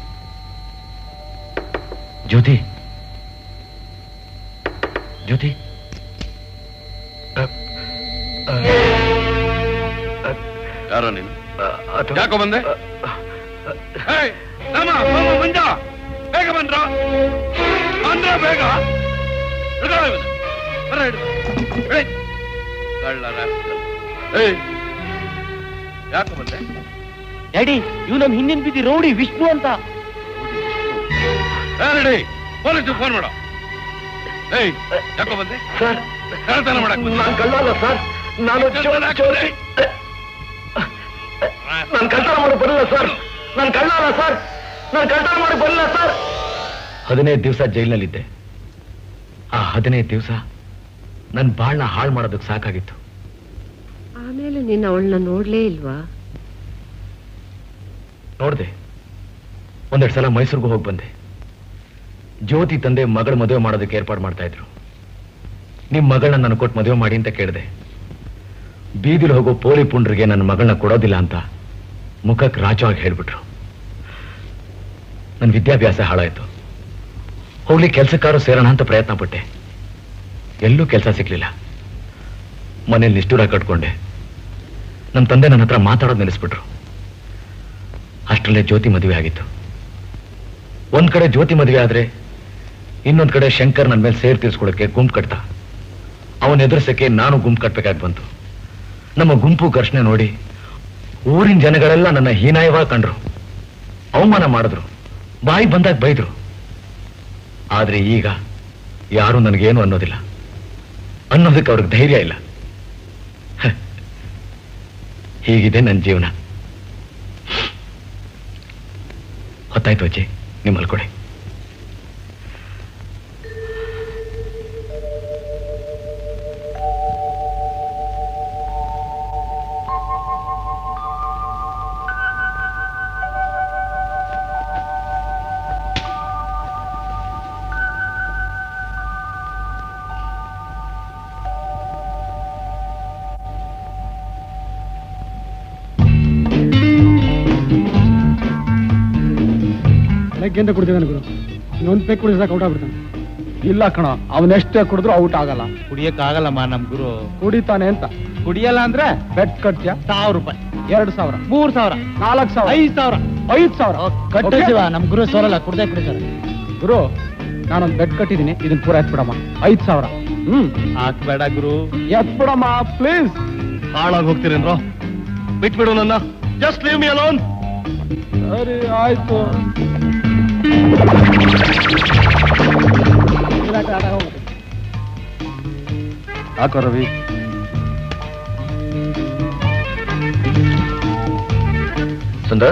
ಜ್ಯೋತಿ ಜ್ಯೋತಿ ಯಾರೋ ನೀನು ಯಾಕೋ ಬಂದೆ ಏಯ್, ರಾಮ, ರಾಮ, ಮಂಜ ಬೇಗ ಬಂದ್ರ ಬಂದ್ರ ಬೇಗ ಹಿಡ್ಕೊಳ್ಳೋ ಇವನ್ನ. ಬರ್ರ ಹಿಡ್ಕೊ. ಏಯ್, ಕಳ್ಳ rascal. ಏಯ್ ಯಾಕೋ ಬಂದೆ ಡ್ಯಾಡಿ ಇವ್ ನಮ್ ಹಿಂದಿನ ಬಿದ್ದಿ ರೌಡಿ ವಿಷ್ಣು ಅಂತ ರೆಡಿ ಪೊಲೀಸ್ ಫೋನ್ ಮಾಡ ಏಯ್ ಯಾಕೋ ಬಂದೆ ಸರ್ ಕಳ್ತನ ಮಾಡಕ್ ಬಂದೆ? ನಾನು ಕಳ್ಳಲ್ಲ ಸರ್ ನಾನು ಚೋ- ಚೋರಿ ನಾನು ಕಳ್ತನ ಮಾಡಿ ಬರಲ್ಲ ಸರ್ ನಾನು ಕಳ್ಳಲ್ಲ ಸರ್ ನಾನು ಕಳ್ತನ ಮಾಡಿ ಬರಲ್ಲ ಸರ್ ಹದಿನೈದು ದಿವಸ ಜೈಲಿನಲ್ಲಿದ್ದೆ ಆ ಹದಿನೈದು ದಿವಸ ನನ್ನ ಬಾಳ್ನ ಹಾಳು ಮಾಡೋದಕ್ಕೆ ಸಾಕಾಗಿತ್ತು ಆಮೇಲೆ ನೀನು ಅವಳನ್ನ ನೋಡ್ಲೇ ಇಲ್ವಾ ನೋಡ್ದೆ ಒಂದೆರಡು ಸಲ ಮೈಸೂರಿಗೂ ಹೋಗಿ ಬಂದೆ ಜ್ಯೋತಿ ತಂದೆ ಮಗಳ ಮದುವೆ ಮಾಡೋದಕ್ಕೆ ಏರ್ಪಾಡು ಮಾಡ್ತಾ ಇದ್ರು ನಿಮ್ ಮಗಳನ್ನ ನಾನು ಕೊಟ್ಟು ಮದುವೆ ಮಾಡಿ ಅಂತ ಕೇಳಿದೆ ಬೀದಿಲಿ ಹೋಗೋ ಪೋಲಿ ಪುಂಡ್ರಿಗೆ ನನ್ನ ಮಗಳನ್ನ ಕೊಡೋದಿಲ್ಲ ಅಂತ ಮುಖಕ್ಕೆ ರಾಜವಾಗಿ ಹೇಳ್ಬಿಟ್ರು ನನ್ನ ವಿದ್ಯಾಭ್ಯಾಸ ಹಾಳಾಯ್ತು ಹೋಗ್ಲಿ ಕೆಲ್ಸಕ್ಕಾರು ಸೇರೋಣ ಅಂತ ಪ್ರಯತ್ನ ಪಟ್ಟೆ ಎಲ್ಲೂ ಕೆಲಸ ಸಿಗ್ಲಿಲ್ಲ ಮನೇಲಿ ನಿಷ್ಠೂರ ಕಟ್ಕೊಂಡೆ ನಮ್ಮ ತಂದೆ ನನ್ನ ಹತ್ರ ಮಾತಾಡೋದು ನಿಲ್ಲಿಸ್ಬಿಟ್ರು ಅಷ್ಟರಲ್ಲೇ ಜ್ಯೋತಿ ಮದುವೆ ಆಗಿತ್ತು ಒಂದ್ ಕಡೆ ಜ್ಯೋತಿ ಮದುವೆ ಆದ್ರೆ ಇನ್ನೊಂದ್ ಕಡೆ ಶಂಕರ್ ನನ್ನ ಮೇಲೆ ಸೇರ್ ತೀರ್ಸ್ಕೊಳಕ್ಕೆ ಗುಂಪು ಕಟ್ತ ಅವನ ಎದುರಿಸಕ್ಕೆ ನಾನು ಗುಂಪು ಕಟ್ಬೇಕಾಗಿ ಬಂತು ನಮ್ಮ ಗುಂಪು ಘರ್ಷಣೆ ನೋಡಿ ಊರಿನ ಜನಗಳೆಲ್ಲ ನನ್ನ ಹೀನಾಯವಾಗಿ ಕಂಡ್ರು ಅವಮಾನ ಮಾಡಿದ್ರು ಬಾಯಿ ಬಂದಾಗ ಬೈದ್ರು ಆದ್ರೆ ಈಗ ಯಾರು ನನಗೇನು ಅನ್ನೋದಿಲ್ಲ ಅನ್ನೋದಕ್ಕೆ ಅವ್ರಿಗೆ ಧೈರ್ಯ ಇಲ್ಲ ಹ. ಹೀಗಿದೆ ನನ್ನ ಜೀವನ ಹೊತ್ತಾಯ್ತು ಅಜ್ಜಿ ನೀವು ಮಲ್ಕೊಡಿ ಬೆಳಗ್ಗೆಯಿಂದ ಕುಡಿದಿದ್ದಾನೆ ಗುರು ಇನ್ನೊಂದು ಪೇಕ್ ಕುಡಿದಾಗ ಔಟ್ ಆಗ್ಬಿಡ್ತಾನೆ ಇಲ್ಲ ಕಣ ಅವನೆಷ್ಟೇ ಕುಡಿದ್ರು ಔಟ್ ಆಗಲ್ಲ ಕುಡಿಯಕ್ ಆಗಲ್ಲಮ್ಮ ನಮ್ ಗುರು ಕುಡಿತಾನೆ ಅಂತ ಕುಡಿಯಲ್ಲ ಅಂದ್ರೆ ಬೆಟ್ ಕಟ್ತ್ಯಾ ಸಾವಿರ ರೂಪಾಯಿ ಎರಡು ಸಾವಿರ ಮೂರ್ ಸಾವಿರ ನಾಲ್ಕು ಸಾವಿರ ಐದ್ ಸಾವಿರ ಐದು ಸಾವಿರ ಕಟ್ಟ Okay? ಶಿವ ನಮ್ ಗುರು ಸೋಲಲ್ಲ ಕುಡ್ದೇ ಕುಡಿತಾರೆ ಗುರು ನಾನೊಂದು ಬೆಡ್ ಕಟ್ಟಿದ್ದೀನಿ ಇದನ್ನ ಪೂರ ಎತ್ಬಿಡಮ್ಮ ಐದು ಸಾವಿರ ಹ್ಮ್ ಹಾಕ್ಬೇಡ ಗುರು ಎತ್ಬಿಡಮ್ಮ ಪ್ಲೀಸ್ ಹಾಳಾಗಿ ಹೋಗ್ತೀರೇನ್ರೋ ಬಿಟ್ಬಿಡು ನನ್ನ ಜಸ್ಟ್ ಲೀವ್ ಮಿ ಅಲೋನ್ ಸರಿ ಆಯ್ತು ಹಾಕೋ ರವಿ ಸುಂದರ್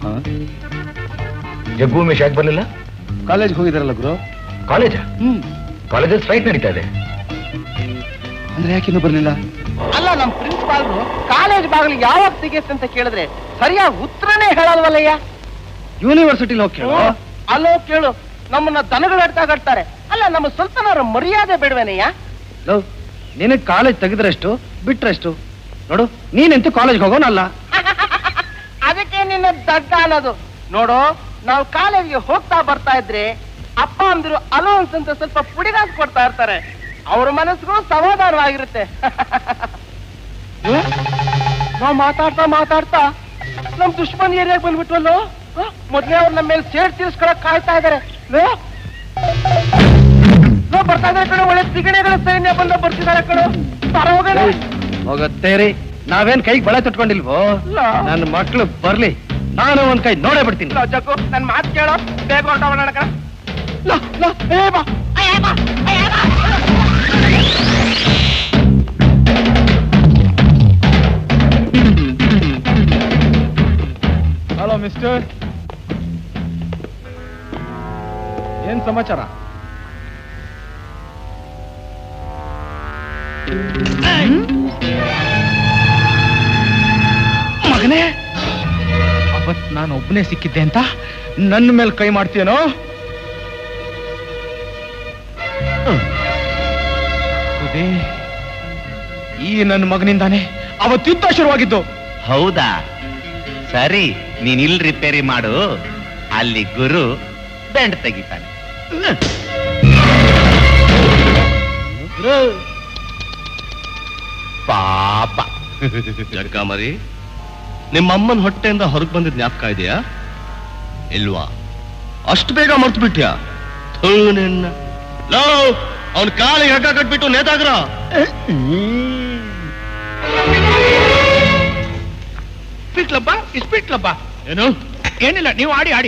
ಜಗ್ಗು ಉಮೇಶ್ ಯಾಕೆ ಬರ್ಲಿಲ್ಲ ಕಾಲೇಜ್ಗೆ ಹೋಗಿದಾರಲ್ಲ ಗುರು ಕಾಲೇಜಾ ಕಾಲೇಜಲ್ಲಿ ಸ್ಟ್ರೈಕ್ ನಡೀತಾ ಇದೆ ಅಂದ್ರೆ ಯಾಕೆ ಇನ್ನೂ ಬರ್ಲಿಲ್ಲ ಅಲ್ಲ ನಮ್ ಪ್ರಿನ್ಸಿಪಾಲ್ರು ಕಾಲೇಜ್ ಬಾಗಿಲು ಯಾವಾಗ ತೆಗೆಯುತ್ತೆ ಅಂತ ಕೇಳಿದ್ರೆ ಸರಿಯಾಗಿ ಉತ್ತರನೇ ಹೇಳಲ್ವಲ್ಲಯ್ಯ ಯೂನಿವರ್ಸಿಟಿಲಿ ಹೋಗಿ ಕೇಳು ಅಲ್ಲೋ ಕೇಳು ನಮ್ಮನ್ನ ದನಗಳು ಕಟ್ತಾರೆ ಅಲ್ಲ ನಮ್ಮ ಸ್ವಲ್ಪನಾರ ಮರ್ಯಾದೆ ಬಿಡ್ವೇನಯ್ಯ ಲವ್ ನಿನಗೆ ಕಾಲೇಜ್ ತೆಗೆದ್ರೆಷ್ಟು ಬಿಟ್ರೆಷ್ಟು ನೋಡು ನೀನೆಂತೂ ಕಾಲೇಜ್ಗೆ ಹೋಗೋನಲ್ಲ ಅದಕ್ಕೆ ನಿನ್ನ ದಡ್ಡ ಅನ್ನೋದು ನೋಡು ನಾವು ಕಾಲೇಜ್ಗೆ ಹೋಗ್ತಾ ಬರ್ತಾ ಇದ್ರೆ ಅಪ್ಪ ಅಂದಿರು ಅಲೋನ್ಸ್ ಅಂತ ಸ್ವಲ್ಪ ಪುಡಿಗಾಸ್ ಕೊಡ್ತಾ ಇರ್ತಾರೆ ಅವ್ರ ಮನಸ್ಸಿಗೂ ಸಮಾಧಾನವಾಗಿರುತ್ತೆ ನಾವು ಮಾತಾಡ್ತಾ ಮಾತಾಡ್ತಾ ನಮ್ ದುಶ್ಮನ್ ಏರಿಯಾಗ ಬಂದ್ಬಿಟ್ವಲ್ಲೋ ಹ? ಮೊದ್ಲೇ ಅವ್ರು ನಮ್ಮ ಮೇಲೆ ಸೇಡ್ ತೀರ್ಸ್ಕೊಳಕ್ ಕಾಯ್ತಾ ಇದಾರೆ ಲೋ? ಲೋ, ಬರ್ತಾ ಇದಾರೆ ಕಣೋ ಒಳ್ಳೆ ತಿಗಣೆಗಳ ಸೈನ್ಯ ಬಂದ ಬರ್ತಿದ್ದಾರೆ ಕಣೋ ಬರ ಹೋಗೋಣ ಹೋಗತ್ತೆ ರೀ ನಾವೇನ್ ಕೈಗೆ ಬಳೆ ತಟ್ಕೊಂಡಿಲ್ವೋ ಇಲ್ಲ. ನನ್ನ ಮಕ್ಳು ಬರ್ಲಿ ನಾನು ಒಂದ್ ಕೈ ನೋಡೇ ಬಿಡ್ತೀನಿ ಲೋ, ಜಗ್ಗು ನನ್ ಮಾತು ಕೇಳೋ ಬೇಗ ಹೊರಟೋಗೋಣ ಕಣ ಲೋ, ಲೋ, ಏ ಬಾ, ಏ ಬಾ, ಏ ಬಾ. ಹಲೋ ಮಿಸ್ಟರ್ ಏನ್ ಸಮಾಚಾರ ಮಗನೇ ಅವತ್ ನಾನು ಒಬ್ಬನೇ ಸಿಕ್ಕಿದ್ದೆ ಅಂತ ನನ್ನ ಮೇಲೆ ಕೈ ಮಾಡ್ತೀಯನೋ ಸುದೇ ಈ ನನ್ನ ಮಗನಿಂದಾನೆ ಅವತ್ತು ಯುದ್ಧ ಶುರುವಾಗಿದ್ದು ಹೌದಾ ಸರಿ ನೀನ್ ಇಲ್ಲಿ ರಿಪೇರಿ ಮಾಡು ಅಲ್ಲಿ ಗುರು ಬೆಂಡ್ ತೆಗಿತಾನೆ ಪಾಪ ಜಗ್ಗ ಮರಿ ನಿಮ್ಮ ಅಮ್ಮನ ಹೊಟ್ಟೆಯಿಂದ ಹೊರಗೆ ಬಂದಿದ್ ಜ್ಞಾಪಕ ಇದೆಯಾ ಇಲ್ವಾ ಅಷ್ಟು ಬೇಗ ಮರ್ತು ಬಿಟ್ಯಾ ಥೂ ನಿನ್ನ ಲೋ ಅವನ್ ಕಾಲಿಗೆ ಹಗ್ಗ ಕಟ್ಬಿಟ್ಟು ನೇತಾಗ್ರ ಇಸ್ಪಿಟ್ಲಪ್ಪ ಇಸ್ಪಿಟ್ಲಪ್ಪ ಏನು ಏನಿಲ್ಲ ನೀವು ಆಡಿ ಆಡಿ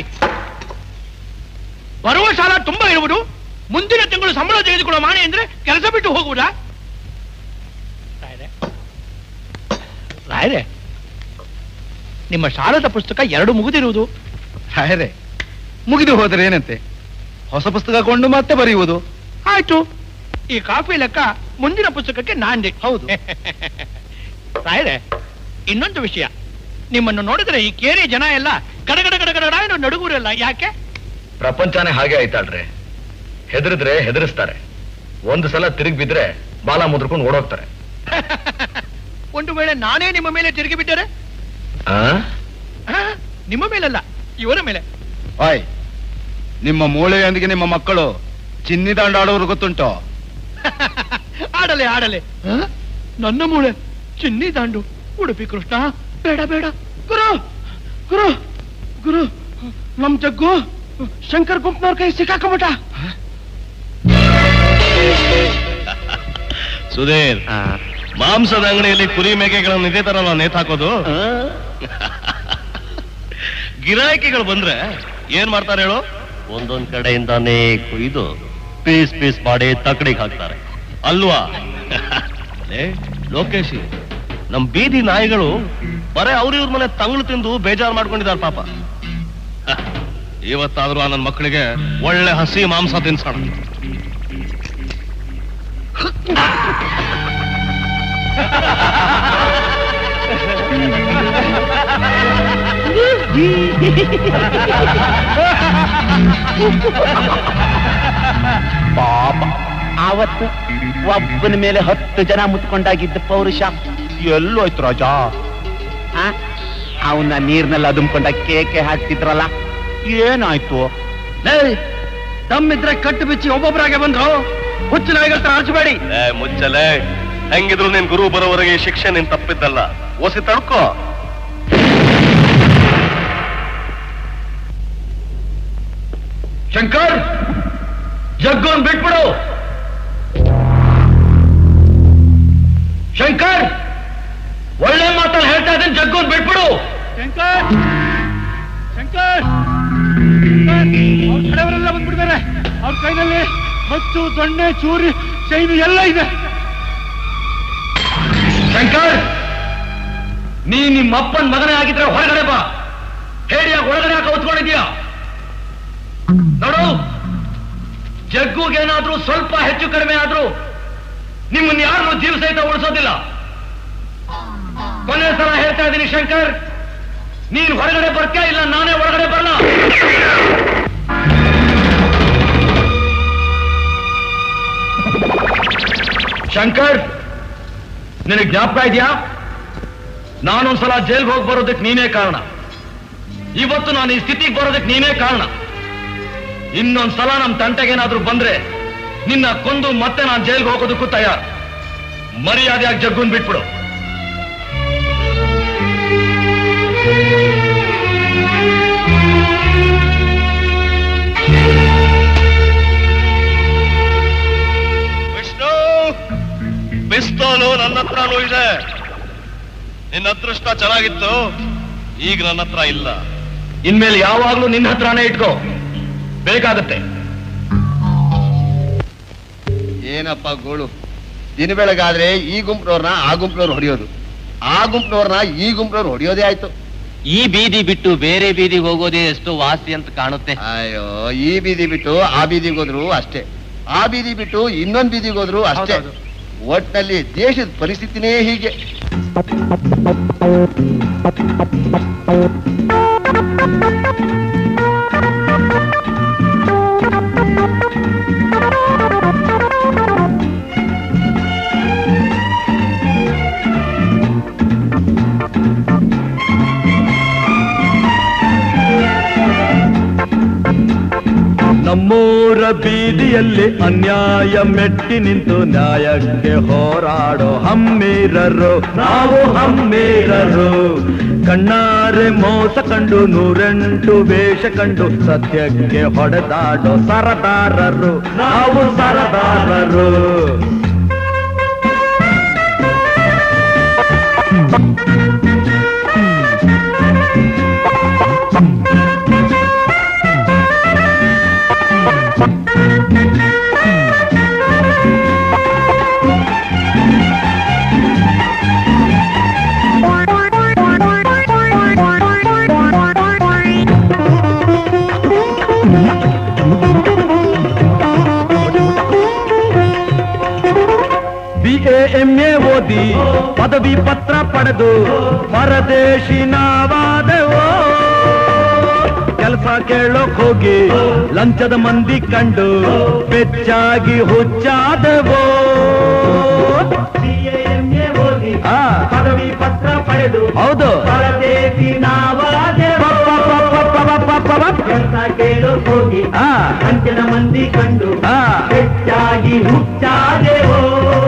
ಬರುವ ಸಾಲ ತುಂಬಾ ಇರುವುದು ಮುಂದಿನ ತಿಂಗಳು ಸಂಬಳ ತೆಗೆದುಕೊಳ್ಳೋ ಮಾಣೆ ಅಂದ್ರೆ ಕೆಲಸ ಬಿಟ್ಟು ಹೋಗುವುದಾ ರಾಯರೇ ರಾಯರೇ ನಿಮ್ಮ ಸಾಲದ ಪುಸ್ತಕ ಎರಡು ಮುಗಿದಿರುವುದು ಹಾಯರೆ ಮುಗಿದು ಹೋದ್ರೆ ಏನಂತೆ ಹೊಸ ಪುಸ್ತಕ ಕೊಂಡು ಮತ್ತೆ ಬರೆಯುವುದು ಆಯ್ತು ಈ ಕಾಫಿ ಲೆಕ್ಕ ಮುಂದಿನ ಪುಸ್ತಕಕ್ಕೆ ನಾಂದಿ ಹೌದು ರಾಯರೇ ಇನ್ನೊಂದು ವಿಷಯ ನಿಮ್ಮನ್ನು ನೋಡಿದ್ರೆ ಈ ಕೇರಿ ಜನ ಎಲ್ಲ ಗಡಗಡ ಗಡಗಡ ಎಂದು ನಡುಗುರಲ್ಲ ಯಾಕೆ ಪ್ರಪಂಚನೇ ಹಾಗೆ ಆಯ್ತಾಳ್ರೆ ಹೆದರಿದ್ರೆ ಹೆದರಿಸ್ತಾರೆ ಒಂದು ಸಲ ತಿರುಗಿ ಬಿದ್ರೆ ಬಾಲ ಮುದ್ರಕೊಂಡು ಓಡೋಗ್ತಾರೆ ಒಂದು ವೇಳೆ ನಾನೇ ನಿಮ್ಮ ಮೇಲೆ ತಿರುಗಿ ಬಿಟ್ಟರೆ ಆ? ಆ, ನಿಮ್ಮ ಮೇಲಲ್ಲ ಇವರ ಮೇಲೆ ಆಯ್ ನಿಮ್ಮ ಮೂಳೆಯೊಂದಿಗೆ ನಿಮ್ಮ ಮಕ್ಕಳು ಚಿನ್ನಿದಾಂಡ ಆಡೋರು ಗೊತ್ತುಂಟೋ ಆಡಲೆ ಆಡಲೆ ಆ? ನನ್ನ ಮೂಳೆ ಚಿನ್ನಿ ದಾಂಡು ಉಡುಪಿ ಕೃಷ್ಣ ಬೇಡ ಬೇಡ ಗುರು ಗುರು ಗುರು ನಮ್ ಜಗ್ಗು ಶಂಕರ್ ಗುಂಪ್ನವ್ರ ಕೈ ಸಿಕ್ಕಾಕೊಂಬಿಟ್ಟ ಸುಧೀರ್ ಮಾಂಸದ ಅಂಗಡಿಯಲ್ಲಿ ಕುರಿ ಮೇಕೆಗಳನ್ನು ಇದೇ ತರ ನಾವು ನೇತಾಕೋದು ಗಿರಾಕಿಗಳು ಬಂದ್ರೆ ಏನ್ ಮಾಡ್ತಾರೆ ಹೇಳು ಒಂದೊಂದ್ ಕಡೆಯಿಂದಾನೇ ಕುಯ್ದು ಪೀಸ್ ಪೀಸ್ ಮಾಡಿ ತಕ್ಕಡಿಗೆ ಹಾಕ್ತಾರೆ ಅಲ್ವಾ ಲೇ, ಲೋಕೇಶಿ ನಮ್ ಬೀದಿ ನಾಯಿಗಳು ಬರೇ ಅವ್ರ ಇವ್ರ ಮನೆ ತಂಗ್ಳು ತಿಂದು ಬೇಜಾರು ಮಾಡ್ಕೊಂಡಿದ್ದಾರೆ ಪಾಪ ಇವತ್ತಾದ್ರೂ ಆ ನನ್ನ ಮಕ್ಕಳಿಗೆ ಒಳ್ಳೆ ಹಸಿ ಮಾಂಸ ತಿನ್ಸೋಣ ಪಾಪ ಆವತ್ತು ಒಬ್ಬನ ಮೇಲೆ ಹತ್ತು ಜನ ಮುತ್ಕೊಂಡಾಗಿದ್ದ ಪೌರುಷ ಎಲ್ಲೋಯ್ತು ರಾಜ ಅವನ್ನ ನೀರ್ನಲ್ಲಿ ಅದುಮ್ಕೊಂಡ ಕೇಕೆ ಹಾಕ್ತಿದ್ರಲ್ಲ ಏನಾಯ್ತು ತಮ್ಮಿದ್ರೆ ಕಟ್ಟು ಬಿಚ್ಚಿ ಒಬ್ಬೊಬ್ಬರಾಗೆ ಬಂದ್ರು ಹುಚ್ಚು ನಾಯಿಗಳ ಹಚ್ಚಬೇಡಿ ಏ ಮುಚ್ಚಲೆ ಹೆಂಗಿದ್ರು ನಿನ್ ಗುರು ಬರೋವರೆಗೆ ಈ ಶಿಕ್ಷೆ ನೀನ್ ತಪ್ಪಿದ್ದಲ್ಲ ಓಸಿ ತಡ್ಕೋ ಶಂಕರ್ ಜಗ್ಗೋನ್ ಬಿಟ್ಬಿಡು ಶಂಕರ್ ಒಳ್ಳೆ ಮಾತಲ್ಲಿ ಹೇಳ್ತಾ ಇದ್ದೀನಿ ಜಗ್ಗೋನ್ ಬಿಟ್ಬಿಡು ಶಂಕರ್ ಶಂಕರ್ ಅವ್ರ ಕಡೆಯವರೆಲ್ಲ ಬಂದ್ಬಿಟ್ಟಿದ್ದಾರೆ ಅವ್ರ ಕೈನಲ್ಲಿ ಮಚ್ಚು ದೊಣ್ಣೆ ಚೂರಿ ಚೈನು ಎಲ್ಲ ಇದೆ ಶಂಕರ್ ನೀ ನಿಮ್ಮ ಅಪ್ಪನ ಮಗನೇ ಆಗಿದ್ರೆ ಹೊರಗಡೆ ಬಾ ಹೇಳಿಯಾಗ ಒಳಗಡೆ ಯಾಕೆ ಹೊತ್ಕೊಂಡಿದ್ಯಾ ನೋಡು ಜಗ್ಗುಗೇನಾದ್ರೂ ಸ್ವಲ್ಪ ಹೆಚ್ಚು ಕಡಿಮೆ ಆದ್ರೂ ನಿಮ್ಮನ್ನ ಯಾರು ಜೀವ ಸಹಿತ ಉಳಿಸೋದಿಲ್ಲ ಕೊನೆ ಸಲ ಹೇಳ್ತಾ ಇದ್ದೀನಿ ಶಂಕರ್ ನೀನ್ ಹೊರಗಡೆ ಬರ್ತೀಯಾ ಇಲ್ಲ ನಾನೇ ಒಳಗಡೆ ಬರಲ್ಲ ಶಂಕರ್ ನಿನಗೆ ಜ್ಞಾಪಕ ಇದೆಯಾ ನಾನೊಂದ್ಸಲ ಜೈಲ್ಗೆ ಹೋಗಿ ಬರೋದಕ್ಕೆ ನೀನೇ ಕಾರಣ ಇವತ್ತು ನಾನು ಈ ಸ್ಥಿತಿಗೆ ಬರೋದಕ್ಕೆ ನೀನೇ ಕಾರಣ ಇನ್ನೊಂದ್ಸಲ ನಮ್ಮ ತಂಟೆಗೇನಾದ್ರೂ ಬಂದ್ರೆ ನಿನ್ನ ಕೊಂದು ಮತ್ತೆ ನಾನು ಜೈಲ್ಗೆ ಹೋಗೋದಕ್ಕೂ ತಯಾರು ಮರ್ಯಾದೆಯಾಗಿ ಜಗ್ಗುನ್ ಬಿಟ್ಬಿಡು ವಿಷ್ಣು ಪಿಸ್ತೋಲು ನನ್ನ ಹತ್ರನೂ ಇದೆ ನಿನ್ನ ಅದೃಷ್ಟ ಚೆನ್ನಾಗಿತ್ತು ಈಗ ನನ್ನ ಹತ್ರ ಇಲ್ಲ ಇನ್ಮೇಲೆ ಯಾವಾಗ್ಲೂ ನಿನ್ನ ಹತ್ರನೇ ಇಟ್ಕೋ ಬೇಕಾಗತ್ತೆ ಏನಪ್ಪ ಗೋಳು ದಿನ ಬೆಳಗಾದ್ರೆ ಈ ಗುಂಪಿನವ್ರನ್ನ ಆ ಗುಂಪಿನವ್ರು ಹೊಡೆಯೋದು ಆ ಗುಂಪಿನವ್ರನ್ನ ಈ ಗುಂಪಿನವ್ರು ಹೊಡೆಯೋದೇ ಆಯ್ತು ಈ ಬೀದಿ ಬಿಟ್ಟು ಬೇರೆ ಬೀದಿಗೆ ಹೋಗೋದೇ ಎಷ್ಟು ವಾಸಿ ಅಂತ ಕಾಣುತ್ತೆ ಅಯ್ಯೋ ಈ ಬೀದಿ ಬಿಟ್ಟು ಆ ಬೀದಿಗೆ ಹೋದ್ರು ಅಷ್ಟೇ ಆ ಬೀದಿ ಬಿಟ್ಟು ಇನ್ನೊಂದ್ ಬೀದಿಗೆ ಹೋದ್ರು ಅಷ್ಟೇ ಒಟ್ನಲ್ಲಿ ದೇಶದ ಪರಿಸ್ಥಿತಿನೇ ಹೀಗೆ ನಮ್ಮೂರ ಬೀದಿಯಲ್ಲಿ ಅನ್ಯಾಯ ಮೆಟ್ಟಿ ನಿಂತು ನ್ಯಾಯಕ್ಕೆ ಹೋರಾಡೋ ಹಮ್ಮೀರರು ನಾವು ಹಮ್ಮೀರರು ಕಣ್ಣಾರೆ ಮೋಸ ಕಂಡು ನೂರೆಂಟು ವೇಷ ಕಂಡು ಸತ್ಯಕ್ಕೆ ಹೊಡೆದಾಡೋ ಸರದಾರರು ನಾವು ಸರದಾರರು ಬಿ ಎ ಎಂ ಎ ಓದಿ ಪದವಿ ಪತ್ರ ಪಡೆದು ಪರದೇಶಿ ನಾವಾದೆವೋ ಕೆಲಸ ಕೇಳೋಕ್ ಹೋಗಿ ಲಂಚದ ಮಂದಿ ಕಂಡು ಬೆಚ್ಚಾಗಿ ಹುಚ್ಚಾದೆವೋ ಪದವಿ ಪತ್ರ ಪಡೆದು ಹೌದು ಪರದೇಶಿ ನಾವಾದೆವೋ ಕೆಲಸ ಕೇಳೋಕ್ ಹೋಗಿ ಲಂಚದ ಮಂದಿ ಕಂಡು ಬೆಚ್ಚಾಗಿ ಹುಚ್ಚಾದೆವೋ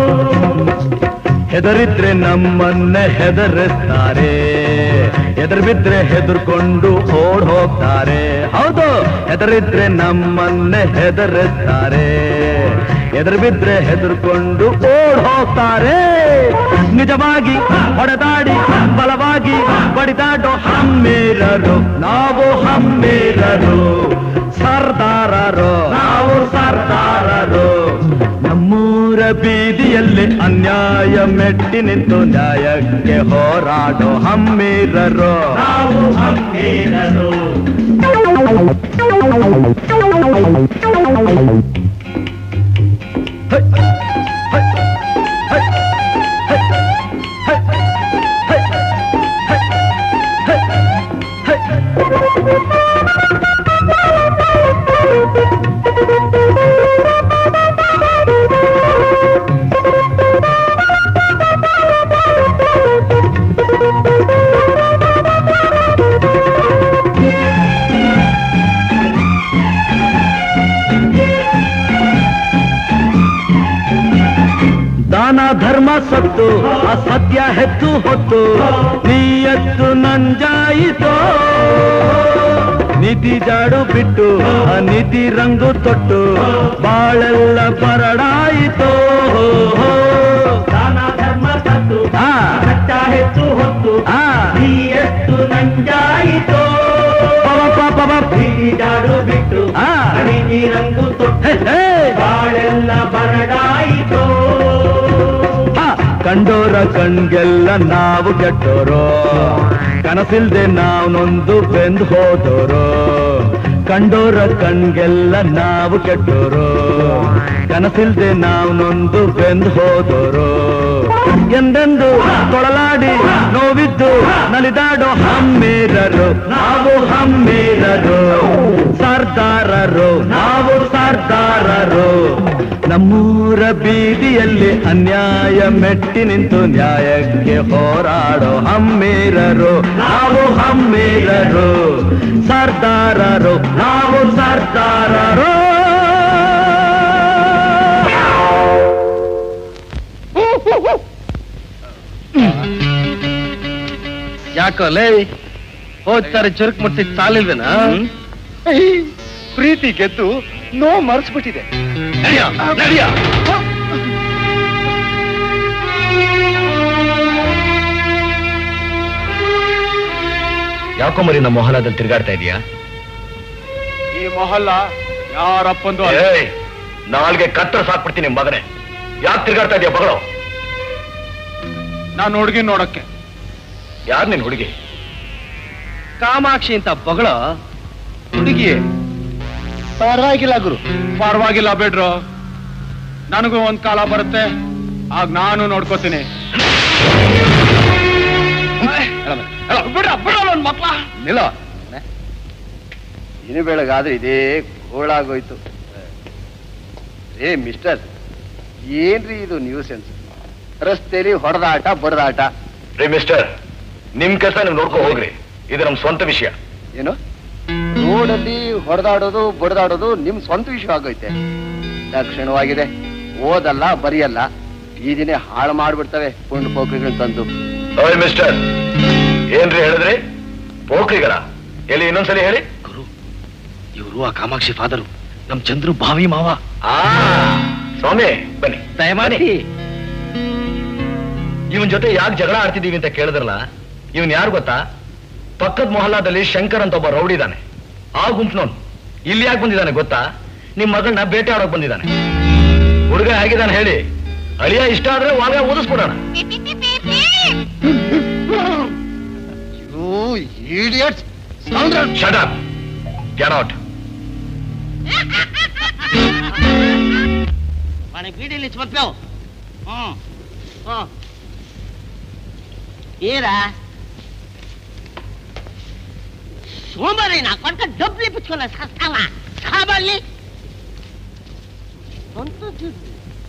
ಹೆದರಿದ್ರೆ ನಮ್ಮನ್ನೇ ಹೆದರಿಸ್ತಾರೆ ಎದುರು ಬಿದ್ರೆ ಹೆದರ್ಕೊಂಡು ಓಡ್ ಹೋಗ್ತಾರೆ ಹೌದು ಹೆದರಿದ್ರೆ ನಮ್ಮನ್ನೇ ಹೆದರಿಸ್ತಾರೆ ಎದುರು ಬಿದ್ರೆ ಹೆದರ್ಕೊಂಡು ಓಡ್ ಹೋಗ್ತಾರೆ ನಿಜವಾಗಿ ಹೊಡೆದಾಡಿ ಬಲವಾಗಿ ಬಡಿದಾಡೋ ಹಮ್ಮೇರರು ನಾವು ಹಮ್ಮೇರರು ಸರ್ದಾರರು ನಾವು ಸರ್ದಾರರು ನಮ್ಮೂರ ಬೀದಿಯಲ್ಲಿ ಅನ್ಯಾಯ ಮೆಟ್ಟಿ ನಿಂತು ನ್ಯಾಯಕ್ಕೆ ಹೋರಾಡೋ ಹಮ್ಮೀರರು ನಾವು ಹಮ್ಮೀರರು ದಾನ ಧರ್ಮ ಸತ್ತು ಅಸತ್ಯ ಹೆತ್ತು ಹೊತ್ತು ನೀಯತ್ತು ನಂಜಾಯಿತೋ ನಿಧಿ ಜಾಡು ಬಿಟ್ಟು ಅನಿಧಿ ರಂಗು ತೊಟ್ಟು ಬಾಳೆಲ್ಲ ಬರಡಾಯಿತೋ ದಾನ ಧರ್ಮ ಸತ್ತು ಸತ್ಯ ಹೆಚ್ಚು ಹೊತ್ತು ನೀಯತ್ತು ನಂಜಾಯಿತೋ ನಿಧಿ ಜಾಡು ಬಿಟ್ಟು ಅನಿಧಿ ರಂಗು ತೊಟ್ಟು ಬಾಳೆಲ್ಲ ಬರಡಾಯಿತೋ ಕಂಡೋರ ಕಣ್ಗೆಲ್ಲ ನಾವು ಕೆಟ್ಟೋರು ಕನಸಿಲ್ದೆ ನಾವು ನೊಂದು ಬೆಂದು ಹೋದೋರು ಕಂಡೋರ ಕಣ್ಗೆಲ್ಲ ನಾವು ಕೆಟ್ಟೋರು ಕನಸಿಲ್ದೆ ನಾವು ನೊಂದು ಬೆಂದು ಹೋದೋರು ಎಂದೆಂದು ತೊಳಲಾಡಿ ನೋವಿದ್ದು ನಲಿದಾಡೋ ಹಮ್ಮೇರರು ನಾವು ಹಮ್ಮೇರರು ಸರ್ದಾರರು ನಾವು ಸರ್ದಾರರು ನಮ್ಮೂರ ಬೀದಿಯಲ್ಲಿ ಅನ್ಯಾಯ ಮೆಟ್ಟಿ ನಿಂತು ನ್ಯಾಯಕ್ಕೆ ಹೋರಾಡೋ ಹಮ್ಮೇರರು ನಾವು ಹಮ್ಮೇರರು ಸರ್ದಾರರು ನಾವು ಸರ್ದಾರರು ಯಾಕೋ ಲೇ ಹೋಗ್ತಾರೆ ಚುರುಕ್ ಮುಟ್ಟಿ ಸಾಲಿಲ್ವೇನಾ ಪ್ರೀತಿ ಗೆದ್ದು ನೋ ಮರ್ಸ್ಬಿಟ್ಟಿದೆ ನಡಿಯ ನಡಿಯ ಯಾಕೋ ಮರಿ ನಮ್ಮ ಮೊಹಲಾದಲ್ಲಿ ತಿರುಗಾಡ್ತಾ ಇದೀಯಾ ಈ ಮೊಹಲ್ಲ ಯಾರಪ್ಪಂದು ಅಲ್ಲ. ಏಯ್, ನಾಲ್ಗೆ ಕತ್ತರ ಸಾಕ್ಬಿಡ್ತೀನಿ ಮಗನೇ ಯಾಕೆ ತಿರುಗಾಡ್ತಾ ಇದೀಯ ಬಗಳು ನಾನು ಹುಡುಗಿ ನೋಡಕ್ಕೆ ಯಾರು ನಿನ್ ಹುಡುಗಿ ಕಾಮಾಕ್ಷಿ ಅಂತ ಬಗಳ ಹುಡುಗಿ ಪರವಾಗಿಲ್ಲ ಗುರು ಪರವಾಗಿಲ್ಲ ಬಿಡ್ರು ನನಗೂ ಒಂದ್ ಕಾಲ ಬರುತ್ತೆ ಆಗ ನಾನು ನೋಡ್ಕೋತೀನಿ ಬಿಡ ಬಿಡ ನನ್ ಮಕ್ಳ ನಿಲ್ಲ ಇನ್ನು ಬೆಳಗಾದ್ರೆ ಇದೇ ಗೋಳಾಗೋಯ್ತು ಏ ಮಿಸ್ಟರ್ ಏನ್ರಿ ಇದು ನ್ಯೂಸೆನ್ಸ್ ರಸ್ತೆಯಲ್ಲಿ ಹೊಡೆದಾಟ ಬಡದಾಟ ರೀ ಮಿಸ್ಟರ್ ನಿಮ್ ಕೆಲಸ ನೀವು ನೋಡ್ಕೊ ಹೋಗ್ರಿ ಇದು ನಮ್ ಸ್ವಂತ ವಿಷಯ ಏನು ರೋಡಲ್ಲಿ ಹೊಡೆದಾಡೋದು ಬಡದಾಡೋದು ನಿಮ್ ಸ್ವಂತ ವಿಷಯ ಆಗೋಯ್ತೆ ಲಕ್ಷಣವಾಗಿದೆ ಓದಲ್ಲ ಬರೆಯಲ್ಲ ಬೀದಿನೇ ಹಾಳು ಮಾಡ್ಬಿಡ್ತವೆ ಪುಂಡು ಪೋಖ್ರಿಗಳನ್ನ ತಂದು ಓಯ್ ಮಿಸ್ಟರ್ ಏನ್ರಿ ಹೇಳಿದ್ರಿ ಪೋಖ್ರಿಗಳ ಎಲ್ಲಿ ಇನ್ನೊಂದ್ಸಲಿ ಹೇಳಿ ಇವರು ಆ ಕಾಮಾಕ್ಷಿ ಫಾದರು ನಮ್ ಚಂದ್ರು ಭಾವಿ ಮಾವ ಆ ಸ್ವಾಮಿ ಬನ್ನಿ ದಯಮಾಡಿ ಇವನ್ ಜೊತೆ ಯಾಕೆ ಜಗಳ ಆಡ್ತಿದೀವಿ ಅಂತ ಕೇಳಿದ್ರಲ್ಲ ಇವನ್ ಯಾರು ಗೊತ್ತಾ ಪಕ್ಕದ ಮೊಹಲ್ಲಾದಲ್ಲಿ ಶಂಕರ್ ಅಂತ ಒಬ್ಬ ರೌಡಿ ಇದ್ದಾನೆ ಆ ಗುಂಪ್ನವನು ಇಲ್ಲಿ ಯಾಕೆ ಬಂದಿದ್ದಾನೆ ಗೊತ್ತಾ ನಿಮ್ ಮಗಳನ್ನ ಬೇಟೆ ಆಡೋಕ್ ಬಂದಿದ್ದಾನೆ ಹುಡುಗ ಹೇಗಿದ್ದಾನೆ ಹೇಳಿ ಅಳಿಯ ಇಷ್ಟ ಆದ್ರೆ ವಾಗ ಓದಿಸ್ಬಿಡೋಣ Shut up. Get out. మనకి బీడీలు ఇచ్చి పంపావు ఏరా సోమవారి నా కొడుక డబ్బులు ఇప్పించుకున్నా సస్తావా కావాలి సొంత దుడ్డు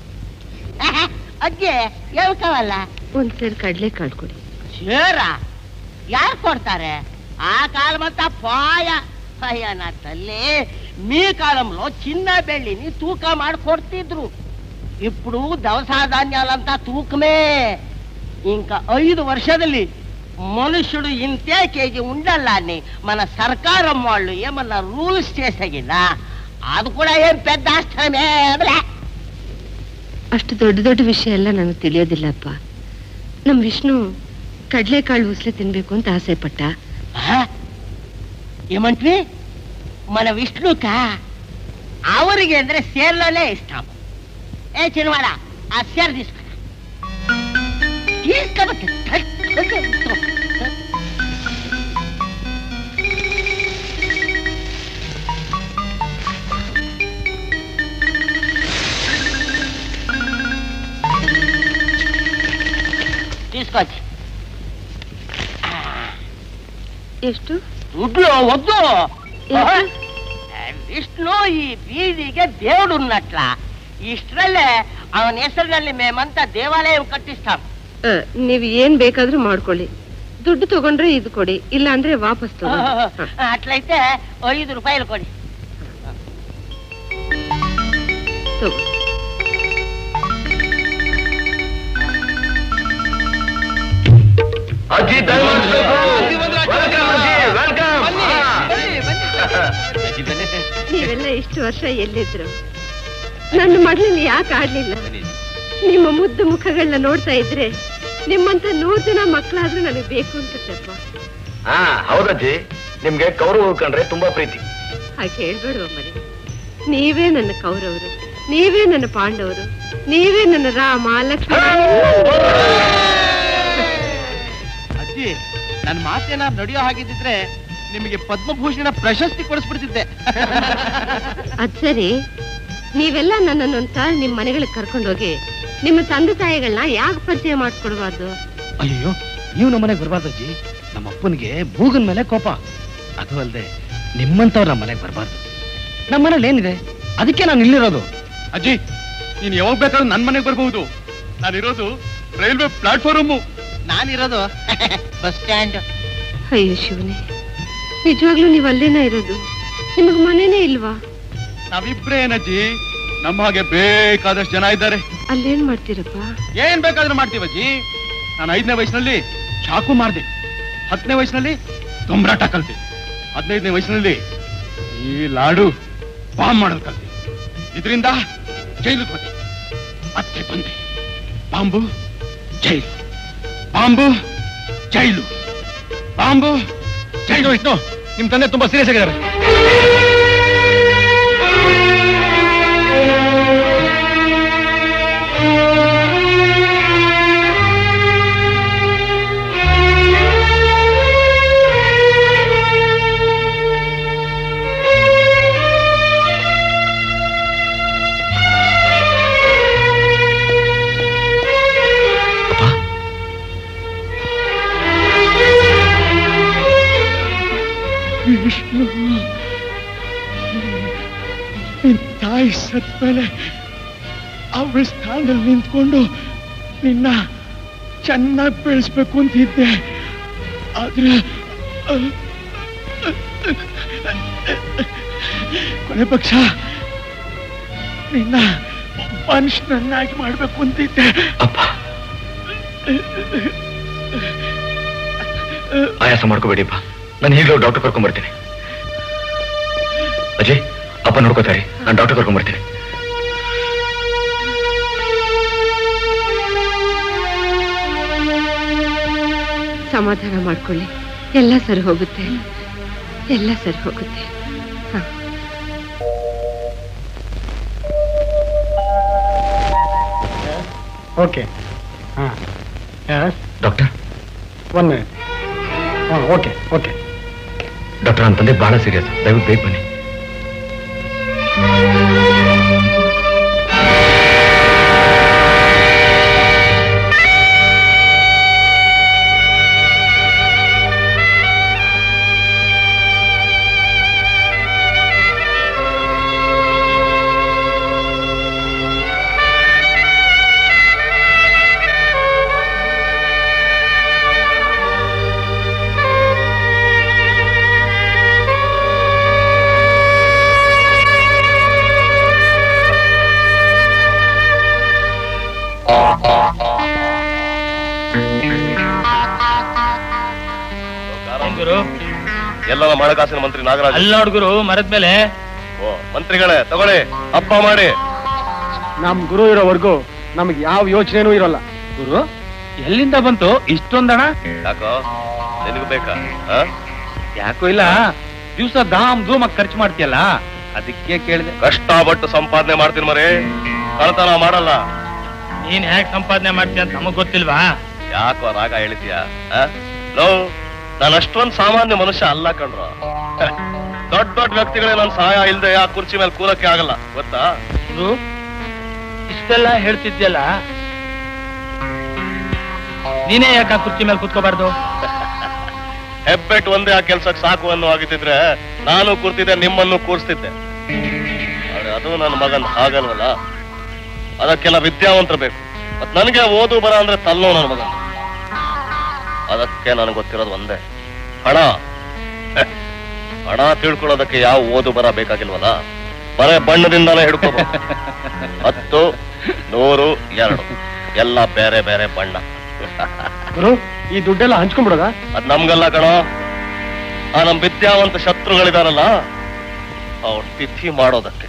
ಅಜ್ಜೆ ಯಾವ ಕಾವಲ್ಲ ಒಂದ್ ಸೇರ್ ಕಡ್ಲೆಕಾಳು ಕೊಡಿ ಸೇರ ಯಾರು కొడతారే ఆ కాలమంతా పాయ అయ్యా నా తల్లి మీ కాలంలో చిన్న బెళ్ళిని తూక ಮಾಡಿ కొಡ್ತಿದ್ರು ఇప్పుడు దవస ధాన్యాలంతా తూకమే ఇంకా ఐదు వర్షದಲ್ಲಿ మనుషుడు ఇంతే కేజీ ఉండాలని మన సర్కారం వాళ్ళు ఏమన్నా రూల్స్ చేసాగినా అది కూడా ఏం పెద్ద ఆశ్రమే ಅಷ್ಟು ದೊಡ್ಡ ದೊಡ್ಡ ವಿಷಯ ಎಲ್ಲ ನನಗೆ ತಿಳಿಯೋದಿಲ್ಲಪ್ಪ ನಮ್ ವಿಷ್ಣು ಕಡ್ಲೆಕಾಳು ಉಸ್ಲಿ ತಿನ್ಬೇಕು ಅಂತ ಆಸೆ ಪಟ್ಟ ఏమంటే మన విష్ణుక ಅವರಿಗೆ ಅಂದ್ರೆ ಸೇರ್ಲನೇ ಇಷ್ಟ ఏ చిన్నవాడ ఆ సేర్ తీసుకురా తీసుకోబట్టి ಇಸ್ಕೋತಿ ಎಷ್ಟು ದುಡ್ಡು ಒದ್ದು ವಿಷ್ಣು ಈ ಬೀದಿಗೆ ದೇವ್ಡು ನಟ್ಲ ಇಷ್ಟರಲ್ಲೇ ಅವನ ಹೆಸರಿನಲ್ಲಿ ಮೇಮಂತ ದೇವಾಲಯ ಕಟ್ಟಿಸ್ತಾನ ಆ, ನೀವ್ ಏನ್ ಬೇಕಾದ್ರೂ ಮಾಡ್ಕೊಳ್ಳಿ ದುಡ್ಡು ತಗೊಂಡ್ರೆ ಇದು ಕೊಡಿ ಇಲ್ಲ ಅಂದ್ರೆ ವಾಪಸ್ ತಗೊಳ್ಳಿ ಹ. ಅಟ್ಲೈತೆ ಐದು ರೂಪಾಯಿ ಕೊಡಿ ತಗೋ ಅಜ್ಜಿ ನೀವೆಲ್ಲ ಇಷ್ಟು ವರ್ಷ ಎಲ್ಲಿದ್ರು ನನ್ನ ಮಗಳನ್ನ ಯಾಕೆ ಆಡ್ಲಿಲ್ಲ ನಿಮ್ಮ ಮುದ್ದು ಮುಖಗಳನ್ನ ನೋಡ್ತಾ ಇದ್ರೆ ನಿಮ್ಮಂತ ನೂರ್ ಜನ ಮಕ್ಕಳಾದ್ರೂ ನನಗೆ ಬೇಕು ಅನ್ಸುತ್ತಪ್ಪ ಹಾ ಹೌದಜ್ಜಿ ನಿಮ್ಗೆ ಕೌರವ ಕಂಡ್ರೆ ತುಂಬಾ ಪ್ರೀತಿ ಹಾಗೆ ಹೇಳ್ಬೇಡುವ ಮನೆ ನೀವೇ ನನ್ನ ಕೌರವರು ನೀವೇ ನನ್ನ ಪಾಂಡವರು ನೀವೇ ನನ್ನ ರಾಮ ಲಕ್ಷ್ಮಣ ಅಜ್ಜಿ ನನ್ನ ಮಾತೇನಾದ್ರು ನಡೆಯೋ ಹಾಗಿದ್ದಿದ್ರೆ ನಿಮಗೆ ಪದ್ಮಭೂಷಣ ಪ್ರಶಸ್ತಿ ಕೊಡಿಸ್ಬಿಡ್ತಿದ್ದೆ ಅದ್ ಸರಿ ನೀವೆಲ್ಲ ನನ್ನನ್ನು ಒಂದ್ಸಲ ನಿಮ್ ಮನೆಗಳಿಗೆ ಕರ್ಕೊಂಡೋಗಿ ನಿಮ್ಮ ತಂದೆ ತಾಯಿಗಳನ್ನ ಯಾಕೆ ಪರಿಚಯ ಮಾಡಿಸ್ಕೊಡ್ಬಾರ್ದು ಅಯ್ಯೋ ನೀವು ನಮ್ಮನೆಗೆ ಬರಬಾರ್ದು ಅಜ್ಜಿ ನಮ್ಮ ಅಪ್ಪನಿಗೆ ಮೂಗನ್ ಮೇಲೆ ಕೋಪ ಅದು ಅಲ್ಲದೆ ನಿಮ್ಮಂತವ್ರು ನಮ್ಮ ಮನೆಗೆ ಬರಬಾರ್ದು ನಮ್ಮ ಮನೇಲಿ ಏನಿದೆ ಅದಕ್ಕೆ ನಾನು ಇಲ್ಲಿರೋದು ಅಜ್ಜಿ ನೀನ್ ಯಾವಾಗ ಬೇಕಾದ್ರೂ ನನ್ ಮನೆಗೆ ಬರ್ಬಹುದು ನಾನಿರೋದು ರೈಲ್ವೆ ಪ್ಲಾಟ್ಫಾರ್ಮು ನಾನಿರೋದು ಬಸ್ ಸ್ಟ್ಯಾಂಡ್ ಅಯ್ಯೋ ಶಿವನೇ ನಿಜವಾಗ್ಲೂ ನೀವು ಅಲ್ಲೇನ ಇರೋದು ನಿಮಗ್ ಮನೇನೇ ಇಲ್ವಾ ನಾವಿಬ್ರೇ ಏನಜ್ಜಿ ನಮ್ಮ ಹಾಗೆ ಬೇಕಾದಷ್ಟು ಜನ ಇದ್ದಾರೆ ಅಲ್ಲೇನ್ ಮಾಡ್ತೀರಪ್ಪ ಏನ್ ಬೇಕಾದ್ರೂ ಮಾಡ್ತೀವಜ್ಜಿ ನಾನು ಐದನೇ ವಯಸ್ಸಿನಲ್ಲಿ ಚಾಕು ಮಾರ್ದೆ ಹತ್ತನೇ ವಯಸ್ಸಿನಲ್ಲಿ ದೊಂಬರಾಟ ಕಲ್ತೆ ಹದಿನೈದನೇ ವಯಸ್ಸಿನಲ್ಲಿ ಈ ಲಾಡು ಬಾಂಬ್ ಮಾಡೋದು ಕಲ್ತೆ ಇದರಿಂದ ಜೈಲಿಗೆ ಹೋದೆ ಮತ್ತೆ ಬಂದೆ bomb jail bomb jail bomb jail Vishnu ನಿಮ್ ತಂದೆ ತುಂಬಾ ಸೀರಿಯಸ್ ಆಗಿದ್ದಾರೆ ವಿಷ್ಣು ನಿನ್ ತಾಯಿ ಸತ್ಮೇಲೆ ಅವಳ ಸ್ಥಾನದಲ್ಲಿ ನಿಂತ್ಕೊಂಡು ನಿನ್ನ ಚೆನ್ನಾಗಿ ಬೆಳೆಸ್ಬೇಕು ಅಂತಿದ್ದೆ ಆದ್ರೆ ಅಹ್, ಕೊನೆ ಪಕ್ಷ ನಿನ್ನ ಮನುಷ್ಯನನ್ನಾಗಿ ಮಾಡ್ಬೇಕು ಅಂತಿದ್ದೆ ಆಯಾಸ ಮಾಡ್ಕೋಬೇಡಿಪ್ಪ ನಾನು ಈಗಲೂ ಡಾಕ್ಟರ್ ಕರ್ಕೊಂಡ್ ಬರ್ತೀನಿ ಅಜಯ್ ಅಪ್ಪ ನೋಡ್ಕೋತಾರೆ ನಾನು ಡಾಕ್ಟರ್ ಕರ್ಕೊಂಡ್ ಬರ್ತೀನಿ ಸಮಾಧಾನ ಮಾಡ್ಕೊಳ್ಳಿ ಎಲ್ಲ ಸರಿ ಹೋಗುತ್ತೆ ಎಲ್ಲ ಸರಿ ಹೋಗುತ್ತೆ ಹ. ಓಕೆ ಹಾಂ ಎಸ್ ಡಾಕ್ಟರ್ ಒನ್ ಮಿನಿಟ್ ಹಾಂ ಓಕೆ ಓಕೆ ಡಾಕ್ಟರ್ ನನ್ನ ತಂದೆ ಬಹಳ ಸೀರಿಯಸ್ ದಯವಿಟ್ಟು ಬೇಗ ಬನ್ನಿ ಗುರು ಎಲ್ಲ ನಮ್ಮ ಹಣಕಾಸಿನ ಮಂತ್ರಿ ನಾಗರಾಜ್ ಅಲ್ಲಿ ನೋಡ್ಗುರು ಮರದ ಮೇಲೆ ಓ ಮಂತ್ರಿಗಳೇ ತಗೊಳ್ಳಿ ಹಬ್ಬ ಮಾಡಿ ನಮ್ ಗುರು ಇರೋವರೆಗೂ ನಮ್ಗೆ ಯಾವ ಯೋಚನೆನೂ ಇರೋಲ್ಲ ಗುರು ಎಲ್ಲಿಂದ ಬಂತು ಇಷ್ಟೊಂದಣ ಯಾಕೋ ನಿನಗೆ ಬೇಕಾ ಆ? ಯಾಕೋ ಇಲ್ಲ ದಿವ್ಸ ಧಾಮ್ ಧೂಮ್ ಖರ್ಚು ಮಾಡ್ತೀಯಲ್ಲ ಅದಕ್ಕೆ ಕೇಳಿದೆ ಕಷ್ಟಪಟ್ಟು ಸಂಪಾದನೆ ಮಾಡ್ತೀನಿ ಮರಿ ಕಳ್ತನ ಮಾಡಲ್ಲ ನೀನ್ ಹೇಗ್ ಸಂಪಾದನೆ ಮಾಡ್ತೀಯ ಅಂತ ನಮಗ್ ಗೊತ್ತಿಲ್ವಾ ಯಾಕೋ ರಾಗ ಹೇಳ್ತೀಯ ಲೋ ನಾನು ಅಷ್ಟೊಂದ್ ಸಾಮಾನ್ಯ ಮನುಷ್ಯ ಅಲ್ಲ ಕಣ್ರ ದೊಡ್ಡ ದೊಡ್ಡ ವ್ಯಕ್ತಿಗಳೇ ನನ್ನ ಸಹಾಯ ಇಲ್ದೆ ಆ ಕುರ್ಚಿ ಮೇಲೆ ಕೂಲಕ್ಕೆ ಆಗಲ್ಲ ಗೊತ್ತಾ ಗುರು ಇಷ್ಟೆಲ್ಲ ಹೇಳ್ತಿದ್ಯಲ್ಲ ನೀನೇ ಯಾಕೆ ಆ ಕುರ್ಚಿ ಮೇಲೆ ಕುತ್ಕೋಬಾರ್ದು ಹೆಬ್ಬೆಟ್ ಒಂದೇ ಆ ಕೆಲ್ಸಕ್ಕೆ ಸಾಕು ಅನ್ನೋ ಆಗಿದ್ದಿದ್ರೆ ನಾನು ಕೂರ್ತಿದ್ದೆ ನಿಮ್ಮನ್ನು ಕೂರಿಸ್ತಿದ್ದೆ ಆದ್ರೆ ಅದು ನನ್ನ ಮಗನ್ ಹಾಗಲ್ವಲ್ಲ ಅದಕ್ಕೆಲ್ಲ ವಿದ್ಯಾವಂತರ ಬೇಕು ಮತ್ ನನಗೆ ಓದು ಬರ ಅಂದ್ರೆ ತಲ್ಲೋ ನನ್ನ ಮಗ ಅದಕ್ಕೆ ನನಗೆ ಗೊತ್ತಿರೋದು ಒಂದೇ ಹಣ ಹೆ, ಹಣ ತಿಳ್ಕೊಳ್ಳೋದಕ್ಕೆ ಯಾವ ಓದು ಬರ ಬೇಕಾಗಿಲ್ವಲ್ಲ ಬರೇ ಬಣ್ಣದಿಂದಾನೇ ಹಿಡ್ಕೋಬಹುದು ಹತ್ತು ನೂರು ಎರಡು ಎಲ್ಲ ಬೇರೆ ಬೇರೆ ಬಣ್ಣ ಗುರು ಈ ದುಡ್ಡೆಲ್ಲ ಹಂಚ್ಕೊಂಡ್ಬಿಡೋದ ಅದ್ ನಮ್ಗಲ್ಲ ಕಣೋ ಆ ನಮ್ ವಿದ್ಯಾವಂತ ಶತ್ರುಗಳಿದಾರಲ್ಲ ಅವ್ರ ತಿಥಿ ಮಾಡೋದಕ್ಕೆ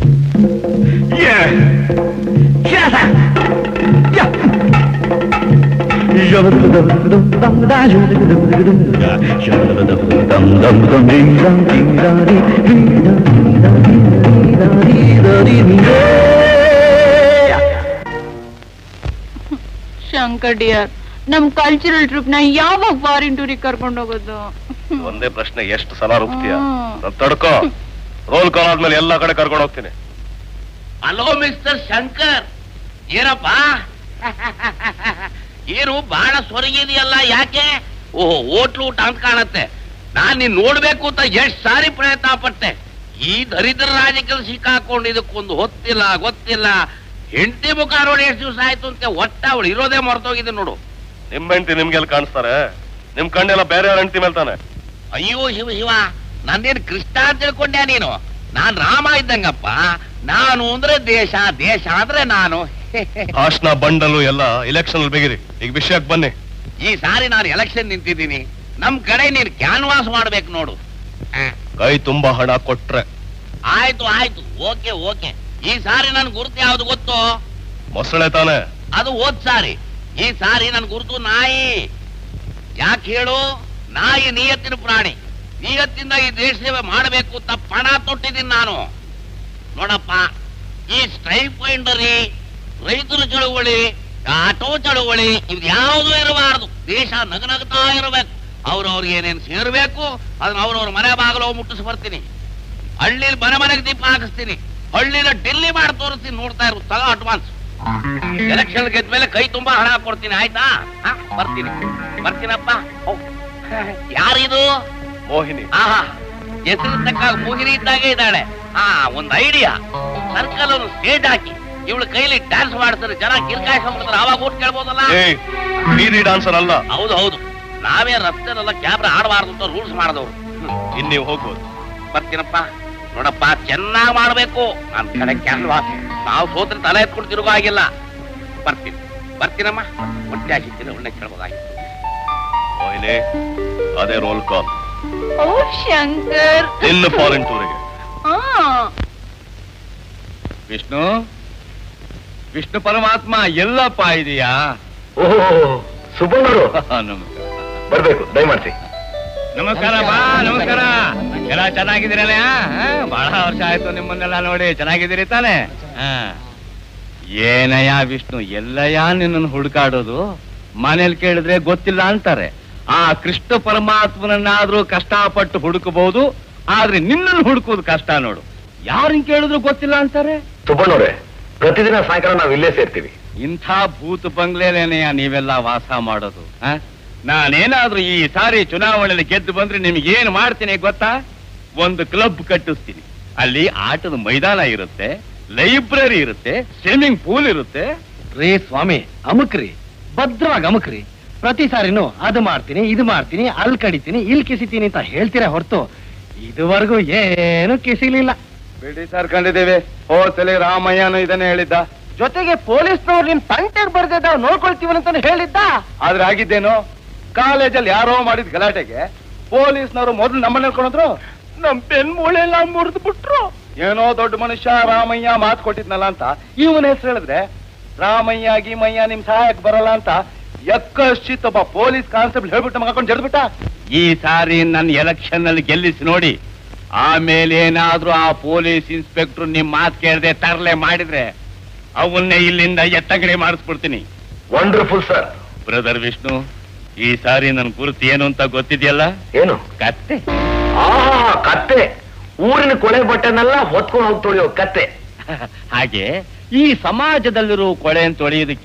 ಶಂಕರ್ ಡಿಯರ್ ನಮ್ ಕಲ್ಚರಲ್ ಟ್ರಿಪ್ ನ ಯಾವಾಗ ಫಾರಿನ್ ಟೂರಿಗೆ ಕರ್ಕೊಂಡು ಹೋಗೋದು ಒಂದೇ ಪ್ರಶ್ನೆ ಎಷ್ಟು ಸಲ ರೂಪ್ತೀಯ ನಾನ್ ತಡ್ಕೋ ರೋಲ್ ಕಾಲ್ ಆದ್ಮೇಲೆ ಎಲ್ಲಾ ಕಡೆ ಕರ್ಕೊಂಡು ಹೋಗ್ತೀನಿ ಹಲೋ ಮಿಸ್ಟರ್ ಶಂಕರ್ ಏನಪ್ಪ ಏನು ಬಹಳ ಸೊರಗಿದೆಯಲ್ಲ ಯಾಕೆ ಓಹೋ ಹೋಟ್ಲು ಊಟ ಅಂತ ಕಾಣತ್ತೆ ನಾನ್ ನೀನ್ ನೋಡ್ಬೇಕು ಅಂತ ಎಷ್ಟ್ ಸಾರಿ ಪ್ರಯತ್ನ ಪಟ್ಟೆ ಈ ದರಿದ್ರ ರಾಜಕೀಯ ಸಿಕ್ಕಾಕೊಂಡು ಇದಕ್ಕೊಂದು ಹೊತ್ತಿಲ್ಲ ಗೊತ್ತಿಲ್ಲ ಹೆಂಡತಿ ಮುಖ ನೋಡಿ ಎಷ್ಟು ದಿವಸ ಆಯ್ತು ಅಂತ ಒಟ್ಟ ಅವಳು ಇರೋದೇ ಮರ್ತೋಗಿದೆ ನೋಡು ನಿಮ್ ಹೆಂಡತಿ ನಿಮ್ಗೆಲ್ಲ ಕಾಣಿಸ್ತಾರೆ ನಿಮ್ ಕಣ್ಣೆಲ್ಲ ಬೇರೆ ಯಾರ ಹೆಂಡತಿ ಮೇಲೆ ತಾನೆ ಅಯ್ಯೋ ಶಿವ ಶಿವ ನಂದೇನು ಕೃಷ್ಣ ಅಂತ ತಿಳ್ಕೊಂಡ್ಯಾ ನೀನು ನಾನ್ ರಾಮ ಇದ್ದಂಗಪ್ಪ ನಾನು ಅಂದ್ರೆ ದೇಶ ದೇಶ ಅಂದ್ರೆ ನಾನು ಭಾಷಣ ಬಂಡಲು ಎಲ್ಲ ಎಲೆಕ್ಷನ್ ಅಲ್ಲಿ ಬೇಗಿರಿ ಈಗ ವಿಷಯಕ್ಕೆ ಬನ್ನಿ ಈ ಸಾರಿ ನಾನು ಎಲೆಕ್ಷನ್ ನಿಂತಿದ್ದೀನಿ ನಮ್ ಕಡೆ ನೀನ್ ಕ್ಯಾನ್ವಾಸ್ ಮಾಡ್ಬೇಕು ನೋಡು ಕೈ ತುಂಬಾ ಹಣ ಕೊಟ್ರೆ ಆಯ್ತು ಆಯ್ತು ಓಕೆ ಓಕೆ ಈ ಸಾರಿ ನನ್ ಗುರುತು ಯಾವ್ದು ಗೊತ್ತು ಮೊಸಳೆ ತಾನೆ ಅದು ಹೋದ್ ಸಾರಿ ಈ ಸಾರಿ ನನ್ ಗುರುತು ನಾಯಿ ಯಾಕೆ ಹೇಳು ನಾಯಿ ನಿಯತ್ತಿನ ಪ್ರಾಣಿ ನಿಯತ್ತಿಂದ ಈ ದೇಶ ಸೇವೆ ಮಾಡಬೇಕು ಅಂತ ಪಣ ತೊಟ್ಟಿದ್ದೀನಿ ನಾನು ನೋಡಪ್ಪ ಈ ಸ್ಟ್ರೈಫೈಂಡರಿ ರೈತರ ಚಳುವಳಿ ಆಟೋ ಚಳುವಳಿ ಇದು ಯಾವುದು ಇರಬಾರದು ದೇಶ ನಗನಗ್ತಾ ಇರಬೇಕು ಅವ್ರವ್ರಿಗೆ ಏನೇನು ಸೇರ್ಬೇಕು ಅದನ್ನ ಅವ್ರವ್ರ ಮನೆ ಬಾಗಿಲು ಹೋಗಿ ಮುಟ್ಟಿಸಿ ಬರ್ತೀನಿ ಹಳ್ಳಿಲಿ ಮನೆ ಮನೆಗೆ ದೀಪ ಹಾಕಿಸ್ತೀನಿ ಹಳ್ಳಿನ ಡೆಲ್ಲಿ ಮಾಡಿ ತೋರಿಸ್ತೀನಿ ನೋಡ್ತಾ ಇರು ತಗೋ ಅಡ್ವಾನ್ಸ್ ಎಲೆಕ್ಷನ್ ಗೆದ್ಮೇಲೆ ಕೈ ತುಂಬಾ ಹಣ ಕೊಡ್ತೀನಿ ಆಯ್ತಾ ಹಾ, ಬರ್ತೀನಿ ಬರ್ತೀನಪ್ಪ ಹೋ. ಯಾರಿದು ಮೋಹಿನಿ ಆಹಾ ಹೆಸರು ತಕ್ಕ ಮೋಹಿನಿ ಇದ್ದಾಗೆ ಇದ್ದಾಳೆ ಹಾ ಒಂದ್ ಐಡಿಯಾ ಸರ್ಕಲ್ ಒಂದು ಸ್ಟೇಜ್ ಹಾಕಿ ಇವಳು ಕೈಲಿ ಡ್ಯಾನ್ಸ್ ಮಾಡ್ತಾರೆ ಜನ ಕಿರ್ಕಾಯಿಸ್ಕೊಂಡ್ಬಿಡ್ತಾರೆ ಅವಾಗ ಊಟ ಕೇಳ್ಬೋದಲ್ಲ ಏಯ್ ಬೀದಿ ಡಾನ್ಸರ್ ಅಲ್ಲ ಹೌದು ಹೌದು ನಾವೇ ರಸ್ತೆನೆಲ್ಲ ಕ್ಯಾಮ್ರಾ ಆಡಬಾರ್ದು ಅಂತ ರೂಲ್ಸ್ ಮಾಡಿದವರು ಇನ್ ನೀವು ಹೋಗ್ಬೋದು ಬರ್ತೀನಪ್ಪ ನೋಡಪ್ಪ ಚೆನ್ನಾಗ್ ಮಾಡ್ಬೇಕು ನನ್ ಕಡೆ ಕ್ಯಾನ್ವಾ ನಾವು ಸೋತ್ರ ತಲೆ ಎತ್ಕೊಂಡು ತಿರುಗೋ ಆಗಿಲ್ಲ ಬರ್ತೀನಿ ಬರ್ತೀನಮ್ಮ ಹೊಟ್ಟೆ ಹಾಕಿದ್ದೀನಿ ಒಳ್ಳೆ ಕೇಳ್ಬೋದಾಗಿತ್ತು ಮೋಹಿನಿ ಅದೇ ರೋಲ್ ಕಾಲ್ ಓ ಶಂಕರ್ ಇನ್ನು ಫಾರಿನ್ ಟೂರಿಗೆ ಆ ವಿಷ್ಣು ವಿಷ್ಣು ಪರಮಾತ್ಮ ಎಲ್ಲಪ್ಪ ಇದೆಯಾ ಓಹೋ ಸುಬ್ಬಣ್ಣರು ನಮಸ್ಕಾರ ಬರ್ಬೇಕು ದಯಮಾಡಿಸಿ ನಮಸ್ಕಾರ ಬಾ ನಮಸ್ಕಾರ ಎಲ್ಲ ಚೆನ್ನಾಗಿದ್ದೀರಲ್ಲ ಆ? ಬಹಳ ವರ್ಷ ಆಯ್ತು ನಿಮ್ಮನ್ನೆಲ್ಲ ನೋಡಿ ಚೆನ್ನಾಗಿದ್ದೀರಿ ತಾನೆ ಆ. ಏನಯ್ಯ ವಿಷ್ಣು ಎಲ್ಲಯ್ಯ ನಿನ್ನನ್ನು ಹುಡುಕಾಡೋದು ಮನೇಲಿ ಕೇಳಿದ್ರೆ ಗೊತ್ತಿಲ್ಲ ಅಂತಾರೆ ಆ ಕೃಷ್ಣ ಪರಮಾತ್ಮನನ್ನಾದ್ರೂ ಕಷ್ಟಪಟ್ಟು ಹುಡುಕಬಹುದು ಆದ್ರೆ ನಿನ್ನನ್ನು ಹುಡುಕೋದು ಕಷ್ಟ ನೋಡು ಯಾರನ್ನ ಕೇಳಿದ್ರು ಗೊತ್ತಿಲ್ಲ ಅಂತಾರೆ ಸುಬ್ಬಣ್ಣವ್ರೆ ಪ್ರತಿದಿನ ಸಾಯಂಕಾಲ ನಾವು ಇಲ್ಲೇ ಸೇರ್ತೀವಿ ಇಂಥ ಭೂತ ಬಂಗ್ಲೆನೇನೆಯ ನೀವೆಲ್ಲ ವಾಸ ಮಾಡೋದು ಆ? ನಾನೇನಾದ್ರೂ ಈ ಸಾರಿ ಚುನಾವಣೆಯಲ್ಲಿ ಗೆದ್ದು ಬಂದ್ರೆ ನಿಮ್ಗೇನು ಮಾಡ್ತೀನಿ ಗೊತ್ತಾ ಒಂದು ಕ್ಲಬ್ ಕಟ್ಟಿಸ್ತೀನಿ ಅಲ್ಲಿ ಆಟದ ಮೈದಾನ ಇರುತ್ತೆ ಲೈಬ್ರರಿ ಇರುತ್ತೆ ಸ್ವಿಮ್ಮಿಂಗ್ ಪೂಲ್ ಇರುತ್ತೆ ರೇ ಸ್ವಾಮಿ ಅಮುಕ್ರಿ ಭದ್ರವಾಗಿ ಅಮುಕ್ರಿ ಪ್ರತಿ ಸಾರಿನೂ ಅದು ಮಾಡ್ತೀನಿ ಇದು ಮಾಡ್ತೀನಿ ಅಲ್ಲಿ ಕಡಿತೀನಿ ಇಲ್ಲಿ ಕಿಸಿತೀನಿ ಅಂತ ಹೇಳ್ತೀರಾ ಹೊರತು ಇದುವರೆಗೂ ಏನು ಕಿಸಿಲಿಲ್ಲ ಬಿಡಿ ಸರ್ ಕಂಡಿದ್ದೇವೆ ಹೋಸಲಿ ರಾಮಯ್ಯನು ಇದನ್ನೇ ಹೇಳಿದ್ದ ಜೊತೆಗೆ ಪೊಲೀಸ್ನವ್ರು ನಿಮ್ ತಂಟೆಗೆ ಬರ್ದಿದ್ದ ನೋಡ್ಕೊಳ್ತೀವನಂತ ಹೇಳಿದ್ದ ಆದ್ರೆ ಆಗಿದ್ದೇನು ಕಾಲೇಜಲ್ಲಿ ಯಾರೋ ಮಾಡಿದ ಗಲಾಟೆಗೆ ಪೊಲೀಸ್ನವರು ಮೊದಲು ನಮ್ಮನ್ನ ಹೇಳ್ಕೊಂಡ್ರು ನಮ್ ಬೆನ್ ಮೂಳೆಲ್ಲ ಮುರಿದು ಬಿಟ್ರು ಏನೋ ದೊಡ್ಡ ಮನುಷ್ಯ ರಾಮಯ್ಯ ಮಾತು ಕೊಟ್ಟಿದ್ನಲ್ಲ ಅಂತ ಇವನ ಹೆಸರು ಹೇಳಿದ್ರೆ ರಾಮಯ್ಯ ಗೀಮಯ್ಯ ನಿಮ್ ಸಹಾಯಕ್ಕೆ ಬರಲ್ಲ ಅಂತ ಯಕ್ಕಶ್ಚಿತ್ ಒಬ್ಬ ಪೊಲೀಸ್ ಕಾನ್ಸ್ಟೇಬಲ್ ಹೇಳ್ಬಿಟ್ಟು ಮಗಾಕೊಂಡು ಜಡ್ಬಿಟ್ಟ ಈ ಸಾರಿ ನನ್ನ ಎಲೆಕ್ಷನ್ ನಲ್ಲಿ ಗೆಲ್ಲಿಸಿ ನೋಡಿ ಆಮೇಲೆ ಏನಾದ್ರೂ ಆ ಪೊಲೀಸ್ ಇನ್ಸ್ಪೆಕ್ಟರ್ ನಿಮ್ ಮಾತು ಕೇಳದೆ ತರಲೆ ಮಾಡಿದ್ರೆ ಅವನ್ನೇ ಇಲ್ಲಿಂದ ಎತ್ತಗಡೆ ಮಾಡಿಸ್ಬಿಡ್ತೀನಿ ವಂಡರ್ಫುಲ್ ಸರ್ ಬ್ರದರ್ ವಿಷ್ಣು ಈ ಸಾರಿ ನನ್ ಗುರುತು ಏನು ಅಂತ ಗೊತ್ತಿದೆಯಲ್ಲ ಏನು ಕತ್ತೆ ಆ ಕತ್ತೆ ಊರಿನ ಕೊಳೆ ಬಟ್ಟೆನೆಲ್ಲ ಹೊತ್ಕೊಂಡು ಹೋಗಿ ತೊಳೆಯೋ ಕತ್ತೆ ಹಾಗೆ ಈ ಸಮಾಜದಲ್ಲಿರೋ ಕೊಳೆಯನ್ನು ತೊಳೆಯೋದಕ್ಕೆ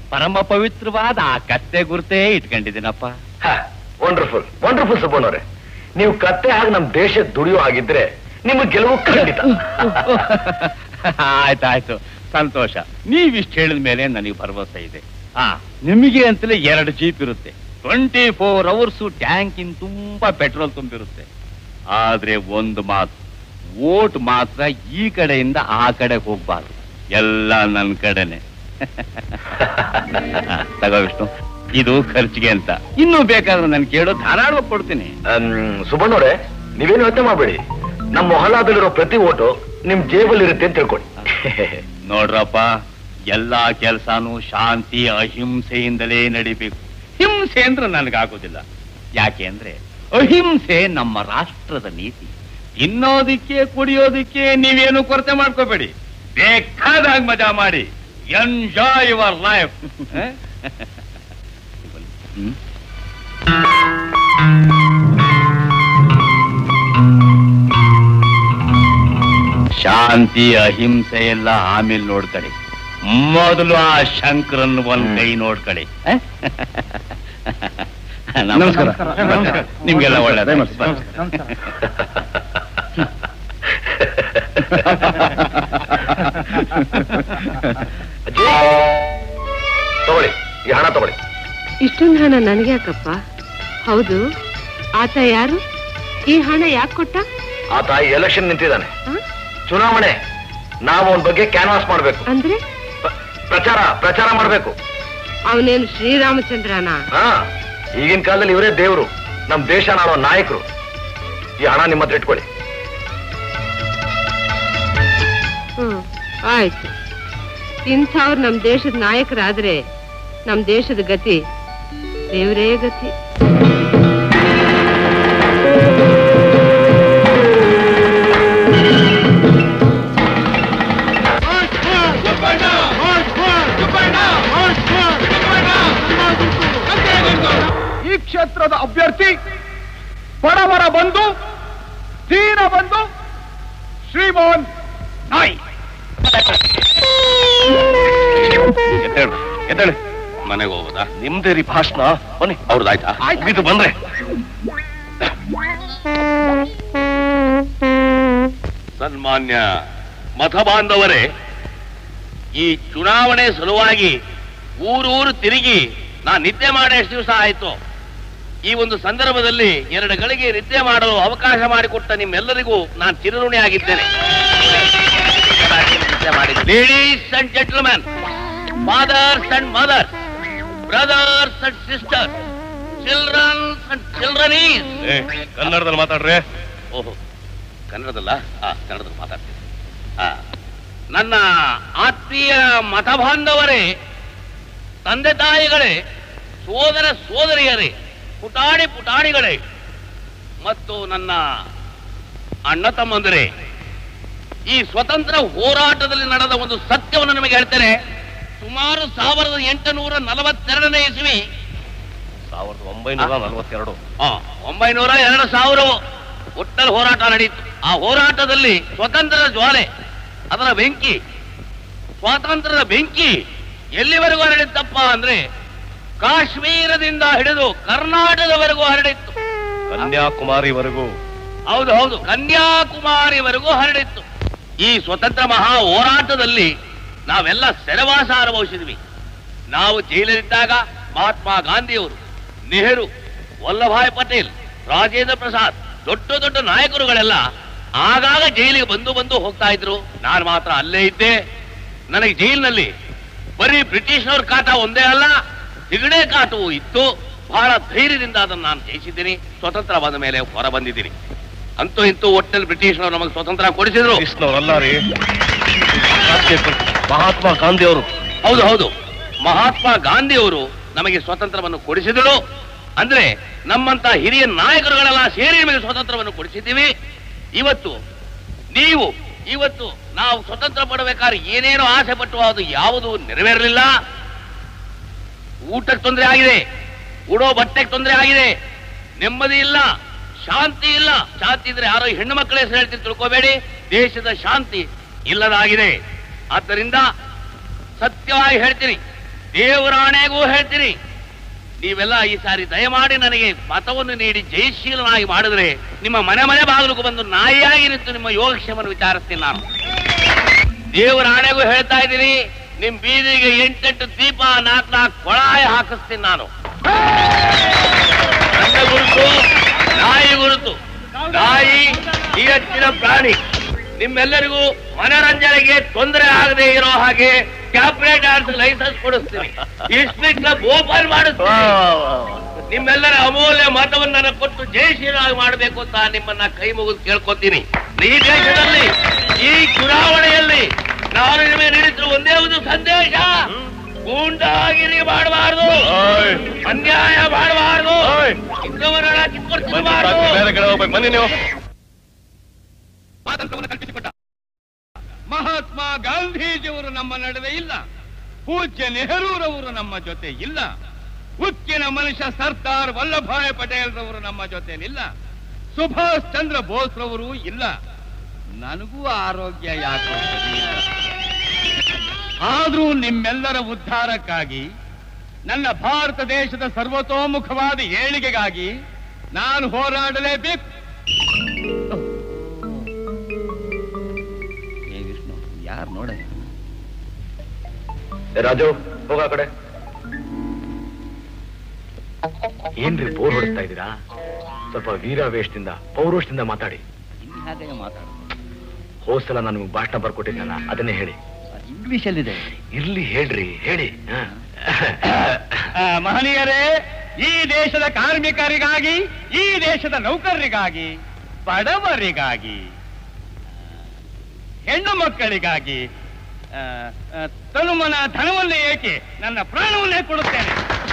ಪರಮ ಪವಿತ್ರವಾದ ಆ ಕತ್ತೆ ಗುರುತೇ ಇಟ್ಕೊಂಡಿದ್ದೀನಪ್ಪ ವಂಡರ್ಫುಲ್ ವಂಡರ್ಫುಲ್ ಸುಬ್ಬಣ್ಣವ್ರೆ ನೀವು ಕತ್ತೆ ಆಗಿ ನಮ್ ದೇಶಕ್ಕೆ ದುಡಿಯೋ ಆಗಿದ್ರೆ ನಿಮಗೆ ಗೆಲುವು ಖಂಡಿತ ಆಯ್ತಾಯ್ತು ಸಂತೋಷ ನೀವಿಷ್ಟು ಹೇಳಿದ ಮೇಲೆ ನನಗೆ ಭರವಸೆ ಇದೆ ಹಾ ನಿಮಗೆ ಅಂತಲೇ ಎರಡು ಜೀಪ್ ಇರುತ್ತೆ ಟ್ವೆಂಟಿ ಫೋರ್ ಅವರ್ಸ್ ಟ್ಯಾಂಕಿನ್ ತುಂಬಾ ಪೆಟ್ರೋಲ್ ತುಂಬಿರುತ್ತೆ ಆದ್ರೆ ಒಂದು ಮಾತು ಓಟ್ ಮಾತ್ರ ಈ ಕಡೆಯಿಂದ ಆ ಕಡೆ ಹೋಗ್ಬಾರ್ದು ಎಲ್ಲ ನನ್ನ ಕಡೆನೆ ಹಾ, ತಗೋ ವಿಷ್ಣು ಇದು ಖರ್ಚಿಗೆ ಅಂತ ಇನ್ನೂ ಬೇಕಾದ್ರೆ ನಾನು ಕೇಳೋ ಧಾರಾಳವಾಗಿ ಕೊಡ್ತೀನಿ ಸುಬ್ಬಣ್ಣವ್ರೆ ನೀವೇನು ಯೋಚನೆ ಮಾಡಬೇಡಿ ನಮ್ಮ ಮೊಹಲ್ಲಾದಲ್ಲಿರೋ ಪ್ರತಿ ಓಟು ನಿಮ್ ಜೇಬಲ್ಲಿ ಇರುತ್ತೆ ಅಂತ ತಿಳ್ಕೊಳ್ಳಿ ನೋಡ್ರಪ್ಪ ಎಲ್ಲಾ ಕೆಲ್ಸಾನು ಶಾಂತಿ ಅಹಿಂಸೆಯಿಂದಲೇ ನಡಿಬೇಕು ಹಿಂಸೆ ಅಂದ್ರೆ ನನಗಾಗೋದಿಲ್ಲ ಯಾಕೆ ಅಂದ್ರೆ ಅಹಿಂಸೆ ನಮ್ಮ ರಾಷ್ಟ್ರದ ನೀತಿ ತಿನ್ನೋದಿಕ್ಕೆ ಕುಡಿಯೋದಿಕ್ಕೆ ನೀವೇನು ಕೊರತೆ ಮಾಡ್ಕೋಬೇಡಿ ಬೇಕಾದಾಗ ಮಜಾ ಮಾಡಿ ಎಂಜಾಯ್ ಯುವರ್ ಲೈಫ್ ಶಾಂತಿ ಅಹಿಂಸೆ ಎಲ್ಲ ಆಮೇಲೆ ನೋಡ್ಕೊಳ್ಳಿ ಮೊದಲು ಆ ಶಂಕರನ್ ಒಂದ್ ಕೈ ನೋಡ್ಕೊಳ್ಳಿ ಆ? ನಮಸ್ಕಾರ. ನಮಸ್ಕಾರ. ನಿಮ್ಗೆಲ್ಲ ಒಳ್ಳೆದ ದಯಮಾಡಿ. ಅಜ್ಜಿ ತಗೊಳ್ಳಿ ಈ ಹಣ ತಗೊಳ್ಳಿ ಇಷ್ಟೊಂದು ಹಣ ನನಗೆ ಯಾಕಪ್ಪ ಹೌದು ಆತ ಯಾರು ಈ ಹಣ ಯಾಕೆ ಕೊಟ್ಟ ಆತ ಎಲೆಕ್ಷನ್ ನಿಂತಿದ್ದಾನೆ ಹ? ಚುನಾವಣೆ ನಾವು ಅವನ ಬಗ್ಗೆ ಕ್ಯಾನ್ವಾಸ್ ಮಾಡ್ಬೇಕು ಅಂದ್ರೆ ಪ್ರಚಾರ ಪ್ರಚಾರ ಮಾಡ್ಬೇಕು ಅವನೇನು ಶ್ರೀರಾಮಚಂದ್ರನ ಹಾ ಈಗಿನ ಕಾಲದಲ್ಲಿ ಇವರೇ ದೇವರು ನಮ್ ದೇಶ ನಾಡೋ ನಾಯಕರು ಈ ಹಣ ನಿಮ್ಮ ಹತ್ರ ಇಟ್ಕೊಳ್ಳಿ ಹ್ಮ್ ಆಯ್ತು ಇಂಥವ್ರು ನಮ್ ದೇಶದ ನಾಯಕರಾದ್ರೆ ನಮ್ ದೇಶದ ಗತಿ ದೇವರೇ ಗತಿ ಈ ಕ್ಷೇತ್ರದ ಅಭ್ಯರ್ಥಿ ಬಡವರ ಬಂಧು ದೀನ ಬಂಧು ಶ್ರೀಮೋಹನ್ ನಾಯ್ ಎದ್ದೇಳು ಎದ್ದೇಳು ಮನೆಗೆ ಹೋಗೋದಾ ನಿಮ್ದೇ ರೀ ಭಾಷಣ ಬನ್ನಿ ಅವ್ರದ್ದಾಯ್ತಾ ಇದು ಬಂದ್ರೆ ಸನ್ಮಾನ್ಯ ಮತಬಾಂಧವರೇ ಈ ಚುನಾವಣೆ ಸಲುವಾಗಿ ಊರೂರು ತಿರುಗಿ ನಾನು ನಿದ್ದೆ ಮಾಡಿ ಎಷ್ಟು ದಿವಸ ಆಯ್ತು ಈ ಒಂದು ಸಂದರ್ಭದಲ್ಲಿ ಎರಡು ಗಳಿಗೆ ನಿದ್ದೆ ಮಾಡಲು ಅವಕಾಶ ಮಾಡಿಕೊಟ್ಟ ನಿಮ್ಮೆಲ್ಲರಿಗೂ ನಾನು ಚಿರಋಣಿ ಆಗಿದ್ದೇನೆ ladies and gentlemen fathers and mothers brothers and sisters childrens and ಚಿಲ್ಡ್ರನೀಸ್ ಕನ್ನಡದಲ್ಲಿ ಮಾತಾಡ್ರೆ ಓಹೋ ಕನ್ನಡದಲ್ಲ ಹಾ ಕನ್ನಡದಲ್ಲಿ ಮಾತಾಡ್ತೀನಿ ಹಾ ನನ್ನ ಆತ್ಮೀಯ ಮತಬಾಂಧವರೇ ತಂದೆ ತಾಯಿಗಳೇ ಸೋದರ ಸೋದರಿಯರೇ ಪುಟಾಣಿ ಪುಟಾಣಿಗಳೇ ಮತ್ತು ನನ್ನ ಅಣ್ಣ ತಮ್ಮಂದಿರೇ ಈ ಸ್ವತಂತ್ರ ಹೋರಾಟದಲ್ಲಿ ನಡೆದ ಒಂದು ಸತ್ಯವನ್ನು ನಿಮಗೆ ಹೇಳ್ತೇನೆ ಸುಮಾರು ಸಾವಿರದ ಎಂಟುನೂರ ನಲವತ್ತೆರಡನೇ ಇಸ್ವಿ ಸಾವಿರದ ಒಂಬೈನೂರ ನಲವತ್ತೆರಡು ಆ, ಒಂಬೈನೂರ ಎರಡು ಸಾವಿರ ಒಟ್ಟಲ್ಲಿ ಹೋರಾಟ ನಡೆಯಿತು ಆ ಹೋರಾಟದಲ್ಲಿ ಸ್ವತಂತ್ರದ ಜ್ವಾಲೆ ಅದರ ಬೆಂಕಿ ಸ್ವಾತಂತ್ರ್ಯದ ಬೆಂಕಿ ಎಲ್ಲಿವರೆಗೂ ಹರಡಿತ್ತಪ್ಪ ಅಂದ್ರೆ ಕಾಶ್ಮೀರದಿಂದ ಹಿಡಿದು ಕರ್ನಾಟಕದವರೆಗೂ ಹರಡಿತ್ತು ಕನ್ಯಾಕುಮಾರಿವರೆಗೂ ಹೌದು ಹೌದು ಕನ್ಯಾಕುಮಾರಿವರೆಗೂ ಹರಡಿತ್ತು ಈ ಸ್ವತಂತ್ರ ಮಹಾ ಹೋರಾಟದಲ್ಲಿ ನಾವೆಲ್ಲ ಸೆರೆವಾಸ ಅನುಭವಿಸಿದ್ವಿ ನಾವು ಜೈಲಲ್ಲಿದ್ದಾಗ ಮಹಾತ್ಮ ಗಾಂಧಿಯವರು ನೆಹರು ವಲ್ಲಭಾಯ್ ಪಟೇಲ್ ರಾಜೇಂದ್ರ ಪ್ರಸಾದ್ ದೊಡ್ಡ ದೊಡ್ಡ ನಾಯಕರುಗಳೆಲ್ಲ ಆಗಾಗ ಜೈಲಿಗೆ ಬಂದು ಬಂದು ಹೋಗ್ತಾ ಇದ್ರು ನಾನು ಮಾತ್ರ ಅಲ್ಲೇ ಇದ್ದೆ ನನಗೆ ಜೈಲಿನಲ್ಲಿ ಬರೀ ಬ್ರಿಟಿಷ್ನವ್ರ ಕಾಟ ಒಂದೇ ಅಲ್ಲ ತಿಗಣೆ ಕಾಟವೂ ಇತ್ತು ಬಹಳ ಧೈರ್ಯದಿಂದ ಅದನ್ನು ನಾನು ಜಯಿಸಿದ್ದೀನಿ ಸ್ವತಂತ್ರ ಬಂದ ಮೇಲೆ ಹೊರ ಬಂದಿದ್ದೀನಿ ಅಂತೂ ಇಂತೂ ಒಟ್ಟಲ್ಲಿ ಬ್ರಿಟಿಷ್ನವರು ನಮಗೆ ಸ್ವತಂತ್ರ ಕೊಡಿಸಿದ್ರು ಅಲ್ಲ ರೀ ಮಹಾತ್ಮ ಗಾಂಧಿ ಅವರು ಹೌದು ಹೌದು ಮಹಾತ್ಮ ಗಾಂಧಿಯವರು ನಮಗೆ ಸ್ವಾತಂತ್ರ್ಯವನ್ನು ಕೊಡಿಸಿದರು ಅಂದ್ರೆ ನಮ್ಮಂತ ಹಿರಿಯ ನಾಯಕರುಗಳೆಲ್ಲ ಸೇರಿ ನಮಗೆ ಸ್ವಾತಂತ್ರ್ಯವನ್ನು ಕೊಡಿಸಿದ್ದೀವಿ ಇವತ್ತು ನೀವು ಇವತ್ತು ನಾವು ಸ್ವತಂತ್ರ ಪಡಬೇಕಾದ್ರೆ ಏನೇನೋ ಆಸೆ ಪಟ್ಟು ಅದು ಯಾವುದು ನೆರವೇರಲಿಲ್ಲ ಊಟಕ್ಕೆ ತೊಂದರೆ ಆಗಿದೆ ಉಡೋ ಬಟ್ಟೆಗೆ ತೊಂದರೆ ಆಗಿದೆ ನೆಮ್ಮದಿ ಇಲ್ಲ ಶಾಂತಿ ಇಲ್ಲ ಶಾಂತಿ ಇದ್ರೆ ಯಾರೋ ಹೆಣ್ಣು ಮಕ್ಕಳ ಹೆಸರು ಹೇಳ್ತೀನಿ ತಿಳ್ಕೋಬೇಡಿ ದೇಶದ ಶಾಂತಿ ಇಲ್ಲದಾಗಿದೆ ಆದ್ದರಿಂದ ಸತ್ಯವಾಗಿ ಹೇಳ್ತೀನಿ ದೇವರಾಣೆಗೂ ಹೇಳ್ತೀನಿ ನೀವೆಲ್ಲ ಈ ಸಾರಿ ದಯಮಾಡಿ ನನಗೆ ಮತವನ್ನು ನೀಡಿ ಜಯಶೀಲನಾಗಿ ಮಾಡಿದ್ರೆ ನಿಮ್ಮ ಮನೆ ಮನೆ ಬಾಗಿಲಿಗೂ ಬಂದು ನಾಯಿಯಾಗಿ ನಿಂತು ನಿಮ್ಮ ಯೋಗಕ್ಷೇಮವನ್ನು ವಿಚಾರಿಸ್ತೀನಿ ನಾನು ದೇವರಾಣೆಗೂ ಹೇಳ್ತಾ ಇದ್ದೀನಿ ನಿಮ್ ಬೀದಿಗೆ ಎಂಟೆಂಟು ದೀಪ ನಾಲ್ಕು ನಾಲ್ಕು ಕೊಳಾಯ ಹಾಕಿಸ್ತೀನಿ ನಾನು ನನ್ನ ಗುರುತು ನಾಯಿ ಗುರುತು ನಾಯಿ ನಿಯತ್ತಿನ ಪ್ರಾಣಿ ನಿಮ್ಮೆಲ್ಲರಿಗೂ ಮನರಂಜನೆಗೆ ತೊಂದರೆ ಆಗದೆ ಇರೋ ಹಾಗೆ ಕ್ಯಾಪ್ರೇಟ್ ಆರ್ಸ್ ಲೈಸೆನ್ಸ್ ಕೊಡಿಸ್ತೀನಿ ಇಸ್ಟ್ರಿಕ್ಟ್ ಕ್ಲಬ್ ಓಪನ್ ಮಾಡಿಸ್ತೀನಿ ನಿಮ್ಮೆಲ್ಲರ ಅಮೂಲ್ಯ ಮತವನ್ನು ನನಗೆ ಕೊಟ್ಟು ಜಯಶೀಲವಾಗಿ ಮಾಡಬೇಕು ಅಂತ ನಿಮ್ಮನ್ನ ಕೈ ಮುಗಿದು ಕೇಳ್ಕೊತೀನಿ ಈ ದೇಶದಲ್ಲಿ ಈ ಚುನಾವಣೆಯಲ್ಲಿ ನಾನು ನಿಮಗೆ ನೀಡಿದ್ರು ಒಂದೇ ಒಂದು ಸಂದೇಶ ಗೂಂಡಾಗಿರಿ ಮಾಡಬಾರ್ದು ಅನ್ಯಾಯ ಮಾಡಬಾರ್ದು ಇಂಥವರನ್ನ ಕಿತ್ಕೊಳ್ತಿರಬಾರ್ದು ಬೇರೆ ಕಡೆ ಹೋಗ್ಬೇಕು ಬನ್ನಿ ನೀವು ಸ್ವಾತಂತ್ರ್ಯವನ್ನು ಕಲ್ಪಿಸಿಕೊಟ್ಟ ಮಹಾತ್ಮ ಗಾಂಧೀಜಿಯವರು ನಮ್ಮ ನಡುವೆ ಇಲ್ಲ ಪೂಜ್ಯ ನೆಹರೂರವರು ನಮ್ಮ ಜೊತೆ ಇಲ್ಲ ಉಕ್ಕಿನ ಮನುಷ್ಯ ಸರ್ದಾರ್ ವಲ್ಲಭಾಯ್ ಪಟೇಲ್ ರವರು ನಮ್ಮ ಜೊತೆಲಿಲ್ಲ ಸುಭಾಷ್ ಚಂದ್ರ ಬೋಸ್ ರವರು ಇಲ್ಲ ನನಗೂ ಆರೋಗ್ಯ ಯಾಕೋ ಸರಿ ಇಲ್ಲ. ಆದ್ರೂ ನಿಮ್ಮೆಲ್ಲರ ಉದ್ಧಾರಕ್ಕಾಗಿ ನನ್ನ ಭಾರತ ದೇಶದ ಸರ್ವತೋಮುಖವಾದ ಏಳಿಗೆಗಾಗಿ ನಾನು ಹೋರಾಡಲೇಬೇಕು ಏ ವಿಷ್ಣು ಯಾರು ನೋಡ ರಾಜು ಹೋಗ ಆ ಕಡೆ ಏನ್ರಿ ಬೋರ್ ಹೊಡಿಸ್ತಾ ಇದ್ದೀರಾ ಸ್ವಲ್ಪ ವೀರಾವೇಶದಿಂದ ಪೌರುಷದಿಂದ ಮಾತಾಡಿ ಹಾಗೆ ಮಾತಾಡು ಹೋದ್ಸಲ ನಾನು ನಿಮ್ಗೆ ಭಾಷಣ ಬರ್ಕೊಟ್ಟಿದ್ದಲ್ಲ ಅದನ್ನೇ ಹೇಳಿ ಇಂಗ್ಲಿಷ್ ಅಲ್ಲಿದೆ ಇರ್ಲಿ ಹೇಳ್ರಿ ಹೇಳಿ ಹ. ಆ, ಮಹನೀಯರೇ ಈ ದೇಶದ ಕಾರ್ಮಿಕರಿಗಾಗಿ ಈ ದೇಶದ ನೌಕರರಿಗಾಗಿ ಬಡವರಿಗಾಗಿ ಹೆಣ್ಣು ಮಕ್ಕಳಿಗಾಗಿ ಆ, ಆ, ತನುಮನ ಧನವನ್ನೇ ಏಕೆ ನನ್ನ ಪ್ರಾಣವನ್ನೇ ಕೊಡುತ್ತೇನೆ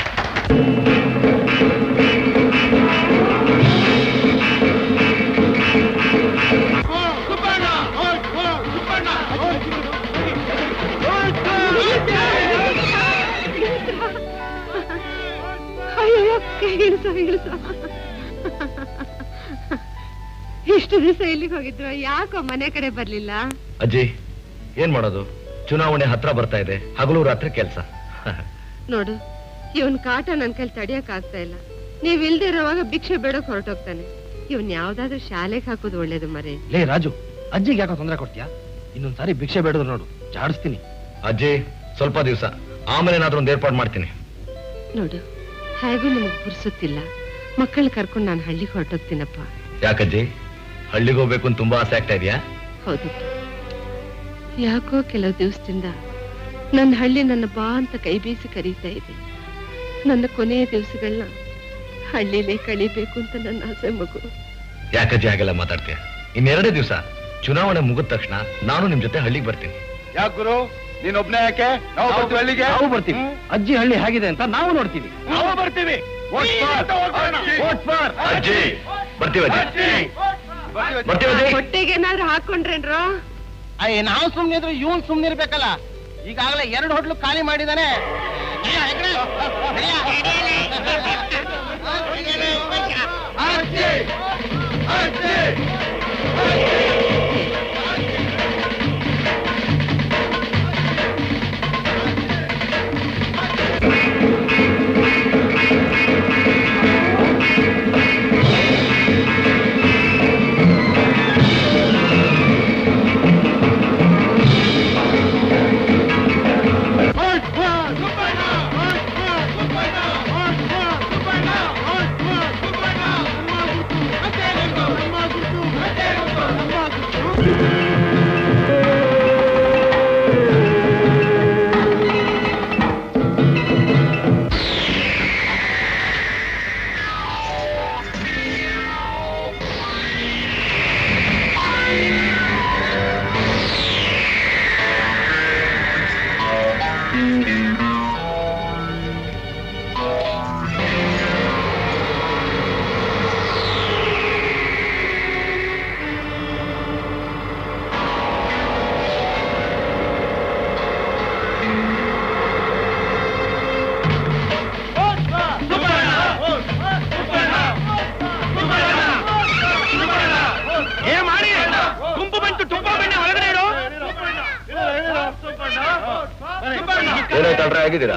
ಅಯ್ಯೋ ಕೈ ಇಳಿಸು ಇಳಿಸು ಇಷ್ಟು ದಿವಸ ಎಲ್ಲಿಗೆ ಹೋಗಿದ್ರು ಯಾಕೋ ಮನೆ ಕಡೆ ಬರ್ಲಿಲ್ಲ ಅಜ್ಜಿ ಏನ್ ಮಾಡೋದು ಚುನಾವಣೆ ಹತ್ರ ಬರ್ತಾ ಇದೆ ಹಗಲು ರಾತ್ರಿ ಕೆಲಸ ನೋಡು ಇವನ್ ಕಾಟ ನನ್ ಕೈಲಿ ತಡಿಯಕ್ ಆಗ್ತಾ ಇಲ್ಲ ನೀವ್ ಇಲ್ದೇ ಇರೋವಾಗ ಭಿಕ್ಷೆ ಬೇಡಕ್ ಹೊರಟೋಗ್ತಾನೆ ಇವನ್ ಯಾವ್ದಾದ್ರು ಶಾಲೆಗೆ ಹಾಕೋದು ಒಳ್ಳೇದು ಮರೆ ಲೇ ರಾಜು ಅಜ್ಜಿಗೆ ಯಾಕೋ ತೊಂದರೆ ಕೊಡ್ತೀಯಾ ಇನ್ನೊಂದ್ಸಾರಿ ಭಿಕ್ಷೆ ಬೇಡದ್ರು ನೋಡು ಜಾಡಿಸ್ತೀನಿ ಅಜ್ಜಿ ಸ್ವಲ್ಪ ದಿವಸ ಆಮೇಲೆ ಏನಾದ್ರೂ ಒಂದು ಏರ್ಪಾಡು ಮಾಡ್ತೀನಿ ನೋಡು ಹೇಗೂ ನಮಗ್ ಪುರ್ಸುತ್ತಿಲ್ಲ ಮಕ್ಕಳು ಕರ್ಕೊಂಡು ನಾನು ಹಳ್ಳಿಗೆ ಹೊರಟೋಗ್ತೀನಪ್ಪ ಯಾಕಜ್ಜಿ ಹಳ್ಳಿಗೆ ಹೋಗ್ಬೇಕು ಅಂತ ತುಂಬಾ ಆಸೆ ಆಗ್ತಾ ಇದೆಯಾ ಹೌದಪ್ಪ ಯಾಕೋ ಕೆಲವು ದಿವಸದಿಂದ ನನ್ನ ಹಳ್ಳಿ ನನ್ನ ಬಾ ಅಂತ ಕೈ ಬೀಸಿ ಕರೀತಾ ಇದೆ ನನ್ನ ಕೊನೆಯ ದಿವಸಗಳನ್ನ ಹಳ್ಳಿಲೇ ಕಳಿಬೇಕು ಅಂತ ನನ್ನ ಆಸೆ ಮಗು ಯಾಕಜ್ಜಿ ಹಾಗೆಲ್ಲ ಮಾತಾಡ್ತೀಯ ಇನ್ನೆರಡೇ ದಿವಸ ಚುನಾವಣೆ ಮುಗಿದ ತಕ್ಷಣ ನಾನು ನಿಮ್ ಜೊತೆ ಹಳ್ಳಿಗೆ ಬರ್ತೀನಿ ಯಾಕೆ ಗುರು ನೀನೊಬ್ನೇ ಯಾಕೆ ನಾವು ಬರ್ತೀವಿ ಅಲ್ಲಿಗೆ ನಾವು ಬರ್ತೀವಿ ಅಜ್ಜಿ ಹಳ್ಳಿ ಹೇಗಿದೆ ಅಂತ ನಾವು ನೋಡ್ತೀವಿ ನಾವು ಬರ್ತೀವಿ ಅಜ್ಜಿ ಬರ್ತೀವಿ ಅಜ್ಜಿ ಬರ್ತೀವಿ ಅಜ್ಜಿ ಹೊಟ್ಟೆಗೆ ಏನಾದ್ರು ಹಾಕೊಂಡ್ರೇನ್ರೋ ಅಯ್ಯ ನಾವು ಸುಮ್ನೆ ಇದ್ರೆ ಇವನ್ ಸುಮ್ನೆ ಇರ್ಬೇಕಲ್ಲ ಈಗಾಗಲೇ ಎರಡು ಹೋಟ್ಲು ಖಾಲಿ ಮಾಡಿದಾನೆ ಸುಬ್ಬಣ್ಣ ಏನಾಯ್ತಲ್ರಿ ಆಗಿದ್ದೀರಾ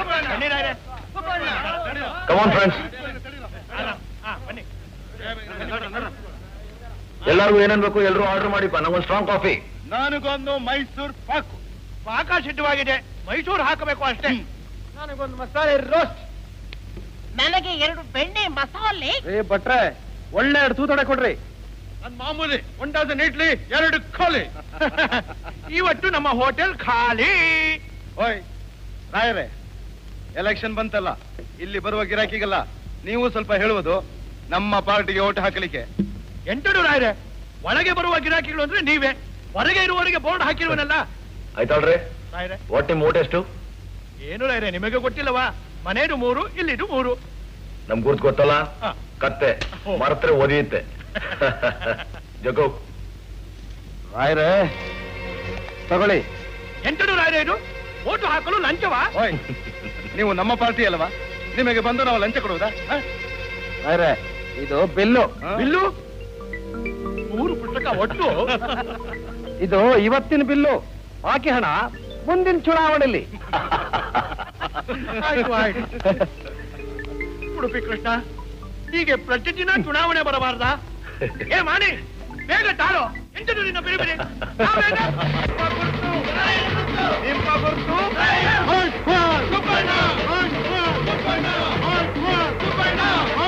ಕಮಾನ್ ಫ್ರೆಂಡ್ಸ್ ಎಲ್ಲರಿಗೂ ಏನೇನ್ಬೇಕು ಎಲ್ಲರೂ ಆರ್ಡರ್ ಮಾಡಿಪ್ಪ ನಮ್ಮೊಂದು ಸ್ಟ್ರಾಂಗ್ ಕಾಫಿ ನನಗೊಂದು ಮೈಸೂರ್ ಪಾಕು ಪಾಕ ಸಿದ್ಧವಾಗಿದೆ ಮೈಸೂರು ಹಾಕಬೇಕು ಅಷ್ಟೇ ನನಗೊಂದು ಮಸಾಲೆ ರೋಸ್ಟ್ ನನಗೆ ಎರಡು ಬೆಣ್ಣೆ ಮಸಾಲೆ ಏ ಭಟ್ರೆ ಒಳ್ಳೆ ಎರಡು ತೂತಡೆ ಕೊಡ್ರಿ ನನ್ ಮಾಮೂಲಿ ಒನ್ ಡಜನ್ ಇಡ್ಲಿ ಎರಡು ಖಾಲಿ ಇವತ್ತು ನಮ್ಮ ಹೋಟೆಲ್ ಖಾಲಿ ಓಯ್ ರಾಯರೇ ಎಲೆಕ್ಷನ್ ಬಂತಲ್ಲ ಇಲ್ಲಿ ಬರುವ ಗಿರಾಕಿಗೆಲ್ಲ ನೀವು ಸ್ವಲ್ಪ ಹೇಳುವುದು ನಮ್ಮ ಪಾರ್ಟಿಗೆ ಓಟ್ ಹಾಕಲಿಕ್ಕೆ ಎಂಟು ರಾಯ್ರೆ ಒಳಗೆ ಬರುವ ಗಿರಾಕಿಗಳು ಅಂದ್ರೆ ನೀವೇ ಹೊರಗೆ ಇರುವವರಿಗೆ ಬೋರ್ಡ್ ಹಾಕಿರುವನಲ್ಲ ಆಯ್ತಲ್ರಿ ರಾಯ್ರೆ ಒಟ್ಟು ನಿಮ್ಮ ಊಟ ಎಷ್ಟು ಏನು ರಾಯ್ರೆ ನಿಮಗೆ ಗೊತ್ತಿಲ್ಲವಾ ಮನೇದು ಮೂರು ಇಲ್ಲಿದು ಮೂರು ನಮ್ ಗುರ್ತು ಗೊತ್ತಲ್ಲ ಹಾ. ಕತ್ತೆ ಮರತ್ರೆ ಒದಿಯುತ್ತೆ ಜಗ್ಗು ರಾಯರೇ ತಗೊಳ್ಳಿ ಎಂಟು ರಾಯ್ರೆ ಇದು ಓಟು ಹಾಕಲು ಲಂಚವಾ ಓಯ್ ನೀವು ನಮ್ಮ ಪಾರ್ಟಿ ಅಲ್ವಾ ನಿಮಗೆ ಬಂದು ನಾವು ಲಂಚ ಕೊಡುವುದಾ ಹ? ರಾಯರೇ ಇದು ಬಿಲ್ಲು ಬಿಲ್ಲು ಮೂರು ಪುಸ್ತಕ ಒಟ್ಟು ಇದು ಇವತ್ತಿನ ಬಿಲ್ಲು ಬಾಕಿ ಹಣ ಮುಂದಿನ ಚುನಾವಣೆಯಲ್ಲಿ ಆಯ್ತು ಆಯ್ತು ಉಡುಪಿ ಕೃಷ್ಣ ಹೀಗೆ ಪ್ರತಿದಿನ ಚುನಾವಣೆ ಬರಬಾರ್ದಾ ಏ ಮಾಣಿ ಬೇಗ ತಾಳು ಎಂಟು ನಿನ್ನ ಬೇರೆ ಬೇರೆ ಬಾ ಬೇಗ. ನಿಮ್ಮ ಗುರ್ತು ಸುಬ್ಬಣ್ಣ. ಸುಬ್ಬಣ್ಣ. ಸುಬ್ಬಣ್ಣ.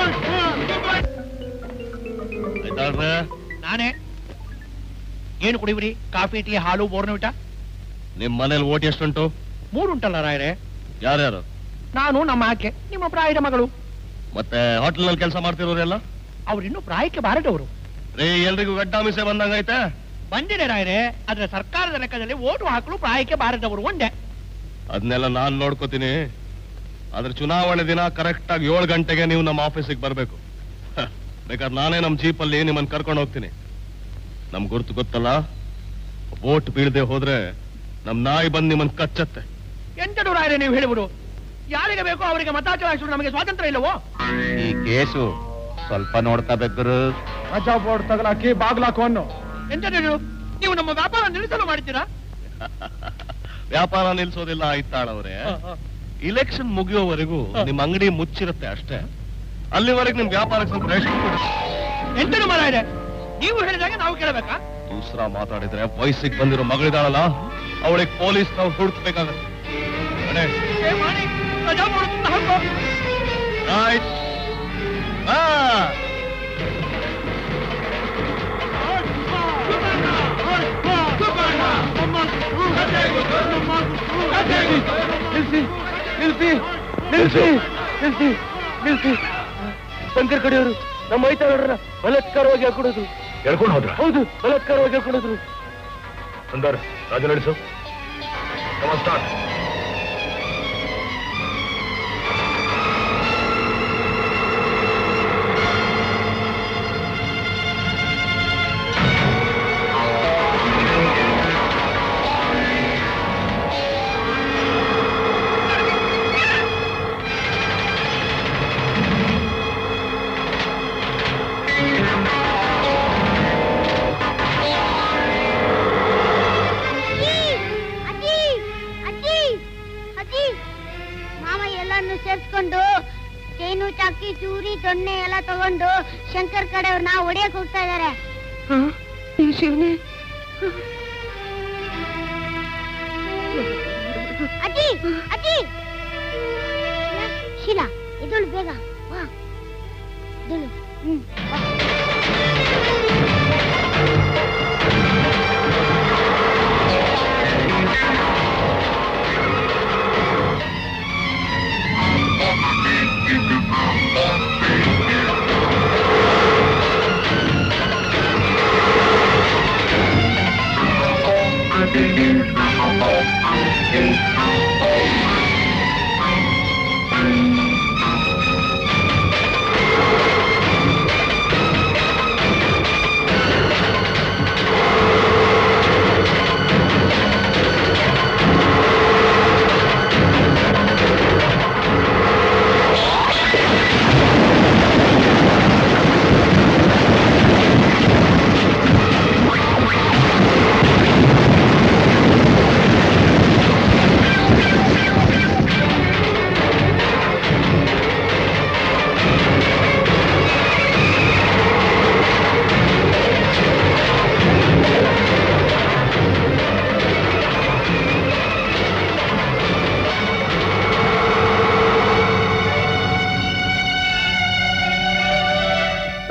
ಆಯ್ತಾಳ್ರೆ ನಾನೇ ಏನು ಕುಡಿಬ್ರಿ ಕಾಫಿ ಟೀ ಹಾಲು ಬೋರ್ನವಿಟ ನಿಮ್ ಮನೇಲಿ ಓಟ್ ಎಷ್ಟುಂಟು ಮೂರುಂಟಲ್ಲ ರಾಯರೇ ಯಾರ್ಯಾರು ನಾನು ನಮ್ಮ ಆಕೆ ನಿಮ್ಮ ಪ್ರಾಯದ ಮಗಳು ಮತ್ತೆ ಹೋಟೆಲ್ ನಲ್ಲಿ ಕೆಲಸ ಮಾಡ್ತಿರೋರೆಲ್ಲ ಅವ್ರಿನ್ನೂ ಪ್ರಾಯಕ್ಕೆ ಬಾರದವರು ರೇ ಎಲ್ರಿಗೂ ಗಡ್ಡಾಮಿಸೆ ಬಂದಂಗೈತೆ ಬಂದಿದೆ ರಾಯರೇ ಆದ್ರೆ ಸರ್ಕಾರದ ಲೆಕ್ಕದಲ್ಲಿ ಓಟು ಹಾಕಲು ಪ್ರಾಯಕ್ಕೆ ಬಾರದವರು ಒಂದೇ ಅದನ್ನೆಲ್ಲ ನಾನ್ ನೋಡ್ಕೋತೀನಿ ಆದ್ರೆ ಚುನಾವಣೆ ದಿನ ಕರೆಕ್ಟ್ ಆಗಿ ಏಳು ಗಂಟೆಗೆ ನೀವು ನಮ್ಮ ಆಫೀಸಿಗೆ ಬರ್ಬೇಕು ಹ, ಬೇಕಾದ್ರೆ ನಾನೇ ನಮ್ಮ ಜೀಪಲ್ಲಿ ನಿಮ್ಮನ್ನ ಕರ್ಕೊಂಡು ಹೋಗ್ತೀನಿ ನಮ್ ಗುರ್ತು ಗೊತ್ತಲ್ಲ ವೋಟ್ ಬೀಳದೆ ಹೋದ್ರೆ ನಮ್ ನಾಯಿ ಬಂದ್ ನಿಮ್ಮನ್ ಕಚ್ಚತ್ತೆ ಎಂಟಡು ರಾಯರೇ ನೀವು ಹೇಳಿಬಿಡು ಯಾರಿಗೆ ಬೇಕೋ ಅವರಿಗೆ ಮತ ಚಲಾಯಿಸಲು ನಮಗೆ ಸ್ವಾತಂತ್ರ್ಯ ಇಲ್ಲವೋ ಈ ಕೇಸು ಸ್ವಲ್ಪ ನೋಡ್ತಾ ಬೇಕು ರಜಾ ಬೋರ್ಡ್ ತಗಲಾಕಿ ಬಾಗ್ಲಾಕು ಅನ್ನೋ ಎಂಟಡು ನೀವು ನಮ್ಮ ವ್ಯಾಪಾರ ನಿಲ್ಲಿಸಲು ಮಾಡ್ತೀರಾ ವ್ಯಾಪಾರ ನಿಲ್ಸೋದಿಲ್ಲ ಆಯ್ತಾಳವ್ರೆ ಇಲೆಕ್ಷನ್ ಮುಗಿಯೋವರೆಗೂ ನಿಮ್ ಅಂಗಡಿ ಮುಚ್ಚಿರುತ್ತೆ ಅಷ್ಟೇ ಅಲ್ಲಿವರೆಗೆ ನಿಮ್ ವ್ಯಾಪಾರಕ್ಕೆ ಸ್ವಲ್ಪ ರೆಸ್ಟ್ ಕೊಡಿ ಎಂಟಡು ಮರ ಇದೆ ನೀವು ಹೇಳಿದಾಗ ನಾವು ಕೇಳಬೇಕಾ ದೂಸರ ಮಾತಾಡಿದ್ರೆ ವಯಸ್ಸಿಗೆ ಬಂದಿರೋ ಮಗಳಿದಾಳಲ್ಲ ಅವಳಿಗೆ ಪೊಲೀಸ್ ನಾವು ಹುಡುಕ್ಬೇಕಾಗತ್ತೆ ನಡೆ. ಏ ಮಾಡಿ ರಜಾ ಬೋರ್ಡ್ ತುಂಬ ಹಾಕೋ ಆಯ್ತ್. ಆ. ನಿಲ್ಸಿ ನಿಲ್ಸಿ ನಿಲ್ಸಿ ನಿಲ್ಸಿ ನಿಲ್ಸಿ ಶಂಕರ್ ಕಡೆಯವರು ನಮ್ಮ ಐತಾಳರ ಬಲಾತ್ಕಾರವಾಗಿ ಹಾಕೊಡೋದು ಹೇಳ್ಕೊಂಡು ಹೋದ್ರ ಹೌದು ಬಲಾತ್ಕಾರವಾಗಿ ಹಾಕೊಡೋದು ಸುಂದರ್ ರಾಜು ನಡೆಸು ಸ್ಟಾರ್ಟ್ ಅಜ್ಜಿ ಅಜ್ಜಿ ಅಜ್ಜಿ ಮಾಮ ಎಲ್ಲಾನು ಸೇರ್ಸ್ಕೊಂಡು ಚೈನು ಚಾಕಿ ಚೂರಿ ದೊಣ್ಣೆ ಎಲ್ಲ ತಗೊಂಡು ಶಂಕರ್ ಕಡೆಯವ್ರನ್ನ ಹೊಡಿಯಕ್ ಹೋಗ್ತಾ ಇದಾರೆ ಶಿವನೇ ಅಜ್ಜಿ ಅಜ್ಜಿ ಶೀಲಾ ಎದಳು ಬೇಗ ವಾ ಎದಳು ಹ್ಮ್ ಬಾ. Thank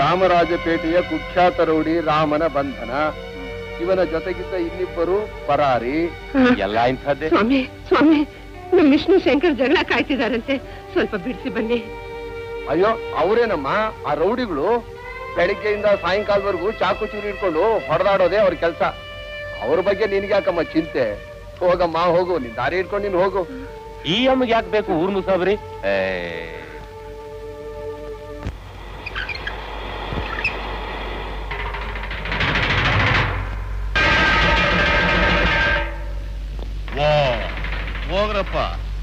ಚಾಮರಾಜಪೇಟೆಯ ಕುಖ್ಯಾತ ರೌಡಿ ರಾಮನ ಬಂಧನ ಇವನ ಜೊತೆಗಿದ್ದ ಇನ್ನಿಬ್ಬರು ಪರಾರಿ ಎಲ್ಲ ಇಂಥದ್ದೇ ಸ್ವಾಮಿ ಸ್ವಾಮಿ ನಮ್ ವಿಷ್ಣು ಶಂಕರ್ ಜಗಳ ಕಾಯ್ತಿದಾರಂತೆ ಸ್ವಲ್ಪ ಬಿಡಿಸಿ ಬನ್ನಿ ಅಯ್ಯೋ ಅವರೇನಮ್ಮ ಆ ರೌಡಿಗಳು ಬೆಳಿಗ್ಗೆಯಿಂದ ಸಾಯಂಕಾಲವರೆಗೂ ಚಾಕು ಚೂರಿ ಇಟ್ಕೊಂಡು ಹೊಡೆದಾಡೋದೇ ಅವ್ರ ಕೆಲಸ ಅವ್ರ ಬಗ್ಗೆ ನಿನ್ಗೆ ಯಾಕಮ್ಮ ಚಿಂತೆ ಹೋಗಮ್ಮ ಹೋಗು ನಿನ್ ದಾರಿ ಇಟ್ಕೊಂಡು ನೀನ್ ಹೋಗು ಈ ಅಮ್ಮಗೆ ಯಾಕೆ ಬೇಕು ಊರ್ ಮುಸಾಬ್ರಿ ಏ ವಾ ಹೋಗ್ರಪ್ಪ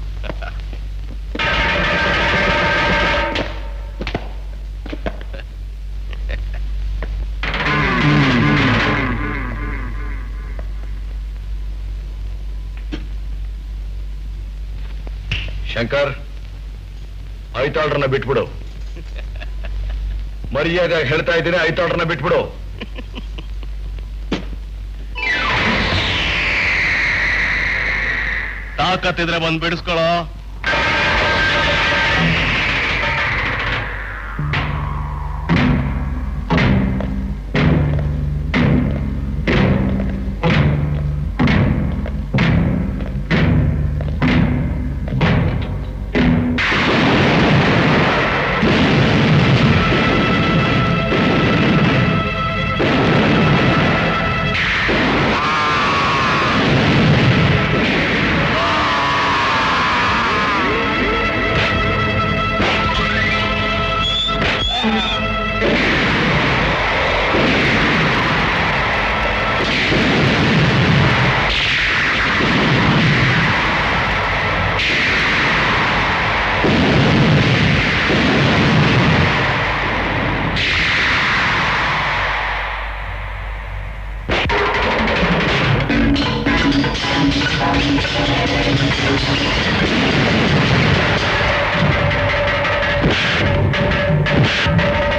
ಶಂಕರ್ ಐತಾಳ್ರನ್ನ ಬಿಟ್ಬಿಡು ಮರ್ಯಾದೆ ಹೇಳ್ತಾ ಇದ್ದೀನಿ ಐತಾಳ್ರನ್ನ ಬಿಟ್ಬಿಡು ತಾಕತ್ತಿದ್ರೆ ಬಂದ್ ಬಿಡಿಸ್ಕೊಳೋ Thank you.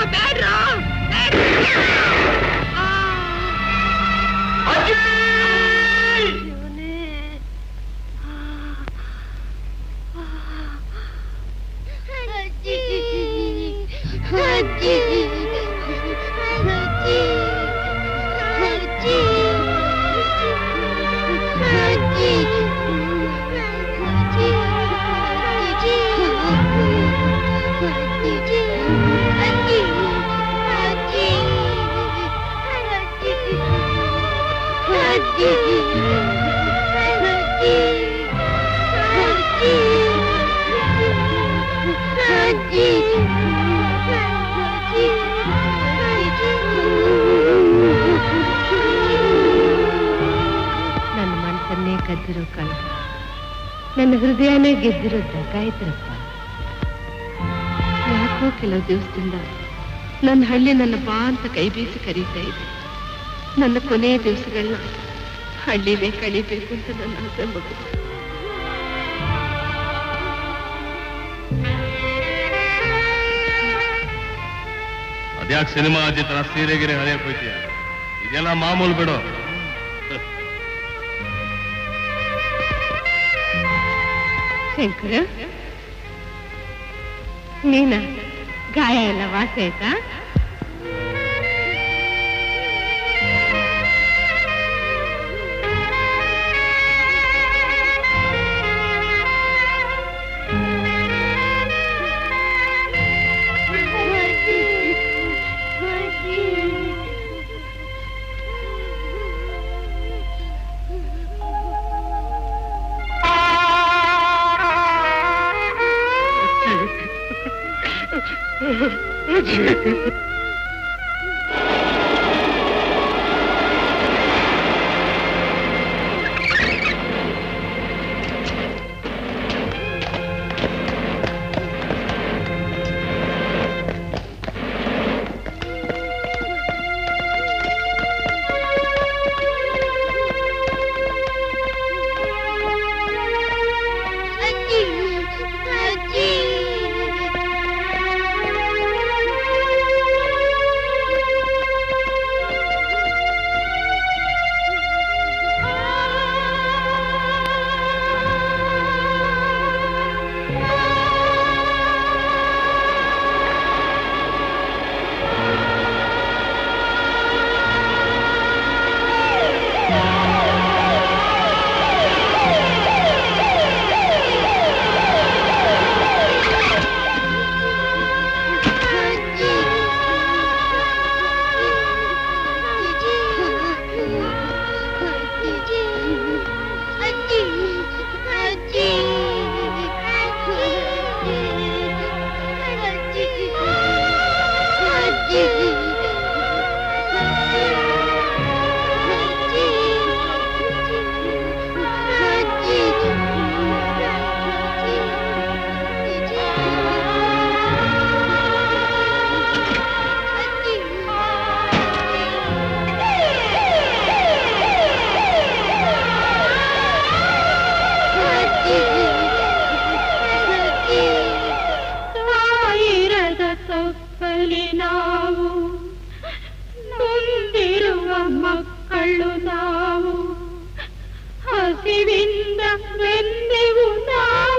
ಬೇಡ್ರೋ ಅಜ್ಜಿ ಅಜ್ಜಿ ಅಜ್ಜಿ ಅಜ್ಜಿ ಅಜ್ಜಿ ನನ್ನ ಮನಸ್ಸನ್ನೇ ಕದ್ದಿರೋ ಕಾಲ ನನ್ನ ಹೃದಯನೇ ಗೆದ್ದಿರೋ ಗಾಯತ್ರಪ್ಪ ಯಾಕೋ ಕೆಲವು ದಿವಸದಿಂದ ನನ್ನ ಹಳ್ಳಿ ನನ್ನ ಬಾ ಅಂತ ಕೈ ಬೀಸಿ ಕರೀತಾ ಇದೆ ನನ್ನ ಕೊನೆಯ ದಿವಸಗಳನ್ನ ಹಳ್ಳಿಲೇ ಕಳಿಬೇಕು ಅಂತ ನನ್ನ ಆಸೆ ಮಗು ಅದ್ಯಾಕ್ ಸಿನಿಮಾ ಅಜ್ಜಿ ತರ ಸೀರೆ ಗಿರೆ ಹರಿಯಕ್ ಹೋಯ್ತೀಯ ಇದೆಲ್ಲ ಮಾಮೂಲು ಬಿಡು ಶಂಕರ ನೀನ ಗಾಯ ಎಲ್ಲ ವಾಸಿ ಆಯ್ತಾ ಸಾವಿರದ ಸೊಪ್ಪಲಿ ನಾವು ನೊಂದಿರುವ ಮಕ್ಕಳು ನಾವು ಹಸಿವಿಂದ ಬೆಂದೆವು ನಾವು